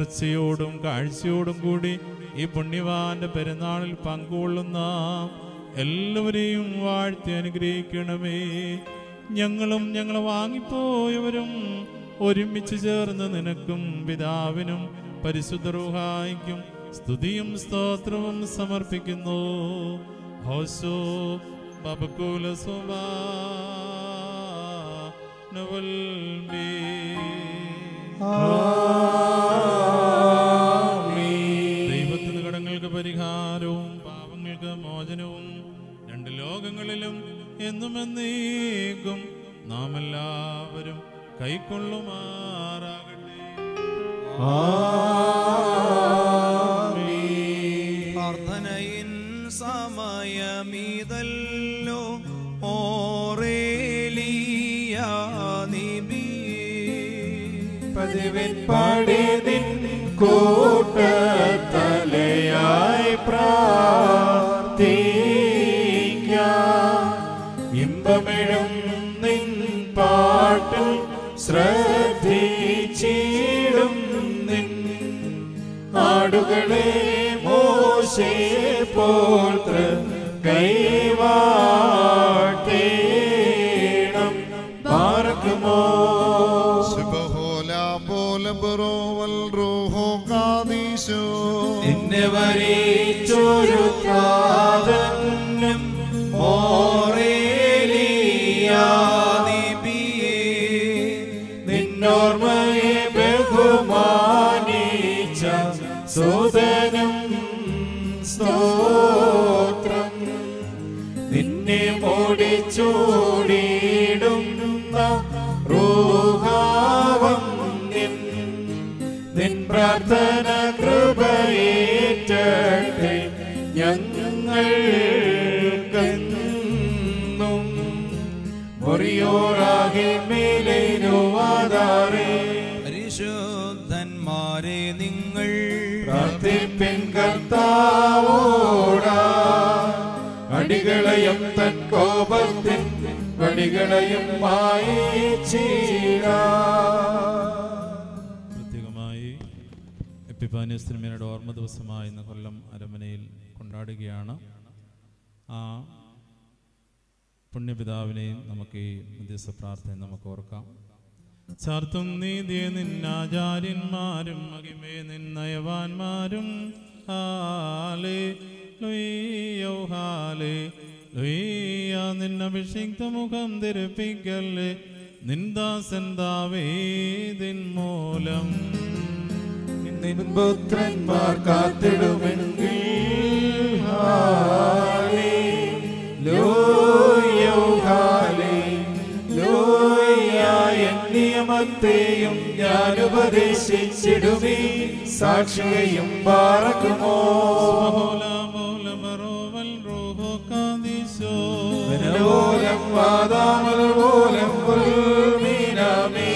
നേർച്ചയോടും കാഴ്ചയോടും കൂടി ഈ പുണ്യവാന്റെ പെരുന്നാളിൽ പങ്കുകൊള്ളുന്ന എല്ലാവരെയും വാഴ്ത്തി അനുഗ്രഹിക്കണമേ ഞങ്ങളും ഞങ്ങളെ വാങ്ങിപ്പോയവരും ഒരുമിച്ച് ചേർന്ന് നിനക്കും പിതാവിനും പരിശുദ്ധ റൂഹായിക്കും സ്തുതിയും സ്തോത്രവും സമർപ്പിക്കുന്നു ഹോസോ ബബക്കുല ദൈവത്തിന് കടങ്ങൾക്ക് പരിഹാരവും പാപങ്ങൾക്ക് മോചനവും രണ്ട് ലോകങ്ങളിലും എന്നും എന്നേക്കും നാം എല്ലാവരും കൈക്കൊള്ളുമാറാകട്ടെ പ്രാർത്ഥനയിൻ സമയമീതല്ലോ ഓറേലിയ പതിവിൻ പാടി നിൻ കൂട്ടത്തലയായി പ്രാർത്ഥിക്കാം ഇമ്പമിഴും നിൻ പാട്ടിൽ ശ്രദ്ധിച്ചിടും നിൻ ആടുകളെ മോശേ പോൽ കൈവാട്ടേണം പാർക്കുമോ എന്നെ വരിച്ചൊരു പ്രാതനും നിന്നോർമ്മയെ ബഹുമാനിച്ച സുതനും സ്തോത്രം നിന്നെ മോടിച്ചൂടിയിടുന്ന റൂഹാവം നിൻ നിൻ പ്രാർത്ഥന കൃപയേറ്റട്ടെ ഞങ്ങൾക്കെന്നും മുറിയോറാകെ മേലേനോ ആധാരേ പരിശുദ്ധന്മാരെ നിങ്ങൾ പ്രാർത്ഥിപ്പിൻ കർത്താവോടാ അടികളയും തൻ കോപത്തിൻ വടികളയും മായിച്ചീരാ പ്രത്യേകമായി എപ്പിഫാനിയസ് തിരുമേനയുടെ ഓർമ്മ ദിവസമായി ഇന്ന് കൊല്ലം അരമനയിൽ കൊണ്ടാടുകയാണ് ആ പുണ്യപിതാവിനെയും നമുക്ക് ഈ മധ്യസ്ഥ പ്രാർത്ഥന നമുക്ക് ഓർക്കാം ചാർത്തും നീതിയെ നിന്നാചാര്യന്മാരും മഹിമേ നിന്നയവാന്മാരും ഹാലേ ലുയ്യോ ഹാലേ ലുയ്യ നിന്നഭിഷിക്ത മുഖം ധരിപ്പിക്കല്ലേ നിന്ദാസൻ ദാവേദിൻ മൂലം നിൻ പുത്രന്മാർ കാത്തിടുമെങ്കിൽ ഹാലേ ലോയോ ഹാലേ ലോയ എൻ നിയമത്തെയും ഞാൻ ഉപദേശിച്ചിടുമേ സാക്ഷിയെയും പാറക്കുമോ മനോലം വാദാമൽ പോലം പുൽമീനാമേ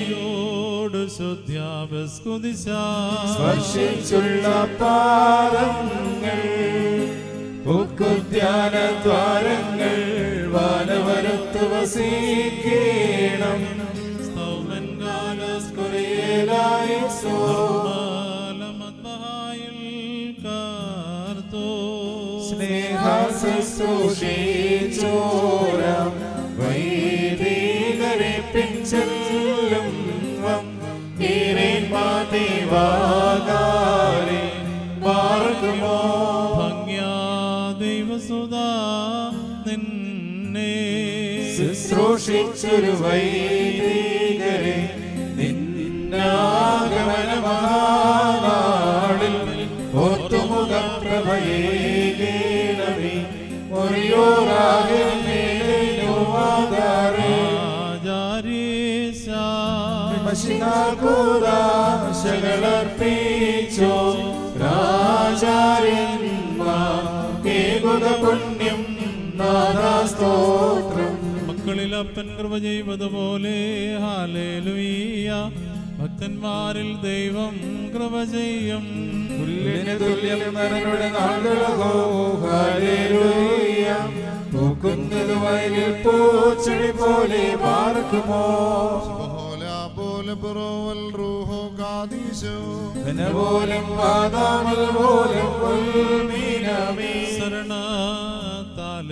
സ്പർശിച്ചുള്ള പാദങ്ങൾ ഉക്കുദ്യാന ദ്വാരങ്ങൾ വാനവരത്ത് വസിക്കണം സ്നേഹശുശ്രൂഷിച്ചോരം വൈദികരെ പിഞ്ചെല്ലും മാതിവാകാരെ മാർഗമോ ദൈവസുതാ നിന്നെ ശുശ്രൂഷിച്ചൊരു വൈദികരെ നിന്നാഗമനമാനാളിൽ ഓർത്തുമുഖം പ്രഭയേകേണമേ ഒറിയോറാകെ മേലേനോ ആധാരേ ശകളർപ്പിച്ചോ രാജാര്യന്മാർ പുണ്യം നാദാസ്തോത്രം മക്കളിൽ അപ്പൻ കൃപ ചെയ്വതുപോലെ ഹാലേലുയ്യ ഭക്തന്മാരിൽ ദൈവം കൃപ ചെയ്യും പുല്ലിന് തുല്യം നരനുടെ നാളുകളോ ഹല്ലേലൂയ പൂക്കുന്നത് വയലിൽ പൂച്ചെടി പോലെ പാർക്കുമോ പോലും വാദാമൽ പോലും മീനമേ ശരണത്താൽ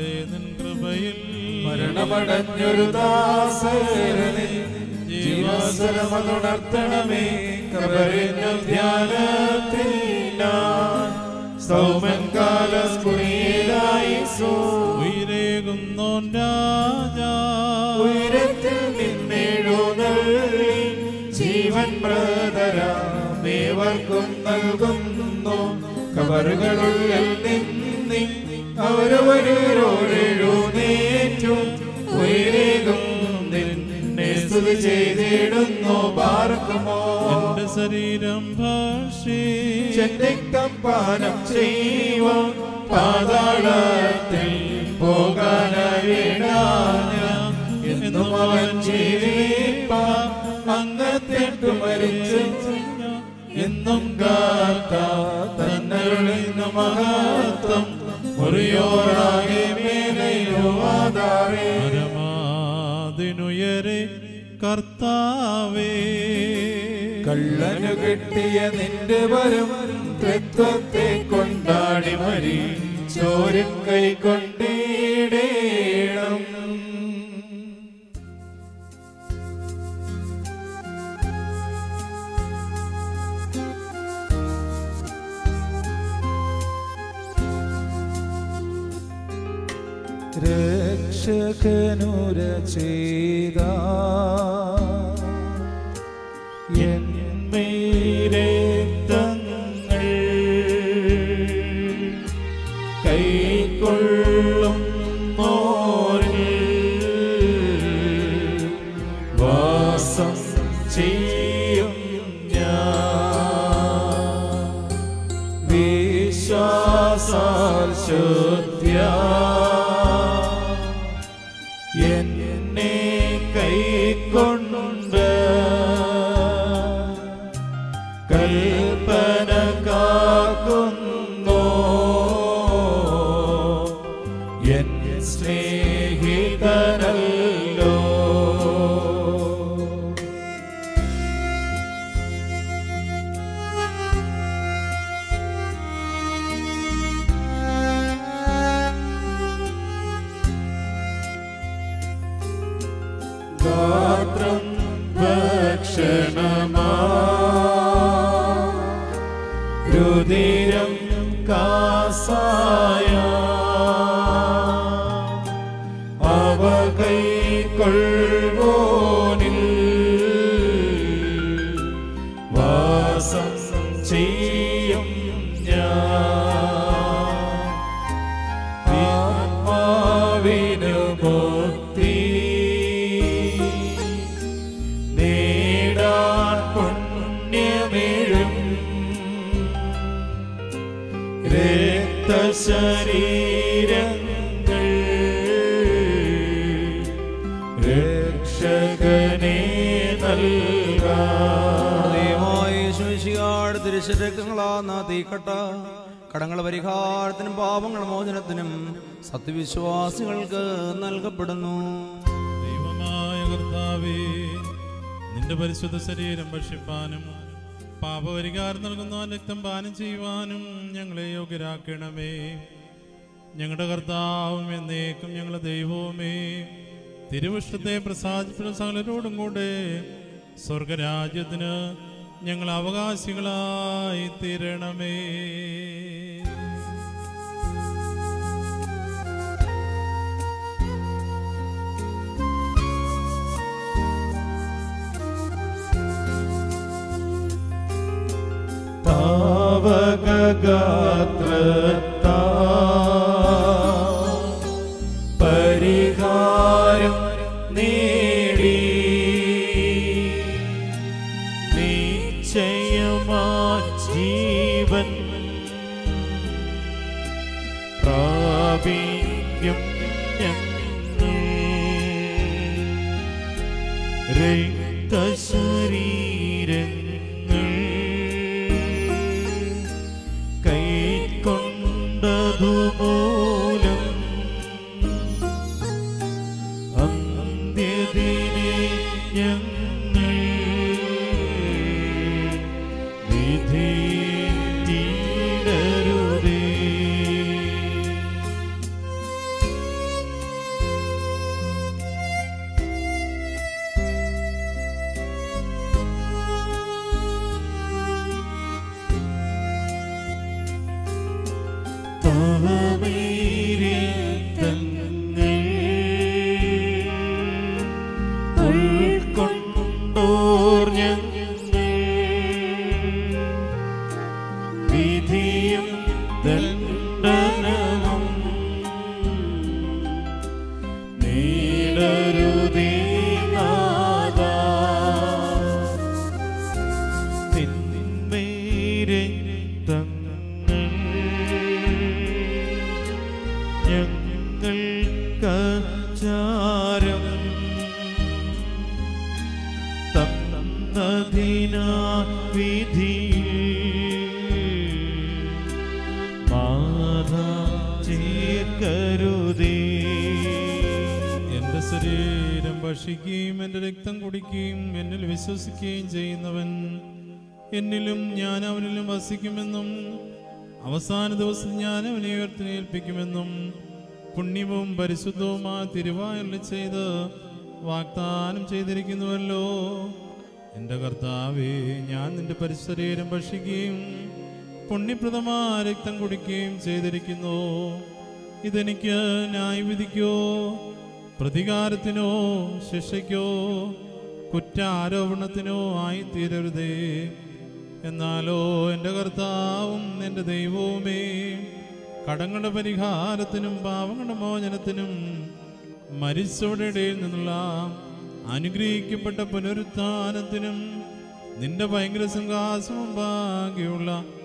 കൃപയിൽ മരണമടഞ്ഞൊരു ദാസരനെ ജീവസരമതുണർത്തണമേ കബറിഞ്ഞു ധ്യാനത്തിൽ ഞാൻ സൗമൻ കാലസ്കുറിയിലായി സോ ഉയരേകുന്നോൻ രാജാ ഉയരത്തിൽ നിന്നെഴുന്നള്ളി ജീവൻ പ്രതരാമേവർക്കും നൽകുന്നു കബറുകളുള്ളിൽ നിന്നി അവരവരോടെഴുന്നേറ്റു ഉയരേകും നിന്നെ സ്തുതി ചെയ്തിടുന്നു പാർക്കുമോ എന്റെ ശരീരം ഭാഷി ചെന്നിക്തം പാനം ചെയ്യുവാൻ പാതാളത്തിൽ പോകാനായിടാന എന്നും അവൻ ജീവിപ്പാൻ അങ്ങത്തെട്ടു മരിച്ചു എന്നും കാത്ത തന്നരുളിന്നു മഹത്വം മുറിയോറാകെ മേലെയോ ആധാരേ പരമാതിനുയരെ കർത്താവേ കള്ളനു കിട്ടിയ നിന്റെ വരം തൃത്വത്തെ കൊണ്ടാടി മരി ചോരൻ കൈ കൊണ്ടിടേണം രക്ഷകനുര ചെയ്ത എന്മേരക്തങ്ങൾ കൈക്കൊള്ളും വാസം ചെയ്യും ഞാൻ വിശ്വാസാൽ ശുദ്ധ്യ എന്നെ കൈക്കൊണ്ട് കൽപ്പന കാക്കുന്നു എൻ സ്നേഹിതനല്ലോ ഗാത്രം ഭക്ഷണമാ രുതിരം കാസായ അവ കൈക്കൊള്ളുവോനിൽ വാസം ചെയ്യും ഞാൻ ആത്മാവിനു മുക്തി നേടാൻ പുണ്യമേഴും രക്തശരീരങ്ങൾ രക്ഷകനെ നൽകാം യേശുമിശിഹാട് തിരുശരക്കങ്ങളാന്ന തീക്കട്ട കടങ്ങൾ പരിഹാരത്തിനും പാപങ്ങൾ മോചനത്തിനും സത്യവിശ്വാസികൾക്ക് നൽകപ്പെടുന്നു ദൈവമായ കർത്താവേ നിന്റെ പരിശുദ്ധ ശരീരം ഭക്ഷിപ്പാനും പാപപരിഹാരം നൽകുന്ന ആ രക്തം പാനം ചെയ്യുവാനും ഞങ്ങളെ യോഗ്യരാക്കണമേ ഞങ്ങളുടെ കർത്താവും എന്നേക്കും ഞങ്ങളുടെ ദൈവവുമേ തിരുവിഷ്ടത്തെ പ്രസാദിക്കുന്ന സകലരോടും കൂടെ സ്വർഗരാജ്യത്തിന് ഞങ്ങൾ അവകാശികളായി തീരണമേ താവകഗാത്രത്താ പരിഹാരം നേടി നിശ്ചയമാ ജീവൻ പ്രാപിക്കും ഞങ്ങൾ രക്തശരീരങ്ങൾ കൈക്കൊണ്ടതുമൂലം അന്ത്യദിനെ ഞങ്ങൾ വിധിയിടരുതേ പാപമേറിയ തങ്ങൾ ഉൾക്കൊണ്ടോർ ഞങ്ങൾ വിധിയും ദണ്ഡനവും നേടരുതേ നാഥാ. തിന്മേരെ തങ്ങൾ ഞങ്ങൾക്കച്ചാരം തന്നതിനാ വിധി മാതാ ചേർക്കരുതേ എന്റെ ശരീരം ഭക്ഷിക്കുകയും എന്റെ രക്തം കുടിക്കുകയും എന്നിൽ വിശ്വസിക്കുകയും ചെയ്യുന്നവൻ എന്നിലും ഞാൻ അവനിലും വസിക്കുമെന്നും അവസാന ദിവസം ഞാൻ അവനെ ഉയർത്തിനേൽപ്പിക്കുമെന്നും പുണ്യവും പരിശുദ്ധവുമായ തിരുവായല്ല ചെയ്ത് വാഗ്ദാനം ചെയ്തിരിക്കുന്നുവല്ലോ എൻ്റെ കർത്താവേ ഞാൻ നിന്റെ പരിശരീരം ഭക്ഷിക്കുകയും പുണ്യപ്രദമായ രക്തം കുടിക്കുകയും ചെയ്തിരിക്കുന്നു ഇതെനിക്ക് ന്യായവിധിക്കോ പ്രതികാരത്തിനോ ശിക്ഷയ്ക്കോ കുറ്റാരോപണത്തിനോ ആയി തീരരുതേ എന്നാലോ എൻ്റെ കർത്താവും എൻ്റെ ദൈവവുമേ കടങ്ങളുടെ പരിഹാരത്തിനും പാവങ്ങളുടെ മോചനത്തിനും മരിച്ചവരുടെ ഇടയിൽ നിന്നുള്ള അനുഗ്രഹിക്കപ്പെട്ട പുനരുത്ഥാനത്തിനും നിന്റെ ഭയങ്കര സിംഹാസനം ഭാഗ്യമുള്ള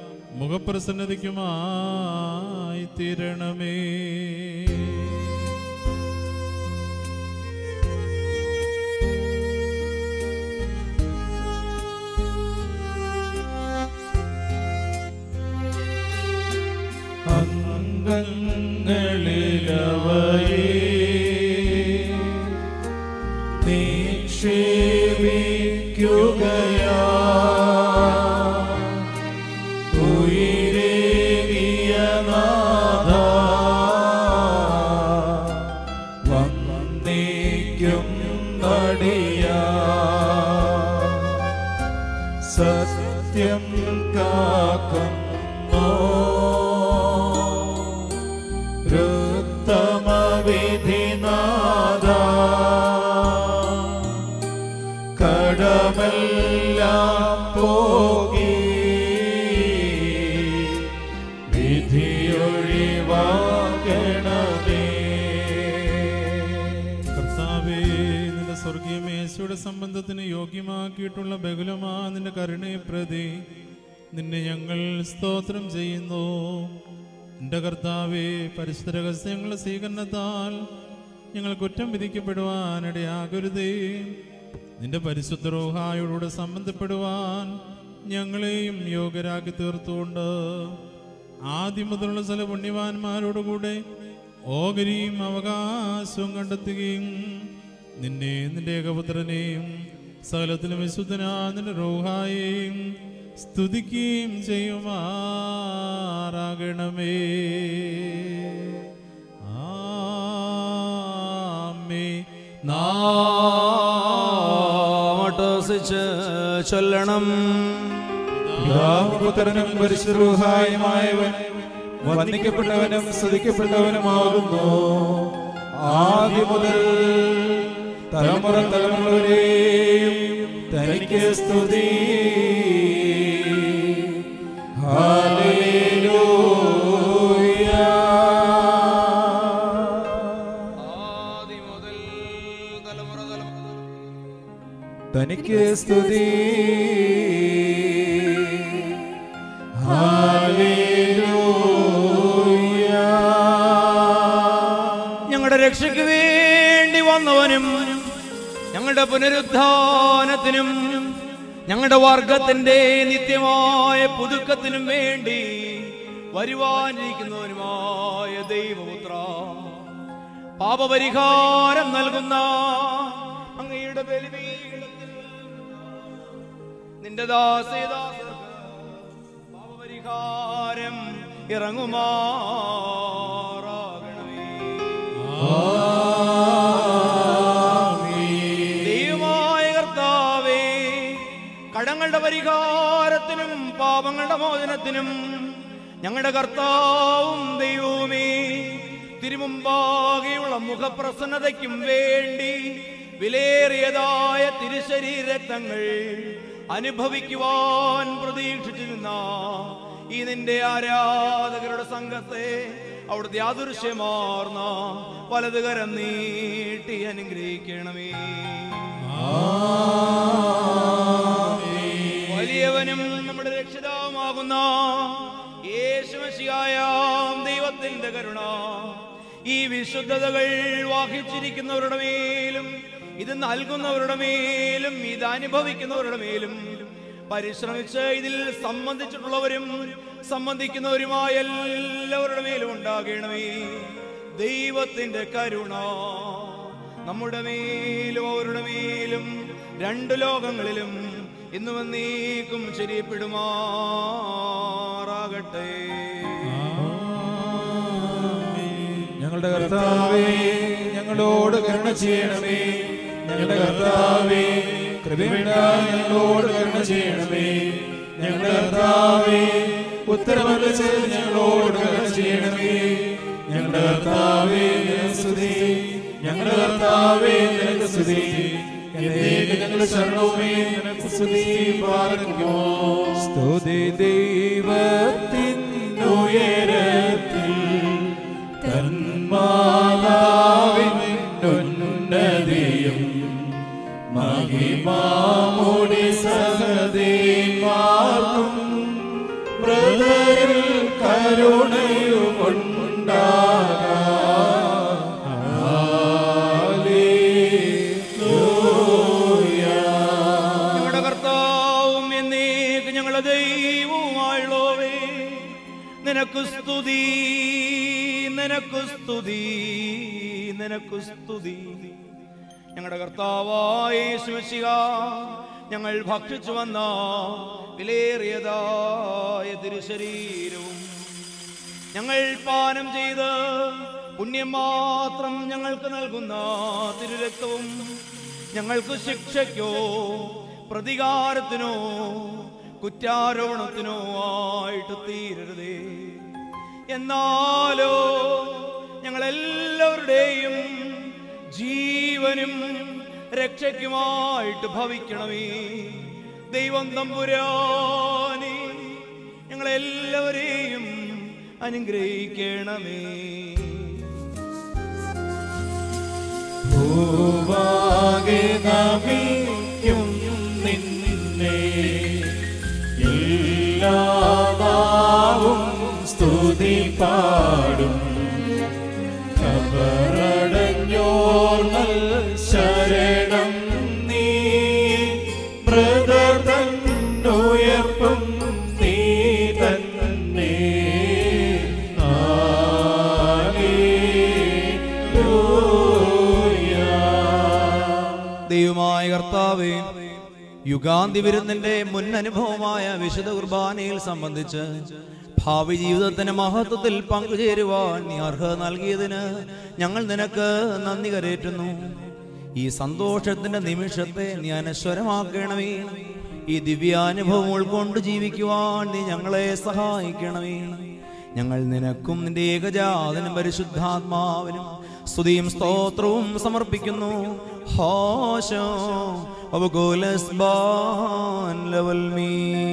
മുഖപ്രസന്നതയ്ക്കുമായി തീരണമേ അംഗങ്ങളിലവയെ നിക്ഷേപിക്കുകയാ ഉയരേറിയ നാഥ വന്നേക്കും നടിയാ സത്യം കാക്കുന്നോ രുത്തമവിധിനാഥ കടമെല്ലാം പോകി വിധിയൊഴിവാക്കണമേ കർത്താവേ നിന്റെ സ്വർഗീയ മേശയുടെ സംബന്ധത്തിന് യോഗ്യമാക്കിയിട്ടുള്ള ബഹുലമാ നിന്റെ കരുണയെ പ്രതി നിന്നെ ഞങ്ങൾ സ്തോത്രം ചെയ്യുന്നു എൻ്റെ കർത്താവേ പരിശുദ്ധ രഹസ്യങ്ങളുടെ സ്വീകരണത്താൽ ഞങ്ങൾ കുറ്റം വിധിക്കപ്പെടുവാനിടയാകരുതേ നിന്റെ പരിശുദ്ധ റോഹായോടുകൂടെ സംബന്ധപ്പെടുവാൻ ഞങ്ങളെയും യോഗ്യരാക്കി തീർത്തുകൊണ്ട് ആദ്യം മുതലുള്ള ചില പുണ്യവാന്മാരോടുകൂടെ ഓഹരിയും അവകാശവും കണ്ടെത്തുകയും നിന്നെ നിന്റെ ഏകപുത്രനെയും സകലത്തിലും വിശുദ്ധനാ നിന്റെ റോഹായെയും സ്തുതിക്കുകയും ചെയ്യുമാറാകണമേ ആമേ നാമട്ടസിച്ച് ചൊല്ലണം പിതാവുപുത്രനും പരിശുദ്ധൂഹായുമായവൻ വന്ദിക്കപ്പെട്ടവനും സ്തുതിക്കപ്പെട്ടവനുമാകുന്നു ആദ്യം മുതൽ തലമുറ തലമുറ വരെയും തനിക്ക് സ്തുതി തനിക്ക് സ്തുതി ഞങ്ങളുടെ രക്ഷയ്ക്ക് വേണ്ടി വന്നവനും ഞങ്ങളുടെ പുനരുദ്ധാനത്തിനും ഞങ്ങളുടെ വർഗത്തിന്റെ നിത്യമായ പുതുക്കത്തിനും വേണ്ടി വരുവാനിരിക്കുന്നവനുമായ ദൈവപുത്ര പാപപരിഹാരം നൽകുന്ന അങ്ങയുടെ ബലിപീഠത്തിൽ നിന്റെ ദാസേദാസർക്ക് പാപപരിഹാരം ഇറങ്ങുമാറാകണമേ ദൈവമായ കർത്താവേ കടങ്ങളുടെ പരിഹാരത്തിനും പാപങ്ങളുടെ മോചനത്തിനും ഞങ്ങളുടെ കർത്താവും ദൈവവുമേ തിരുമുമ്പാകെയുള്ള മുഖപ്രസന്നതയ്ക്കും വേണ്ടി വിലേറിയതായ തിരുശരീര രക്തങ്ങൾ അനുഭവിക്കുവാൻ പ്രതീക്ഷിച്ചിരുന്ന ഈ നിന്റെ ആരാധകരുടെ സംഘത്തെ അവിടുത്തെ യാദൃശ്യമാർന്ന വലതുകരം നീട്ടി അനുഗ്രഹിക്കണമേ വലിയവനും നമ്മുടെ രക്ഷിതാവുമാകുന്ന യേശുമശിയായാം ദൈവത്തിന്റെ കരുണ ഈ വിശുദ്ധതകൾ വാഹിച്ചിരിക്കുന്നവരുടെ മേലും ഇത് നൽകുന്നവരുടെ മേലും ഇത് അനുഭവിക്കുന്നവരുടെ മേലും പരിശ്രമിച്ച് ഇതിൽ സംബന്ധിച്ചിട്ടുള്ളവരും സംബന്ധിക്കുന്നവരുമായ എല്ലാവരുടെ മേലും ഉണ്ടാകണമേ ദൈവത്തിന്റെ കരുണ നമ്മുടെ മേലും അവരുടെ മേലും രണ്ട് ലോകങ്ങളിലും ഇന്നു വന്നേക്കും ശരിയപ്പെടുമാറാകട്ടെ ഞങ്ങളുടെ കർത്താവേ ഞങ്ങളോട് കരുണ ചെയ്യണമേ ഞങ്ങളുടെ കർത്താവേ കൃപയുണ്ടായി ഞങ്ങളോട് കരുണ ചെയ്യണമേ ഞങ്ങളുടെ കർത്താവേ ഉത്തരമല്ല ചെയ്ത് ഞങ്ങളോട് കരുണ ചെയ്യണമേ ഞങ്ങളുടെ കർത്താവേ നിനക്ക് സ്തുതി ഞങ്ങളുടെ കർത്താവേ നിനക്ക് സ്തുതി എന്നേക്ക് ഞങ്ങളുടെ ശരണവുമേ നിനക്ക് സ്തുതി പാർക്കുമോ സ്തുതി ദൈവത്തിൻ ഉയരത്തിൽ തന്മാതാവിനുന്നതിയും മഹിമാമുടി സഹദേമാർക്കും ബ്രദറിൽ കരുണയും ഞങ്ങളുടെ കർത്താവും എന്നേക്ക് ഞങ്ങളുടെ ദൈവവുമായുള്ളവേ നിനക്ക് സ്തുതി നിനക്ക് സ്തുതി നിനക്ക് സ്തുതി ഞങ്ങളുടെ കർത്താവായ യേശുമിശിഹ ഞങ്ങൾ ഭക്ഷിച്ചു വന്ന വിലേറിയതായ തിരുശരീരവും ഞങ്ങൾ പാനം ചെയ്ത് പുണ്യം മാത്രം ഞങ്ങൾക്ക് നൽകുന്ന തിരുരക്തവും ഞങ്ങൾക്ക് ശിക്ഷയ്ക്കോ പ്രതികാരത്തിനോ കുറ്റാരോപണത്തിനോ ആയിട്ട് തീരരുതേ എന്നാലോ ഞങ്ങളെല്ലാവരുടെയും ജീവനും രക്ഷയ്ക്കുമായിട്ട് ഭവിക്കണമേ ദൈവം തമ്പുരാനെ ഞങ്ങളെല്ലാവരെയും അനുഗ്രഹിക്കണമേ ഭൂവാകെ നമിക്കും നിന്നെ എല്ലാതാവും സ്തുതി പാടും കബറടഞ്ഞോർ നൽ ശരണം നീ ബ്രദർ തന്നുയർപ്പും നീ തന്നെ ദൈവമായ കർത്താവേ യുഗാന്തി വിരുന്നിന്റെ മുൻ അനുഭവമായ വിശുദ്ധ കുർബാനയിൽ സംബന്ധിച്ച് ഭാവി ജീവിതത്തിന് മഹത്വത്തിൽ പങ്കുചേരുവാൻ നീ അർഹത നൽകിയതിന് ഞങ്ങൾ നിനക്ക് നന്ദി കരേറ്റുന്നു ഈ സന്തോഷത്തിന്റെ നിമിഷത്തെ നീ അനശ്വരമാക്കണമേ ഈ ദിവ്യാനുഭവം ഉൾക്കൊണ്ട് ജീവിക്കുവാൻ നീ ഞങ്ങളെ സഹായിക്കണമേ ഞങ്ങൾ നിനക്കും നിന്റെ ഏകജാതനും പരിശുദ്ധാത്മാവിനും സ്തുതിയും സ്തോത്രവും സമർപ്പിക്കുന്നു ഹോശോ അവഗോലസ്ബാൻ ലവൽ മീ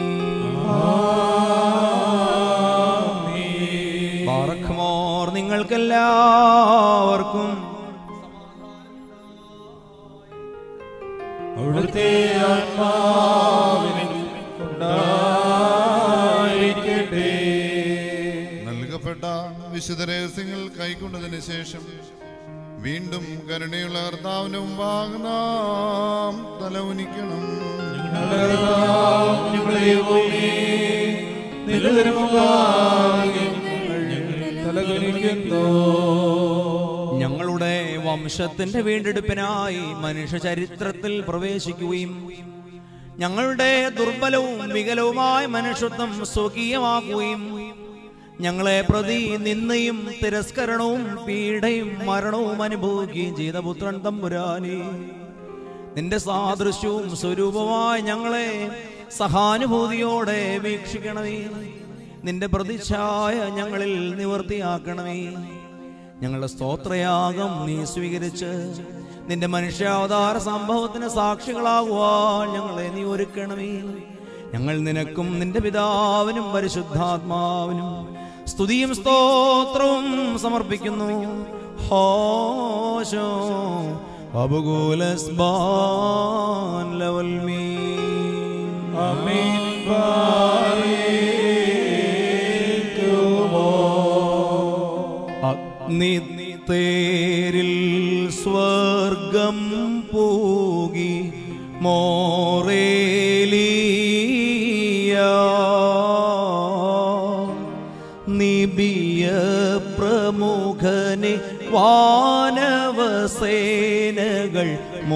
ബാറഖ്മോർ നിങ്ങൾക്കെല്ലാവർക്കും അവിടുത്തെ ആത്മാവിനും ഉണ്ടായിരിക്കട്ടെ നൽകപ്പെട്ട വിശുദ്ധ രഹസ്യങ്ങൾ കൈക്കൊണ്ടതിന് ശേഷം വീണ്ടും കരുണയുള്ള കർത്താവിന്റെ മുമ്പാകെ നാം തലവുനിക്കണം ഞങ്ങളുടെ വംശത്തിന്റെ വീണ്ടെടുപ്പിനായി മനുഷ്യ ചരിത്രത്തിൽ പ്രവേശിക്കുകയും ഞങ്ങളുടെ ദുർബലവും വികലവുമായ മനുഷ്യത്വം സ്വകീയമാക്കുകയും ഞങ്ങളെ പ്രതി നിന്നയും തിരസ്കരണവും പീഡയും മരണവും അനുഭവിക്കുകയും ചെയ്ത പുത്രൻ തമ്പുരാനെ നിന്റെ സാദൃശ്യവും സ്വരൂപമായി ഞങ്ങളെ സഹാനുഭൂതിയോടെ വീക്ഷിക്കണമേ നിന്റെ പ്രതിച്ഛായ ഞങ്ങളിൽ നിവർത്തിയാക്കണമേ ഞങ്ങളുടെ സ്തോത്രയാഗം നീ സ്വീകരിച്ച് നിന്റെ മനുഷ്യാവതാര സംഭവത്തിന് സാക്ഷികളാകുവാൻ ഞങ്ങളെ നീ ഒരുക്കണമേ ഞങ്ങൾ നിനക്കും നിന്റെ പിതാവിനും പരിശുദ്ധാത്മാവിനും സ്തുതിയും സ്തോത്രവും സമർപ്പിക്കുന്നു ഹോശോ അബുകൂലസ്ബാൻ ലവൽ മീ ആമീൻ അഗ്നിത്തേരിൽ സ്വർഗം പൂകി മോറേലിയ നിബിയ പ്രമുഖനെ വാനവസേനകൾ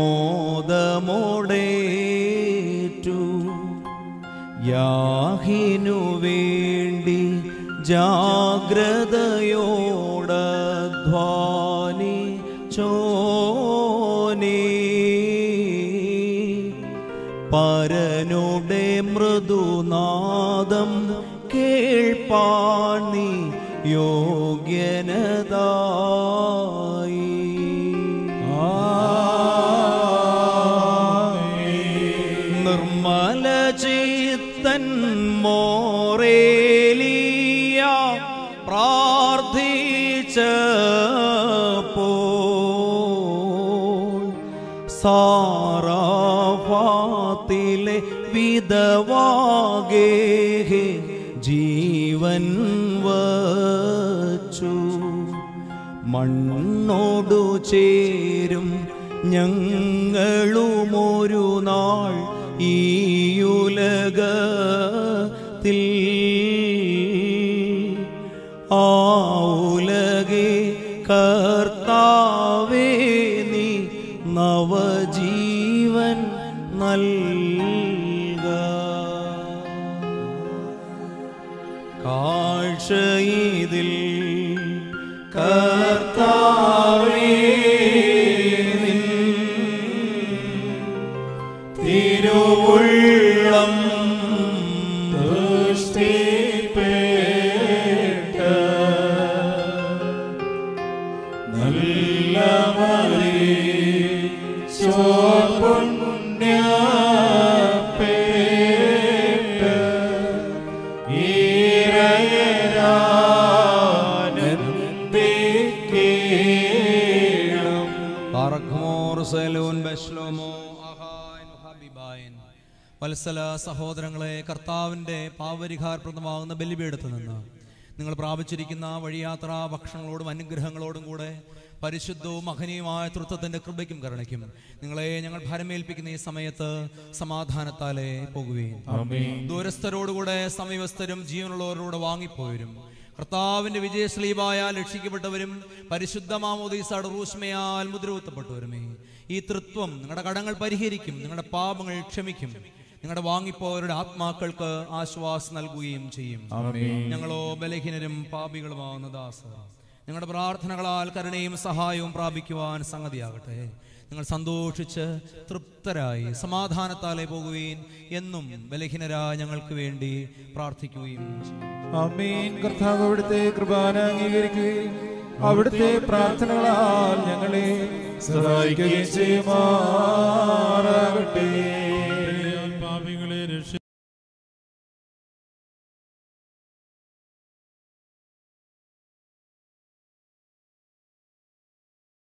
മോദമോടേറ്റു യാഹിനു വേണ്ടി ജാഗ്രതയോടധ്വാനി ചോനേ പരനുടെ മൃദുനാദം കേൾപ്പാൻ നീ യോഗ്യനതായി നിർമ്മല ചിത്തൻ മോറേലിയ പ്രാർത്ഥിച്ചപ്പോൾ സാറാഫാത്തിലെ വിധവാകേ ജീവൻ വച്ചു മണ്ണോടു ചേരും ഞങ്ങളുമൊരു നാൾ ഈയുലകത്തിൽ ആ ഉലകെ കർത്താവേ നീ നവജീവൻ നൽക കാഴ്ചയിതിൽ കർത്താവേ നിൻ തിരുവുള്ളം ദൃഷ്ടിപ്പേട്ട നല്ല ചോപ്പുണ്യപ്പേട്ട ഈരയരാനന്ദിക്കേണം ബാറഖ്മോർ സലൂൻ ബശ്ലോമോ അഹാൻ ഹബിബായൻ വത്സല സഹോദരങ്ങളെ കർത്താവിൻ്റെ പാവരിഹാരപ്രദമാകുന്ന ബലിപീഠത്ത് നിന്ന് നിങ്ങൾ പ്രാപിച്ചിരിക്കുന്ന വഴിയാത്ര ഭക്ഷണങ്ങളോടും അനുഗ്രഹങ്ങളോടും കൂടെ പരിശുദ്ധവും മഹനീയമായ തൃത്വത്തിന്റെ കൃപയ്ക്കും കരുണയ്ക്കും നിങ്ങളെ ഞങ്ങൾ ഭരമേൽപ്പിക്കുന്ന ഈ സമയത്ത് സമാധാനത്താലെ പോകുകയും ആമേൻ. ദൂരസ്ഥരോടുകൂടെ സമീപസ്ഥരും ജീവനുള്ളവരോട് വാങ്ങിപ്പോയവരും കർത്താവിന്റെ വിജയശ്ലീപായാൽ രക്ഷിക്കപ്പെട്ടവരും പരിശുദ്ധ മാമോദീസയുടെ റൂഷ്മയാൽ മുദ്രകുത്തപ്പെട്ടവരുമേ ഈ തൃത്വം നിങ്ങളുടെ കടങ്ങൾ പരിഹരിക്കും നിങ്ങളുടെ പാപങ്ങൾ ക്ഷമിക്കും നിങ്ങളുടെ വാങ്ങിപ്പോയവരുടെ ആത്മാക്കൾക്ക് ആശ്വാസം നൽകുകയും ചെയ്യും ആമേൻ. ഞങ്ങളോ ബലഹീനരും പാപികളുമാവുന്ന ദാസർ നിങ്ങളുടെ പ്രാർത്ഥനകളാൽ കരുണയും സഹായവും പ്രാപിക്കുവാൻ സംഗതിയാകട്ടെ നിങ്ങൾ സന്തോഷിച്ച് തൃപ്തരായി സമാധാനത്താലെ പോകുകയും എന്നും ബലഹീനരായ ഞങ്ങൾക്ക് വേണ്ടി പ്രാർത്ഥിക്കുകയും ചെയ്യും ആമീൻ കർത്താവ് അവിടുത്തെ കൃപാന അംഗീകരിക്കുകയും അവിടുത്തെ പ്രാർത്ഥനകളാൽ ഞങ്ങളെ സഹായിക്കുകയും ചെയ്യുമാറാകട്ടെ